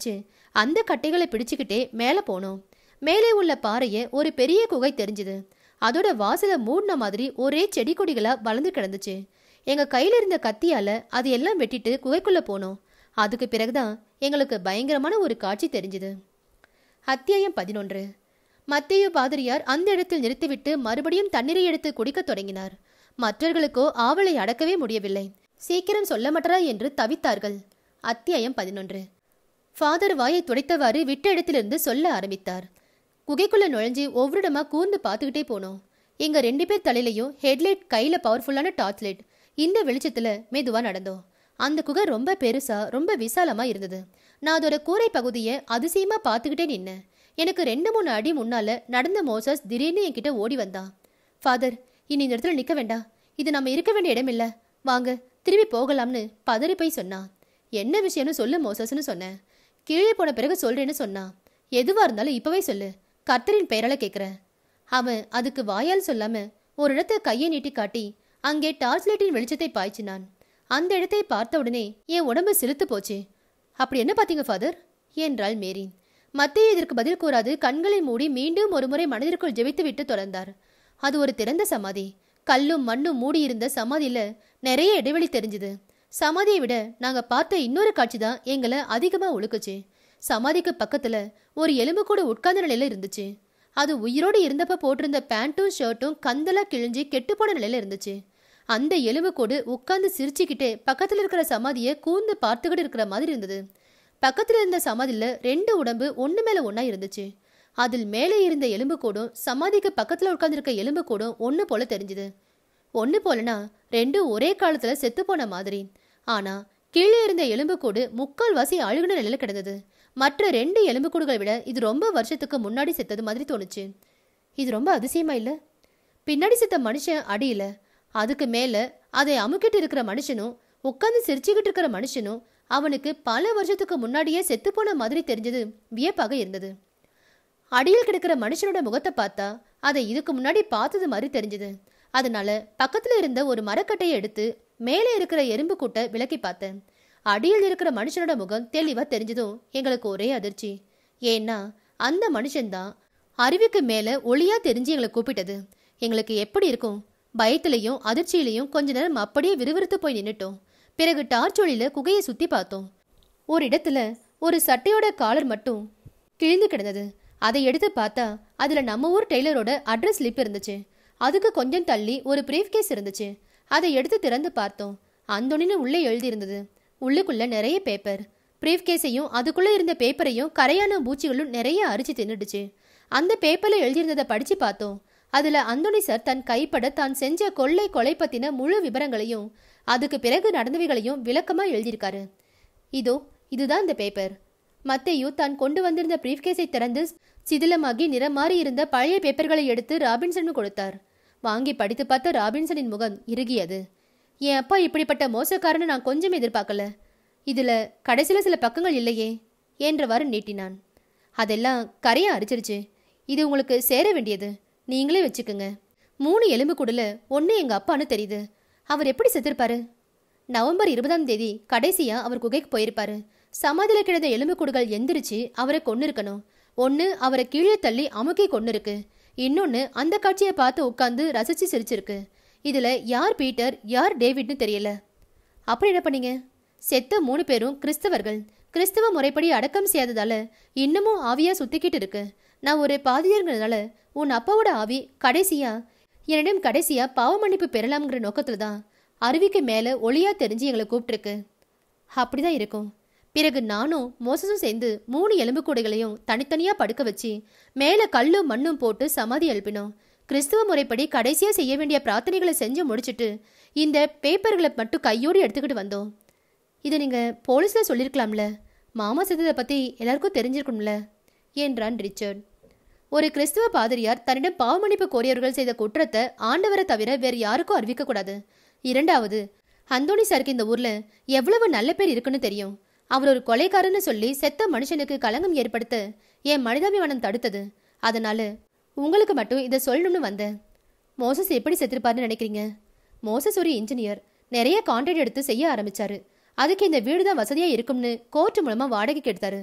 அந்த கட்டைகளை பிடிச்சுக்கிட்டே மேலே போனோம் மேலே உள்ள பாறைய ஒரு பெரிய குகை தெரிஞ்சுது அதோட வாசலை மூடின மாதிரி ஒரே செடி கொடிகளா வளர்ந்து கிடந்துச்சு எங்க கையில இருந்த கத்தியால அது எல்லாம் வெட்டிட்டு குகைக்குள்ள போனோம் அதுக்கு பிறகுதான் எங்களுக்கு பயங்கரமான ஒரு காட்சி தெரிஞ்சுது அத்தியாயம் பதினொன்று மத்தேயு பாதிரியார் அந்த இடத்தில் நிறுத்திவிட்டு மறுபடியும் தண்ணீரை எடுத்து குடிக்கத் தொடங்கினார் மற்றவர்களுக்கோ ஆவலை அடக்கவே முடியவில்லை சீக்கிரம் சொல்ல மாட்டரா என்று தவித்தார்கள் அத்தியாயம் பதினொன்று ஃபாதர் வாயை துடைத்தவாறு விட்ட இடத்திலிருந்து சொல்ல ஆரம்பித்தார் குகைக்குள்ள நுழைஞ்சு ஒவ்வொரு இடமா கூர்ந்து பார்த்துக்கிட்டே போனோம் எங்க ரெண்டு பேர் தலையிலையும் ஹெட்லைட் கையில பவர்ஃபுல்லான டார்ச் லைட் இந்த வெளிச்சத்துல மெதுவா நடந்தோம் அந்த குகை ரொம்ப பெருசா ரொம்ப விசாலமா இருந்தது நான் அதோட கூரை பகுதியை அதிசயமா பார்த்துக்கிட்டே நின்னேன் எனக்கு ரெண்டு மூணு அடி முன்னால நடந்த மோசஸ் திடீர்னு என்கிட்ட ஓடி வந்தான் ஃபாதர் இனி இந்த இடத்துல நிக்க வேண்டாம் இது நம்ம இருக்க வேண்டிய இடம் இல்ல வாங்க திரும்பி போகலாம்னு பதறி போய் சொன்னான் என்ன விஷயம்னு சொல்லு மோசஸ்னு சொன்னேன் கீழே போன பிறகு சொல்றேன்னு சொன்னான் எதுவா இருந்தாலும் இப்பவே சொல்லு கர்த்தரின் பெயரால கேக்குறேன் அவன் அதுக்கு வாயால் சொல்லாம ஒரு இடத்த கையை நீட்டி காட்டி அங்கே டார்ச் லைட்டின் வெளிச்சத்தை பாய்ச்சினான் அந்த இடத்தை பார்த்த உடனே என் உடம்பு சிலுத்து போச்சு அப்படி என்ன பாத்தீங்க ஃபாதர் என்றாள் மேரி மத்திய இதற்கு பதில் கூறாது கண்களை மூடி மீண்டும் ஒருமுறை மனதிற்குள் ஜெபித்துவிட்டு தொடர்ந்தார் அது ஒரு திறந்த சமாதி கல்லும் மண்ணும் மூடியிருந்த சமாதியில நிறைய இடைவெளி தெரிஞ்சுது சமாதியை விட நாங்க பார்த்த இன்னொரு காட்சி தான் எங்களை அதிகமா உழுக்குச்சு சமாதிக்கு பக்கத்துல ஒரு எலும்பு கூட உட்கார்ந்த நிலையில இருந்துச்சு அது உயிரோடு இருந்தப்ப போட்டிருந்த பேண்ட்டும் ஷர்ட்டும் கந்தலா கிழிஞ்சு கெட்டுப்போன நிலையில இருந்துச்சு அந்த எலும்பு கூடு உட்கார்ந்து சிரிச்சுக்கிட்டே பக்கத்துல இருக்கிற சமாதியை கூர்ந்து பார்த்துக்கிட்டு இருக்கிற மாதிரி இருந்தது பக்கத்துல இருந்த சமாதியில ரெண்டு உடம்பு ஒண்ணு மேல ஒண்ணா இருந்துச்சு அதில் மேலே இருந்த எலும்பு கூடும் சமாதிக்கு பக்கத்துல உட்கார்ந்திருக்க எலும்பு கூடும் ஒண்ணு போல தெரிஞ்சுது ஒண்ணு போலனா ரெண்டும் ஒரே காலத்துல செத்து போன மாதிரி ஆனா கீழே இருந்த எலும்புக்கூடு முக்கால் வாசி அழுகுன நிலையில கிடந்தது மற்ற ரெண்டு எலும்புக்கூடுகளை விட இது ரொம்ப வருஷத்துக்கு முன்னாடி செத்தது மாதிரி தோணுச்சு இது ரொம்ப அதிசயமா இல்ல பின்னாடி செத்த மனுஷன் அடியில அதுக்கு மேல அதை அமுக்கிட்டு இருக்கிற மனுஷனும் உட்கார்ந்து சிரிச்சுக்கிட்டு இருக்கிற மனுஷனும் அவனுக்கு பல வருஷத்துக்கு முன்னாடியே செத்து போன மாதிரி தெரிஞ்சது வியப்பாக இருந்தது அடியில் கிடக்கிற மனுஷனோட முகத்தை பார்த்தா அதை இதுக்கு முன்னாடி பார்த்தது மாதிரி தெரிஞ்சது அதனால பக்கத்துல இருந்த ஒரு மரக்கட்டையை எடுத்து மேலே இருக்கிற எறும்பு கூட்டை விலக்கி பார்த்தேன் அடியில் இருக்கிற மனுஷனோட முகம் தெளிவா தெரிஞ்சதும் எங்களுக்கு ஒரே அதிர்ச்சி ஏன்னா அந்த மனுஷன்தான் அருவிக்கு மேல ஒளியா தெரிஞ்சு எங்களை கூப்பிட்டது எங்களுக்கு எப்படி இருக்கும் பயத்திலையும் அதிர்ச்சியிலையும் கொஞ்ச நேரம் அப்படியே விறுவிறுத்து போய் நின்னுட்டோம் பிறகு டார்ச் ஒளியில குகையை சுத்தி பார்த்தோம் ஒரு இடத்துல ஒரு சட்டையோட காலர் மட்டும் கிழிந்து கிடந்தது அதை எடுத்து பார்த்தா அதுல நம்ம ஊர் டெய்லரோட அட்ரஸ் ஸ்லிப் இருந்துச்சு அதுக்கு கொஞ்சம் தள்ளி ஒரு பிரீஃப் கேஸ் இருந்துச்சு அதை எடுத்து திறந்து பார்த்தோம் அந்தொன்னு உள்ளே எழுதியிருந்தது உள்ளுக்குள்ள நிறைய பேப்பர் பிரீஃப் கேஸையும் அதுக்குள்ள இருந்த பேப்பரையும் கரையான பூச்சிகளும் நிறைய அரிச்சு தின்னுடுச்சு அந்த பேப்பர்ல எழுதியிருந்ததை படிச்சு பார்த்தோம் அதுல அந்தோணி சார் தன் கைப்பட தான் செஞ்ச கொள்ளை கொலை பத்தின முழு விவரங்களையும் அதுக்கு பிறகு நடந்தவைகளையும் விளக்கமா எழுதியிருக்காரு இதோ இதுதான் இந்த பேப்பர் மத்தேயு தான் கொண்டு வந்திருந்த பிரீஃப்கேஸை திறந்து சிதிலமாகி நிறம் மாறி இருந்த பழைய பேப்பர்களை எடுத்து ராபின்சனுக்கு கொடுத்தார் வாங்கி படித்து பார்த்த ராபின்சனின் முகம் இறுகியது என் அப்பா இப்படிப்பட்ட மோசக்காரனை நான் கொஞ்சம் எதிர்பார்க்கல இதுல கடைசியில சில பக்கங்கள் இல்லையே என்றவாறு நீட்டினான் அதெல்லாம் கரைய அரிச்சிருச்சு இது உங்களுக்கு சேர வேண்டியது நீங்களே வச்சுக்குங்க மூணு எலும்பு கூடல ஒன்று எங்க அப்பான்னு தெரியுது அவர் எப்படி செத்திருப்பாரு நவம்பர் இருபதாம் தேதி கடைசியா அவர் குகைக்கு போயிருப்பாரு சமாதியில கிடந்த எலும்புக்கூடுகள் எந்திரிச்சு அவரை கொன்னு இருக்கணும் ஒன்னு அவரை கீழே தள்ளி அமுக்கி கொன்னு இருக்கு இன்னொன்னு அந்த காட்சியை பார்த்து உட்கார்ந்து ரசிச்சு சிரிச்சிருக்கு இதுல யார் பீட்டர் யார் டேவிட்னு தெரியல அப்புறம் என்ன பண்ணீங்க செத்த மூணு பேரும் கிறிஸ்தவர்கள் கிறிஸ்தவ முறைப்படி அடக்கம் செய்யாததால இன்னமும் ஆவியா சுத்திக்கிட்டு இருக்கு நான் ஒரு பாதியர்ங்கிறதுனால உன் அப்பாவோட ஆவி கடைசியா என்னிடம் கடைசியா பாவ மன்னிப்பு பெறலாம்ங்கிற நோக்கத்துல தான் அருவிக்கு மேல ஒளியா தெரிஞ்சு எங்களை கூப்பிட்டுருக்கு அப்படிதான் இருக்கும் பிறகு நானும் மோசஸும் சேர்ந்து மூணு எலும்பு கூடைகளையும் தனித்தனியா படுக்க வச்சு மேல கல்லும் மண்ணும் போட்டு சமாதி எழுப்பினோம் கிறிஸ்துவ முறைப்படி கடைசியா செய்ய வேண்டிய பிரார்த்தனைகளை செஞ்சு முடிச்சிட்டு இந்த பேப்பர்களை மட்டும் கையோடு எடுத்துக்கிட்டு வந்தோம் இதை நீங்க போலீஸ்ல சொல்லிருக்கலாம்ல மாமா செத்ததை பத்தி எல்லாருக்கும் தெரிஞ்சிருக்கும்ல என்றான் ரிச்சர்ட் ஒரு கிறிஸ்துவ பாதிரியார் தன்னிடம் பாவமன்னிப்பு கோரியவர்கள் செய்த குற்றத்தை ஆண்டவரை தவிர வேறு யாருக்கும் அறிவிக்க கூடாது இரண்டாவது அந்தோணி சாருக்கு இந்த ஊர்ல எவ்வளவு நல்ல பேர் இருக்குன்னு தெரியும் அவர் ஒரு கொலைக்காரன்னு சொல்லி செத்த மனுஷனுக்கு களங்கம் ஏற்படுத்த என் மனிதாபிமானம் தடுத்தது அதனால உங்களுக்கு மட்டும் இதை சொல்லணும்னு வந்தேன் மோசஸ் எப்படி செத்துருப்பாருன்னு நினைக்கிறீங்க மோசஸ் ஒரு இன்ஜினியர் நிறைய கான்ட்ராக்ட் எடுத்து செய்ய ஆரம்பிச்சாரு அதுக்கு இந்த வீடு தான் வசதியா இருக்கும்னு கோர்ட் மூலமா வாடகைக்கு எடுத்தாரு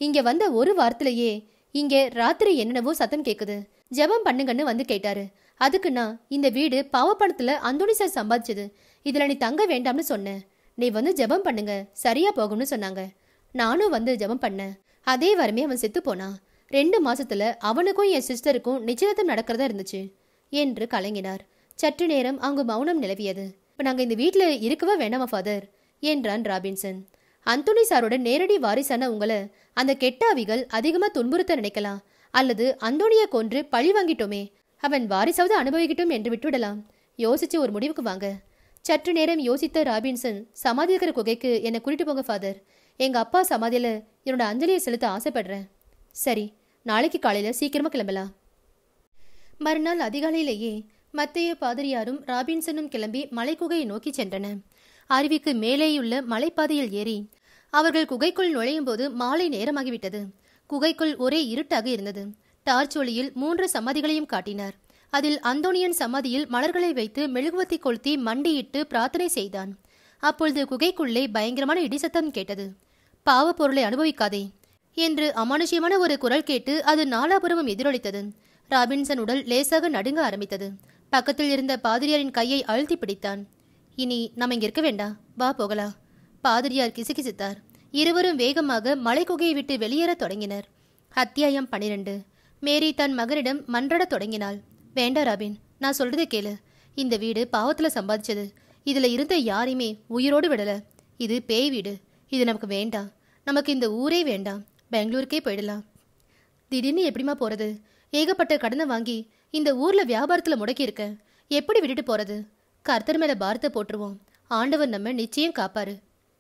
இங்க வந்த ஒரு வாரத்திலேயே இங்க ராத்திரி என்னென்னவோ சத்தம் கேக்குது ஜெபம் பண்ணுங்கன்னு வந்து கேட்டாரு அதுக்குன்னா இந்த வீடு பாவப்பணத்துல அந்தோணி சார் சம்பாதிச்சது இதுல நீ தங்க வேண்டாம்னு சொன்னேன் நீ வந்து ஜெபம் பண்ணுங்க சரியா போகும்னு சொன்னாங்க நானும் வந்து ஜெபம் பண்ணேன் அதே வாரமே அவன் செத்து போனான் ரெண்டு மாசத்துல அவனுக்கும் என் சிஸ்டருக்கும் நிச்சயதார்த்தம் நடக்கிறதா இருந்துச்சு என்று கலங்கினார் சற்று நேரம் அங்கு மௌனம் நிலவியது இப்ப நாங்க இந்த வீட்ல இருக்கவா வேணாமா ஃபாதர் என்றான் ராபின்சன் அந்தோனி சாரோட நேரடி வாரிசான உங்களை அந்த கெட்டாவிகள் அதிகமா துன்புறுத்த நினைக்கலாம் அல்லது அந்தோனிய கொன்று பழி வாங்கிட்டோமே அவன் வாரிசாவது அனுபவிக்கட்டும் என்று விட்டுவிடலாம் யோசிச்சு ஒரு முடிவுக்கு வாங்க சற்று நேரம் யோசித்த ராபின்சன் சமாதி இருக்கிற குகைக்கு என்னை கூட்டிட்டு போங்க ஃபாதர் எங்க அப்பா சமாதியில என்னோட அஞ்சலியை செலுத்த ஆசைப்படுறேன் சரி நாளைக்கு காலையில சீக்கிரமா கிளம்பலாம் மறுநாள் அதிகாலையிலேயே மத்தைய பாதிரியாரும் ராபின்சனும் கிளம்பி மலைக்குகையை நோக்கி சென்றன அருவிக்கு மேலேயுள்ள மலைப்பாதையில் ஏறி அவர்கள் குகைக்குள் நுழையும் போது மாலை நேரமாகிவிட்டது குகைக்குள் ஒரே இருட்டாக இருந்தது டார்ச் ஒளியில் மூன்று சமாதிகளையும் காட்டினார் அதில் அந்தோனியன் சமாதியில் மலர்களை வைத்து மெழுகுவத்தி கொளுத்தி மண்டியிட்டு பிரார்த்தனை செய்தான் அப்பொழுது குகைக்குள்ளே பயங்கரமான இடிசத்தம் கேட்டது பாவப் பொருளை அனுபவிக்காதே என்று அமானுஷ்யமான ஒரு குரல் கேட்டு அது நாலாபுரமும் எதிரொலித்தது ராபின்சன் உடல் லேசாக நடுங்க ஆரம்பித்தது பக்கத்தில் இருந்த பாதிரியாரின் கையை அழுத்தி பிடித்தான் இனி நம்ம இங்க இருக்க வேண்டாம் வா போகலாம் பாதிரியார் கிசுகிசுத்தார் இருவரும் வேகமாக மலைக்குகையை விட்டு வெளியேறத் தொடங்கினர் அத்தியாயம் பனிரெண்டு மேரி தன் மகனிடம் மன்றடத் தொடங்கினாள் வேண்டா ராபின் நான் சொல்றதை கேளு இந்த வீடு பாவத்துல சம்பாதிச்சது இதுல இருந்த யாரையுமே உயிரோடு விடல இது பேய் வீடு இது நமக்கு வேண்டாம் நமக்கு இந்த ஊரே வேண்டாம் பெங்களூருக்கே போயிடலாம் திடீர்னு எப்படிம்மா போறது ஏகப்பட்ட கடனை வாங்கி இந்த ஊர்ல வியாபாரத்துல முடக்கி இருக்க எப்படி விட்டுட்டு போறது கர்த்தர் மேல பாரத்தை போட்டுருவோம் ஆண்டவர் நம்ம நிச்சயம் காப்பாரு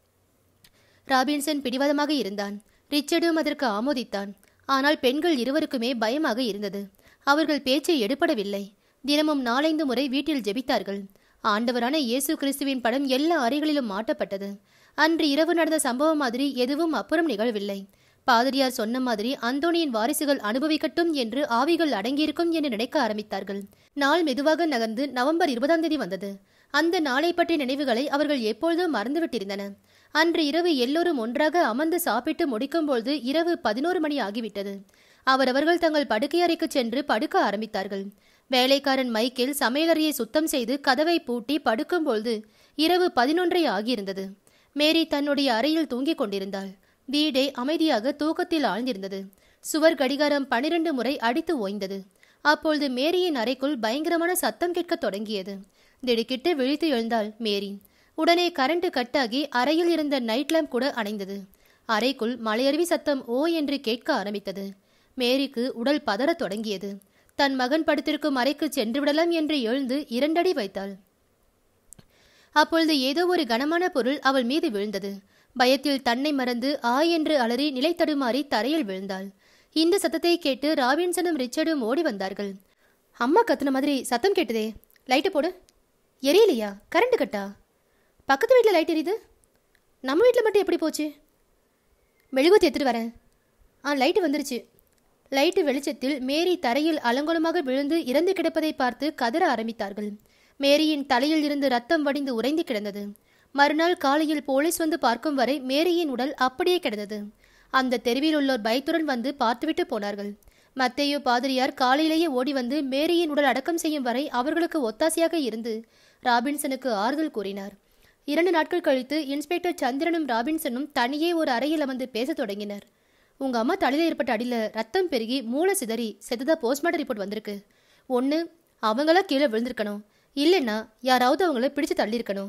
ராபின்சன் பிடிவாதமாக இருந்தான் ரிச்சர்டும் அதற்கு ஆமோதித்தான் ஆனால் பெண்கள் இருவருக்குமே பயமாக இருந்தது அவர்கள் பேச்சை எடுபடவில்லை தினமும் நாலைந்து முறை வீட்டில் ஜெபித்தார்கள் ஆண்டவரான இயேசு கிறிஸ்துவின் படம் எல்லா அறைகளிலும் மாட்டப்பட்டது அன்று இரவு நடந்த சம்பவம் மாதிரி எதுவும் அப்புறம் நிகழவில்லை பாதிரியார் சொன்ன மாதிரி அந்தோனியின் வாரிசுகள் அனுபவிக்கட்டும் என்று ஆவிகள் அடங்கியிருக்கும் என்று நினைக்க ஆரம்பித்தார்கள் நாள் மெதுவாக நகர்ந்து நவம்பர் இருபதாம் தேதி வந்தது அந்த நாளை பற்றிய நினைவுகளை அவர்கள் எப்பொழுதும் மறந்துவிட்டிருந்தன அன்று இரவு எல்லோரும் ஒன்றாக அமர்ந்து சாப்பிட்டு முடிக்கும்பொழுது இரவு பதினோரு மணி ஆகிவிட்டது அவரவர்கள் தங்கள் படுக்கையறைக்கு சென்று படுக்க ஆரம்பித்தார்கள் வேலைக்காரன் மைக்கேல் சமையலறையை சுத்தம் செய்து கதவை பூட்டி படுக்கும்பொழுது இரவு பதினொன்றை ஆகியிருந்தது மேரி தன்னுடைய அறையில் தூங்கிக் கொண்டிருந்தாள் வீடே அமைதியாக தூக்கத்தில் ஆழ்ந்திருந்தது சுவர் கடிகாரம் பனிரெண்டு முறை அடித்து ஓய்ந்தது அப்பொழுது மேரியின் அறைக்குள் பயங்கரமான சத்தம் கேட்கத் தொடங்கியது திடுக்கிட்டு விழித்து எழுந்தாள் மேரி உடனே கரண்ட் கட்டாகி அறையில் இருந்த நைட் லேம்ப் கூட அணைந்தது அறைக்குள் மலையருவி சத்தம் ஓ என்று கேட்க ஆரம்பித்தது மேரிக்கு உடல் பதறத் தொடங்கியது தன் மகன் படுத்திருக்கும் அறைக்கு சென்று விடலாம் என்று எழுந்து இரண்டடி வைத்தாள் அப்பொழுது ஏதோ ஒரு கனமான பொருள் அவள் மீது விழுந்தது பயத்தில் தன்னை மறந்து ஆ என்று அலறி நிலை தடுமாறி தரையில் விழுந்தாள் இந்த சத்தத்தை கேட்டு ராபின்சனும் ரிச்சர்டும் ஓடி வந்தார்கள் அம்மா கத்துன மாதிரி சத்தம் கேட்டுதே லைட்டு போடு எரியலையா கரண்ட் கட்டா பக்கத்து வீட்டில் லைட் எரியுது நம்ம வீட்டில் மட்டும் எப்படி போச்சு மெழுகுவத்தி எடுத்துட்டு வரேன் ஆ லைட்டு வந்துருச்சு லைட்டு வெளிச்சத்தில் மேரி தரையில் அலங்கோலமாக விழுந்து இறந்து கிடப்பதை பார்த்து கதற ஆரம்பித்தார்கள் மேரியின் தலையில் இருந்து ரத்தம் வடிந்து உறைந்து கிடந்தது மறுநாள் காலையில் போலீஸ் வந்து பார்க்கும் வரை மேரியின் உடல் அப்படியே கிடந்தது அந்த தெருவில் உள்ளோர் பயத்துடன் வந்து பார்த்துவிட்டு போனார்கள் மத்தேயு பாதிரியார் காலையிலேயே ஓடி வந்து மேரியின் உடல் அடக்கம் செய்யும் வரை அவர்களுக்கு ஒத்தாசையாக இருந்து ராபின்சனுக்கு ஆறுதல் கூறினார் இரண்டு நாட்கள் கழித்து இன்ஸ்பெக்டர் சந்திரனும் ராபின்சனும் தனியே ஒரு அறையில் அமர்ந்து பேசத் தொடங்கினர் உங்க அம்மா தலையில ஏற்பட்ட அடியில ரத்தம் பெருகி மூளை சிதறி செத்ததா போஸ்ட்மார்ட்டம் ரிப்போர்ட் வந்திருக்கு ஒன்று அவங்களா கீழே விழுந்திருக்கணும் இல்லைன்னா யாராவது அவங்கள பிடிச்சு தள்ளியிருக்கணும்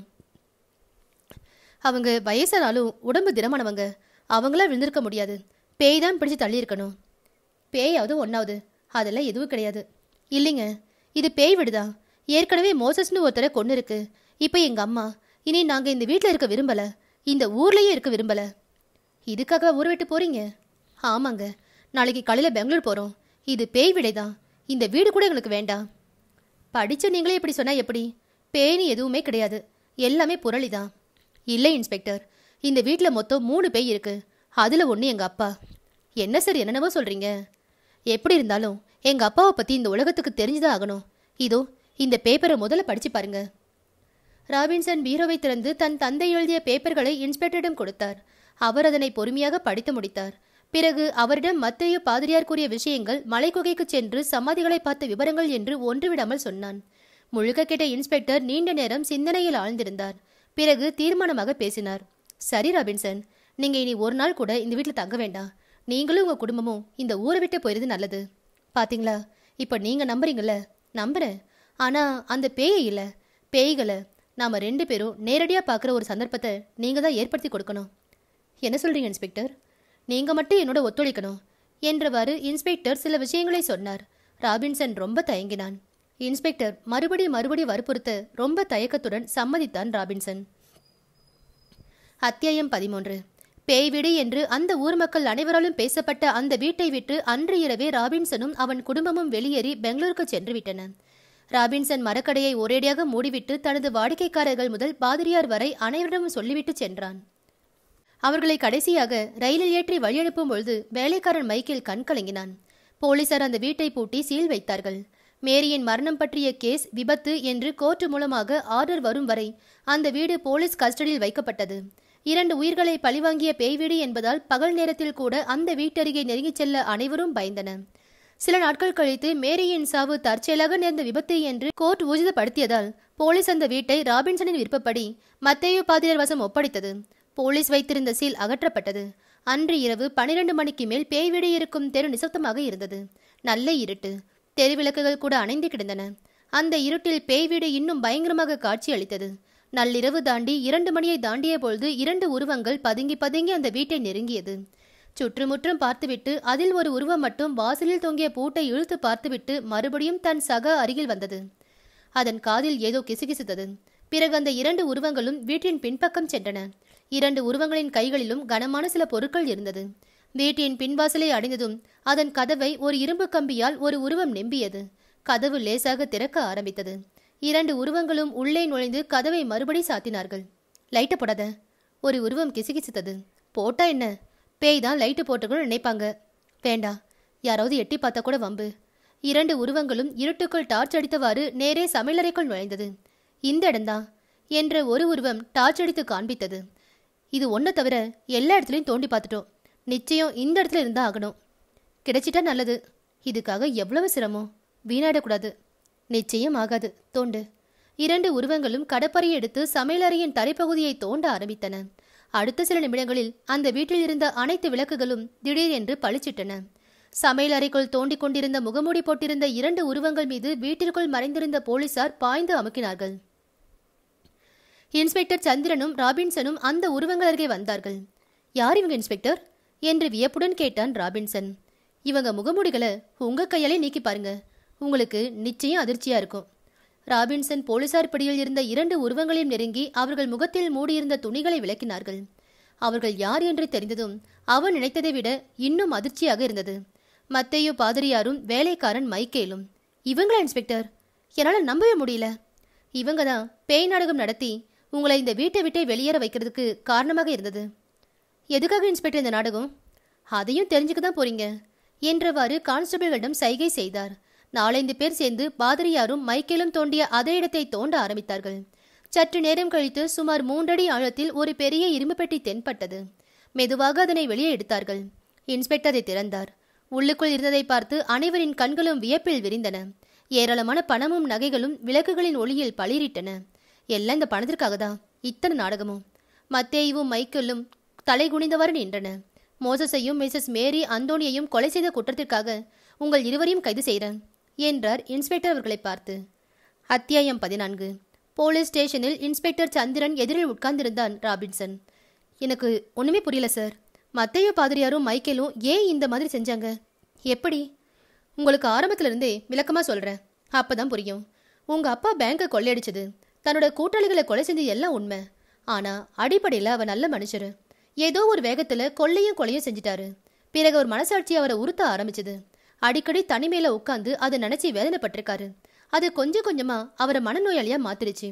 அவங்க வயசானாலும் உடம்பு திடமானவங்க அவங்களா விழுந்திருக்க முடியாது பேய் தான் பிடிச்சு தள்ளியிருக்கணும் பேயாவது ஒன்றாவது அதெல்லாம் எதுவும் கிடையாது இல்லைங்க இது பேய் விடுதா ஏற்கனவே மோசஸ்னு ஒருத்தரை கொண்டு இருக்கு இப்போ எங்க அம்மா இனி நாங்க இந்த வீட்டில் இருக்க விரும்பல இந்த ஊர்லயே இருக்க விரும்பல இதுக்காக ஊர் விட்டு போறீங்க ஆமாங்க நாளைக்கு காலையில பெங்களூர் போறோம் இது பேய் விடைதான் இந்த வீடு கூட எங்களுக்கு வேண்டாம் படிச்ச நீங்களே இப்படி சொன்னா எப்படி பேய்னு எதுவுமே கிடையாது எல்லாமே புரளிதான் இல்லை இன்ஸ்பெக்டர் இந்த வீட்டில் மொத்தம் மூணு பேய் இருக்கு அதுல ஒன்று எங்க அப்பா என்ன சார் என்னென்னவோ சொல்றீங்க எப்படி இருந்தாலும் எங்க அப்பாவை பத்தி இந்த உலகத்துக்கு தெரிஞ்சுதான் ஆகணும் இதோ இந்த பேப்பரை முதல்ல படிச்சு பாருங்க ராபின்சன் பீரோவை திறந்து தன் தந்தை எழுதிய பேப்பர்களை இன்ஸ்பெக்டரிடம் கொடுத்தார் அவர் அதனை பொறுமையாக படித்து முடித்தார் பிறகு அவரிடம் மத்தேயு பாதிரியார் கூறிய விஷயங்கள் மலைக்குகைக்கு சென்று சமாதிகளை பார்த்த விவரங்கள் என்று ஒன்றுவிடாமல் சொன்னான் முழுக்க கேட்ட இன்ஸ்பெக்டர் நீண்ட நேரம் சிந்தனையில் ஆழ்ந்திருந்தார் பிறகு தீர்மானமாக பேசினார் சரி ராபின்சன் நீங்க இனி ஒரு நாள் கூட இந்த வீட்டில் தங்க வேண்டாம் நீங்களும் உங்க குடும்பமும் இந்த ஊரை விட்டு போயிருது நல்லது பாத்தீங்களா இப்ப நீங்க நம்புறீங்கல்ல நம்புறேன் ஆனா அந்த பேயை இல்ல பேய்களை நாம ரெண்டு பேரும் நேரடியா பார்க்குற ஒரு சந்தர்ப்பத்தை நீங்க தான் ஏற்படுத்தி கொடுக்கணும் என்ன சொல்றீங்க இன்ஸ்பெக்டர் நீங்க மட்டும் என்னோட ஒத்துழைக்கணும் என்றவாறு இன்ஸ்பெக்டர் சில விஷயங்களை சொன்னார் ராபின்சன் ரொம்ப தயங்கினான் இன்ஸ்பெக்டர் மறுபடி மறுபடி வற்புறுத்த ரொம்ப தயக்கத்துடன் சம்மதித்தான் ராபின்சன் அத்தியாயம் பதிமூன்று பேய் வீடு என்று அந்த ஊர் மக்கள் அனைவராலும் பேசப்பட்ட அந்த வீட்டை விட்டு அன்று இரவே ராபின்சனும் அவன் குடும்பமும் வெளியேறி பெங்களூருக்கு சென்று விட்டன ராபின்சன் மரக்கடையை ஒரேடியாக மூடிவிட்டு தனது வாடிக்கைக்காரர்கள் முதல் பாதிரியார் வரை அனைவரிடமும் சொல்லிவிட்டு சென்றான் அவர்களை கடைசியாக ரயிலில் ஏற்றி வழியனுப்பும் பொழுது வேலைக்காரன் மைக்கேல் கண் கலங்கினான் போலீசார் அந்த வீட்டை பூட்டி சீல் வைத்தார்கள் மேரியின் மரணம் பற்றிய கேஸ் விபத்து என்று கோர்ட் மூலமாக ஆர்டர் வரும் வரை அந்த வீடு போலீஸ் கஸ்டடியில் வைக்கப்பட்டது இரண்டு உயிர்களை பழிவாங்கிய பேய் வீடு என்பதால் பகல் நேரத்தில் கூட அந்த வீட்டருகே நெருங்கிச் செல்ல அனைவரும் பயந்தன சில நாட்கள் கழித்து மேரியின் சாவு தற்செயலாக நேர்ந்த விபத்து என்று கோர்ட் ஊர்ஜிதப்படுத்தியதால் போலீஸ் அந்த வீட்டை ராபின்சனின் விருப்பப்படி மத்தேயு பாதிரியார் வசம் ஒப்படைத்தது போலீஸ் வைத்திருந்த சீல் அகற்றப்பட்டது அன்று இரவு பனிரெண்டு மணிக்கு மேல் பேய் வீடு இருக்கும் தெரு நிசப்தமாக இருந்தது நல்ல இருட்டு தெருவிளக்குகள் கூட அணைந்து கிடந்தன அந்த இருட்டில் பேய் வீடு இன்னும் பயங்கரமாக காட்சி அளித்தது நள்ளிரவு தாண்டி இரண்டு மணியை தாண்டிய பொழுது இரண்டு உருவங்கள் பதுங்கி பதுங்கி அந்த வீட்டை நெருங்கியது சுற்றுமுற்றும் பார்த்துவிட்டு அதில் ஒரு உருவம் மட்டும் வாசலில் தொங்கிய பூட்டை இழுத்து பார்த்துவிட்டு மறுபடியும் தன் சக அருகில் வந்தது அதன் காதில் ஏதோ கிசுகிசுத்தது பிறகு அந்த இரண்டு உருவங்களும் வீட்டின் பின்பக்கம் சென்றன இரண்டு உருவங்களின் கைகளிலும் கனமான சில பொருட்கள் இருந்தது வீட்டின் பின்வாசலை அடைந்ததும் அதன் கதவை ஒரு இரும்பு கம்பியால் ஒரு உருவம் நெம்பியது கதவு லேசாக திறக்க ஆரம்பித்தது இரண்டு உருவங்களும் உள்ளே நுழைந்து கதவை மறுபடி சாத்தினார்கள் லைட்டை போடாத ஒரு உருவம் கிசுகிசுத்தது போட்டா என்ன பேய் தான் லைட்டு போட்டுக்கணும்னு நினைப்பாங்க வேண்டாம் யாராவது எட்டி பார்த்தா கூட வம்பு இரண்டு உருவங்களும் இருட்டுக்குள் டார்ச் அடித்தவாறு நேரே சமையலறைக்குள் நுழைந்தது இந்த இடம்தான் என்ற ஒரு உருவம் டார்ச் அடித்து காண்பித்தது இது ஒன்றை தவிர எல்லா இடத்துலையும் தோண்டி பார்த்துட்டோம் நிச்சயம் இந்த இடத்துல இருந்தா ஆகணும் கிடைச்சிட்டா நல்லது இதுக்காக எவ்வளவு சிரமம் வீணாடக்கூடாது நிச்சயம் ஆகாது தோண்டு இரண்டு உருவங்களும் கடப்பறையை எடுத்து சமையலறையின் தரைப்பகுதியை தோண்ட ஆரம்பித்தன அடுத்த சில நிமிடங்களில் அந்த வீட்டில் இருந்த அனைத்து விளக்குகளும் திடீரென்று பளிச்சிட்டன சமையல் அறைக்குள் தோண்டிக் கொண்டிருந்த முகமூடி போட்டிருந்த இரண்டு உருவங்கள் மீது வீட்டிற்குள் மறைந்திருந்த போலீசார் பாய்ந்து அமுக்கினார்கள் இன்ஸ்பெக்டர் சந்திரனும் ராபின்சனும் அந்த உருவங்கள் அருகே வந்தார்கள் யார் இவங்க இன்ஸ்பெக்டர் என்று வியப்புடன் கேட்டான் ராபின்சன் இவங்க முகமூடிகளை உங்க கையாலே நீக்கி பாருங்க உங்களுக்கு நிச்சயம் அதிர்ச்சியா இருக்கும் ராபின்சன் போலீசார் பிடியில் இருந்த இரண்டு உருவங்களையும் நெருங்கி அவர்கள் முகத்தில் மூடியிருந்த துணிகளை விளக்கினார்கள் அவர்கள் யார் என்று தெரிந்ததும் அவன் நினைத்ததை விட இன்னும் அதிர்ச்சியாக இருந்தது மத்தேயு பாதிரியாரும் வேலைக்காரன் மைக்கேலும் இவங்களா இன்ஸ்பெக்டர் என்னால் நம்பவே முடியல இவங்க தான் பேய் நாடகம் நடத்தி உங்களை இந்த வீட்டை விட்டே வெளியேற வைக்கிறதுக்கு காரணமாக இருந்தது எதுக்காக இன்ஸ்பெக்டர் இந்த நாடகம் அதையும் தெரிஞ்சுக்க தான் போறீங்க என்றவாறு கான்ஸ்டபிள்களிடம் சைகை செய்தார் நாலைந்து பேர் சேர்ந்து பாதிரியாரும் மைக்கேலும் தோண்டிய அதே இடத்தை தோண்ட ஆரம்பித்தார்கள் சற்று நேரம் கழித்து சுமார் மூன்றடி ஆழத்தில் ஒரு பெரிய இரும்பு பெட்டி தென்பட்டது மெதுவாக அதனை வெளியே எடுத்தார்கள் இன்ஸ்பெக்டர் அதை திறந்தார் உள்ளுக்குள் இருந்ததை பார்த்து அனைவரின் கண்களும் வியப்பில் விரிந்தன ஏராளமான பணமும் நகைகளும் விளக்குகளின் ஒளியில் பளிரிட்டன எல்லாம் இந்த பணத்திற்காக தான் இத்தனை நாடகமும் மத்தேயுவும் மைக்கேலும் தலை குனிந்தவாறு நின்றன மோசஸையும் மிஸ்ஸஸ் மேரி அந்தோனியையும் கொலை செய்த குற்றத்திற்காக உங்கள் இருவரையும் கைது செய்கிறேன் என்றார் இன்ஸ்பெக்டர் அவர்களை பார்த்து அத்தியாயம் பதினான்கு போலீஸ் ஸ்டேஷனில் இன்ஸ்பெக்டர் சந்திரன் எதிரில் உட்கார்ந்திருந்தான் ராபின்சன் எனக்கு ஒண்ணுமே புரியல சார் மத்தையோ பாதிரியாரும் மைக்கேலும் ஏன் இந்த மாதிரி செஞ்சாங்க எப்படி உங்களுக்கு ஆரம்பத்துல இருந்தே விளக்கமா சொல்றேன் அப்பதான் புரியும் உங்க அப்பா பேங்கை கொள்ளையடிச்சது தன்னோட கூட்டாளிகளை கொலை செஞ்சது எல்லாம் உண்மை ஆனா அடிப்படையில அவர் நல்ல மனுஷரு ஏதோ ஒரு வேகத்துல கொள்ளையும் கொலையும் செஞ்சிட்டாரு பிறகு அவர் மனசாட்சி அவரை உறுத்த ஆரம்பிச்சது அடிக்கடி தனிமையில உட்காந்து அதை நினைச்சு வேதனைப்பட்டிருக்காரு அது கொஞ்சம் கொஞ்சமா அவரை மனநோயாளியா மாத்திருச்சு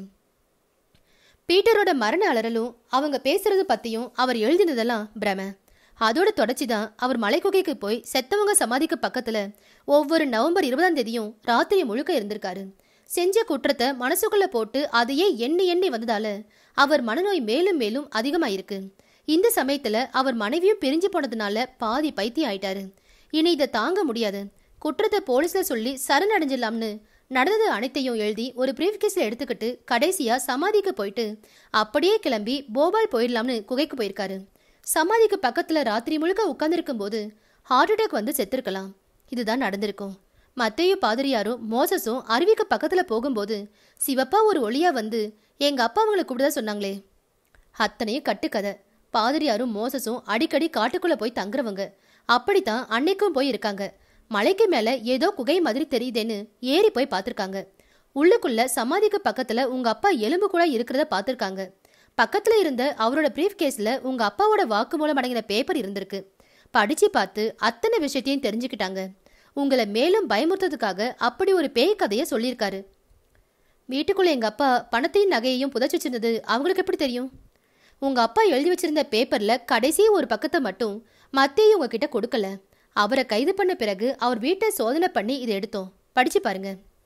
பீட்டரோட மரண அலறலும் அவங்க பேசுறது பத்தியும் அவர் எழுதினதெல்லாம் பிரம அதோட தொடர்ச்சி தான் அவர் மலைக்குகைக்கு போய் செத்தவங்க சமாதிக்கு பக்கத்துல ஒவ்வொரு நவம்பர் இருபதாம் தேதியும் ராத்திரி முழுக்க இருந்திருக்காரு செஞ்ச குற்றத்தை மனசுக்குள்ள போட்டு அதையே எண்ணி எண்ணி வந்ததால அவர் மனநோய் மேலும் மேலும் அதிகமாயிருக்கு இந்த சமயத்துல அவர் மனைவியும் பிரிஞ்சு போனதுனால பாதி பைத்தியம் ஆயிட்டாரு இனி இதை தாங்க முடியாது குற்றத்தை போலீஸ்ல சொல்லி சரணடைஞ்சிடலாம்னு நடந்தது அனைத்தையும் எழுதி ஒரு பிரீஃப் கேஸ்ல எடுத்துக்கிட்டு கடைசியா சமாதிக்கு போயிட்டு அப்படியே கிளம்பி போபால் போயிடலாம்னு குகைக்கு போயிருக்காரு சமாதிக்கு பக்கத்துல ராத்திரி முழுக்க உட்கார்ந்திருக்கும் போது ஹார்ட் அட்டாக் வந்து செத்துருக்கலாம் இதுதான் நடந்திருக்கும் மத்தையும் பாதிரியாரும் மோசஸும் அருவிக்கு பக்கத்துல போகும்போது சிவப்பா ஒரு ஒளியா வந்து எங்க அப்பா அவங்களை கூப்பிடுதா சொன்னாங்களே அத்தனையும் கட்டுக்கதை பாதிரியாரும் மோசஸும் அடிக்கடி காட்டுக்குள்ள போய் தங்குறவங்க அப்படித்தான் அன்னைக்கும் போய் இருக்காங்க மலைக்கு மேல ஏதோ குகை மாதிரி தெரியுதேன்னு ஏறி போய் பார்த்திருக்காங்க உள்ளுக்குள்ள சமாதிக்கு பக்கத்துல உங்க அப்பா எலும்பு கூட இருக்கிறத பார்த்திருக்காங்க பக்கத்துல இருந்த அவரோட பிரீஃப் கேஸ்ல உங்க அப்பாவோட வாக்குமூலம் அடங்கின பேப்பர் இருந்திருக்கு படிச்சு பார்த்து அத்தனை விஷயத்தையும் தெரிஞ்சுக்கிட்டாங்க உங்களை மேலும் பயமுறுத்ததுக்காக அப்படி ஒரு பேய் கதையை சொல்லியிருக்காரு வீட்டுக்குள்ள எங்க அப்பா பணத்தையும் நகையையும் புதைச்சு வச்சிருந்தது அவங்களுக்கு எப்படி தெரியும் உங்க அப்பா எழுதி வச்சிருந்த பேப்பர்ல கடைசி ஒரு பக்கத்தை மட்டும் மத்தையும் உங்ககிட்ட கொடுக்கல அவரை கைது பண்ண பிறகு அவர் வீட்டை சோதனை பண்ணி இதை எடுத்தோம் படிச்சு பாருங்க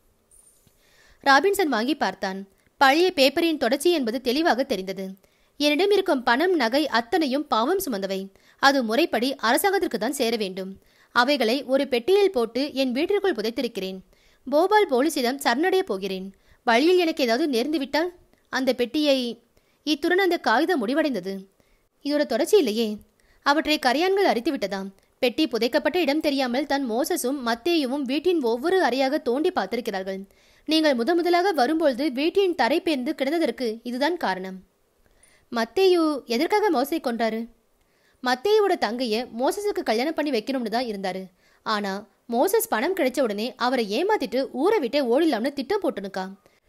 ராபின்சன் வாங்கி பார்த்தான் பழைய பேப்பரின் தொடர்ச்சி என்பது தெளிவாக தெரிந்தது என்னிடம் இருக்கும் பணம் நகை அத்தனையும் பாவம் சுமந்தவை அது முறைப்படி அரசாங்கத்திற்கு தான் சேர வேண்டும் அவைகளை ஒரு பெட்டியில் போட்டு என் வீட்டிற்குள் புதைத்திருக்கிறேன் போபால் போலீசிடம் சரணடைய போகிறேன் வழியில் எனக்கு ஏதாவது நேர்ந்து விட்டால் அந்த பெட்டியை இத்துடன் அந்த காகிதம் முடிவடைந்தது இதோட தொடர்ச்சி இல்லையே அவற்றை கரையான்கள் அரித்து விட்டதாம் பெட்டி புதைக்கப்பட்ட இடம் தெரியாமல் தன் மோசஸும் மத்தேயுவும் வீட்டின் ஒவ்வொரு அறையாக தோண்டி பார்த்திருக்கிறார்கள் நீங்கள் முத முதலாக வரும்பொழுது வீட்டின் தரை பேர்ந்து கிடந்ததற்கு இதுதான் காரணம் மத்தேயு எதற்காக மோசை கொன்றாரு மத்தேயோட தங்கைய மோசஸுக்கு கல்யாணம் பண்ணி வைக்கணும்னு தான் இருந்தாரு ஆனா மோசஸ் பணம் கிடைச்ச உடனே அவரை ஏமாத்திட்டு ஊரை விட்டே ஓடிடலாம்னு திட்டம் போட்டுனுக்கா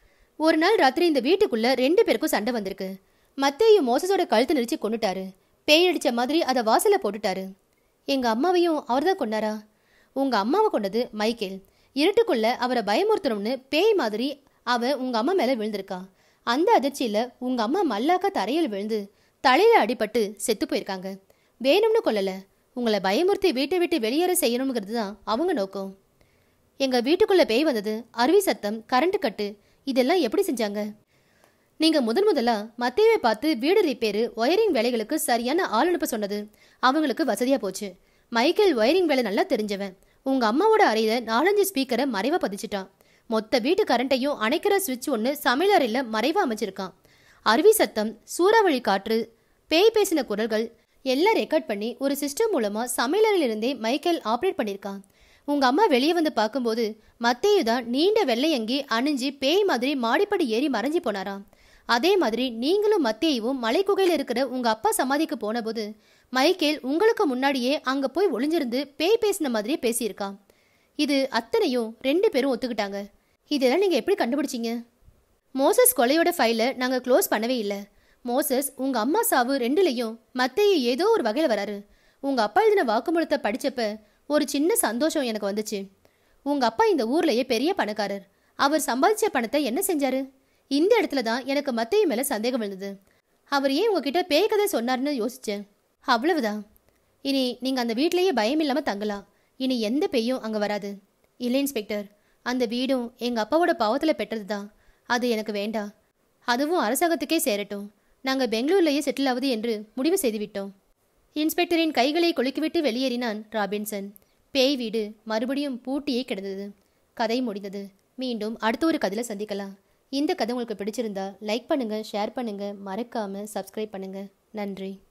ஒரு நாள் ராத்திரி இந்த வீட்டுக்குள்ள ரெண்டு பேருக்கும் சண்டை வந்திருக்கு மத்தேயு மோசஸோட கழுத்தை நெரிச்சு கொண்டுட்டாரு பேய் அடிச்ச மாதிரி அதை வாசல்ல போட்டுட்டாரு எங்க அம்மாவையும் அவர்தான் கொண்டாரா உங்க அம்மாவை கொண்டது மைக்கேல் இருட்டுக்குள்ள அவரை பயமுறுத்தணும்னு பேய் மாதிரி அவ உங்க அம்மா மேல விழுந்திருக்கா அந்த அதிர்ச்சியில உங்க அம்மா மல்லாக்கா தரையில் விழுந்து தலையில அடிபட்டு செத்து போயிருக்காங்க வேணும்னு கொல்லல உங்களை பயமுறுத்தி வீட்டை விட்டு வெளியேற செய்யணுங்கிறது தான் அவங்க நோக்கம் எங்க வீட்டுக்குள்ள பேய் வந்தது அருவி சத்தம் கரண்ட் கட்டு இதெல்லாம் எப்படி செஞ்சாங்க நீங்க முதன் முதலா மத்தேவை பார்த்து வீடு ரிப்பேரு ஒயரிங் வேலைகளுக்கு சரியான ஆள் அனுப்ப சொன்னது அவங்களுக்கு வசதியா போச்சு மைக்கேல் ஒயரிங் வேலை நல்லா தெரிஞ்சவன் உங்க அம்மாவோட அறையில நாலஞ்சு ஸ்பீக்கரை மறைவா பதிச்சிட்டான் மொத்த வீட்டு கரண்ட்டையும் அணைக்கிற சுவிட்ச் ஒன்று சமையலறையில மறைவா அமைச்சிருக்கான் அருவி சத்தம் சூறாவளி காற்று பேய் பேசின குரல்கள் எல்லாம் ரெக்கார்ட் பண்ணி ஒரு சிஸ்டம் மூலமா சமையலறையிலிருந்தே மைக்கேல் ஆப்ரேட் பண்ணியிருக்கான் உங்க அம்மா வெளியே வந்து பார்க்கும்போது மத்தேயு தான் நீண்ட வெள்ளையங்கி அணிஞ்சு பேய் மாதிரி மாடிப்படி ஏறி மறைஞ்சு போனாராம் அதே மாதிரி நீங்களும் மத்தேயுவும் மலைக்குகையில் இருக்கிற உங்க அப்பா சமாதிக்கு போனபோது மைக்கேல் உங்களுக்கு முன்னாடியே அங்க போய் ஒளிஞ்சிருந்து பேய் பேசின மாதிரியே பேசியிருக்கான் இது அத்தனையும் ரெண்டு பேரும் ஒத்துக்கிட்டாங்க இதெல்லாம் நீங்க எப்படி கண்டுபிடிச்சீங்க மோசஸ் கொலையோட ஃபைலை நாங்க க்ளோஸ் பண்ணவே இல்லை மோசஸ் உங்க அம்மா சாவு ரெண்டுலயும் மத்தேயு ஏதோ ஒரு வகையில வராரு உங்க அப்பா எழுதின வாக்குமூலத்தை படிச்சப்ப ஒரு சின்ன சந்தோஷம் எனக்கு வந்துச்சு உங்க அப்பா இந்த ஊர்லயே பெரிய பணக்காரர் அவர் சம்பாதிச்ச பணத்தை என்ன செஞ்சாரு இந்த இடத்துல தான் எனக்கு மத்தேயு மேல சந்தேகம் விழுந்தது அவர் ஏன் உங்ககிட்ட பேய் கதை சொன்னார்னு யோசிச்சேன் அவ்வளவுதான் இனி நீங்க அந்த வீட்லயே பயம் இல்லாம தங்கலாம் இனி எந்த பேயும் அங்க வராது இல்லை இன்ஸ்பெக்டர் அந்த வீடும் எங்க அப்பாவோட பாவத்துல பெற்றது தான் அது எனக்கு வேண்டாம் அதுவும் அரசாங்கத்துக்கே சேரட்டும் நாங்க பெங்களூர்லயே செட்டில் ஆவது என்று முடிவு செய்துவிட்டோம் இன்ஸ்பெக்டரின் கைகளை கொலுக்கிவிட்டு வெளியேறினான் ராபின்சன் பேய் வீடு மறுபடியும் பூட்டியே கிடந்தது கதை முடிந்தது மீண்டும் அடுத்த ஒரு கதையில சந்திக்கலாம் இந்த கதை உங்களுக்கு பிடிச்சிருந்தா லைக் பண்ணுங்க ஷேர் பண்ணுங்க மறக்காம சப்ஸ்கிரைப் பண்ணுங்க நன்றி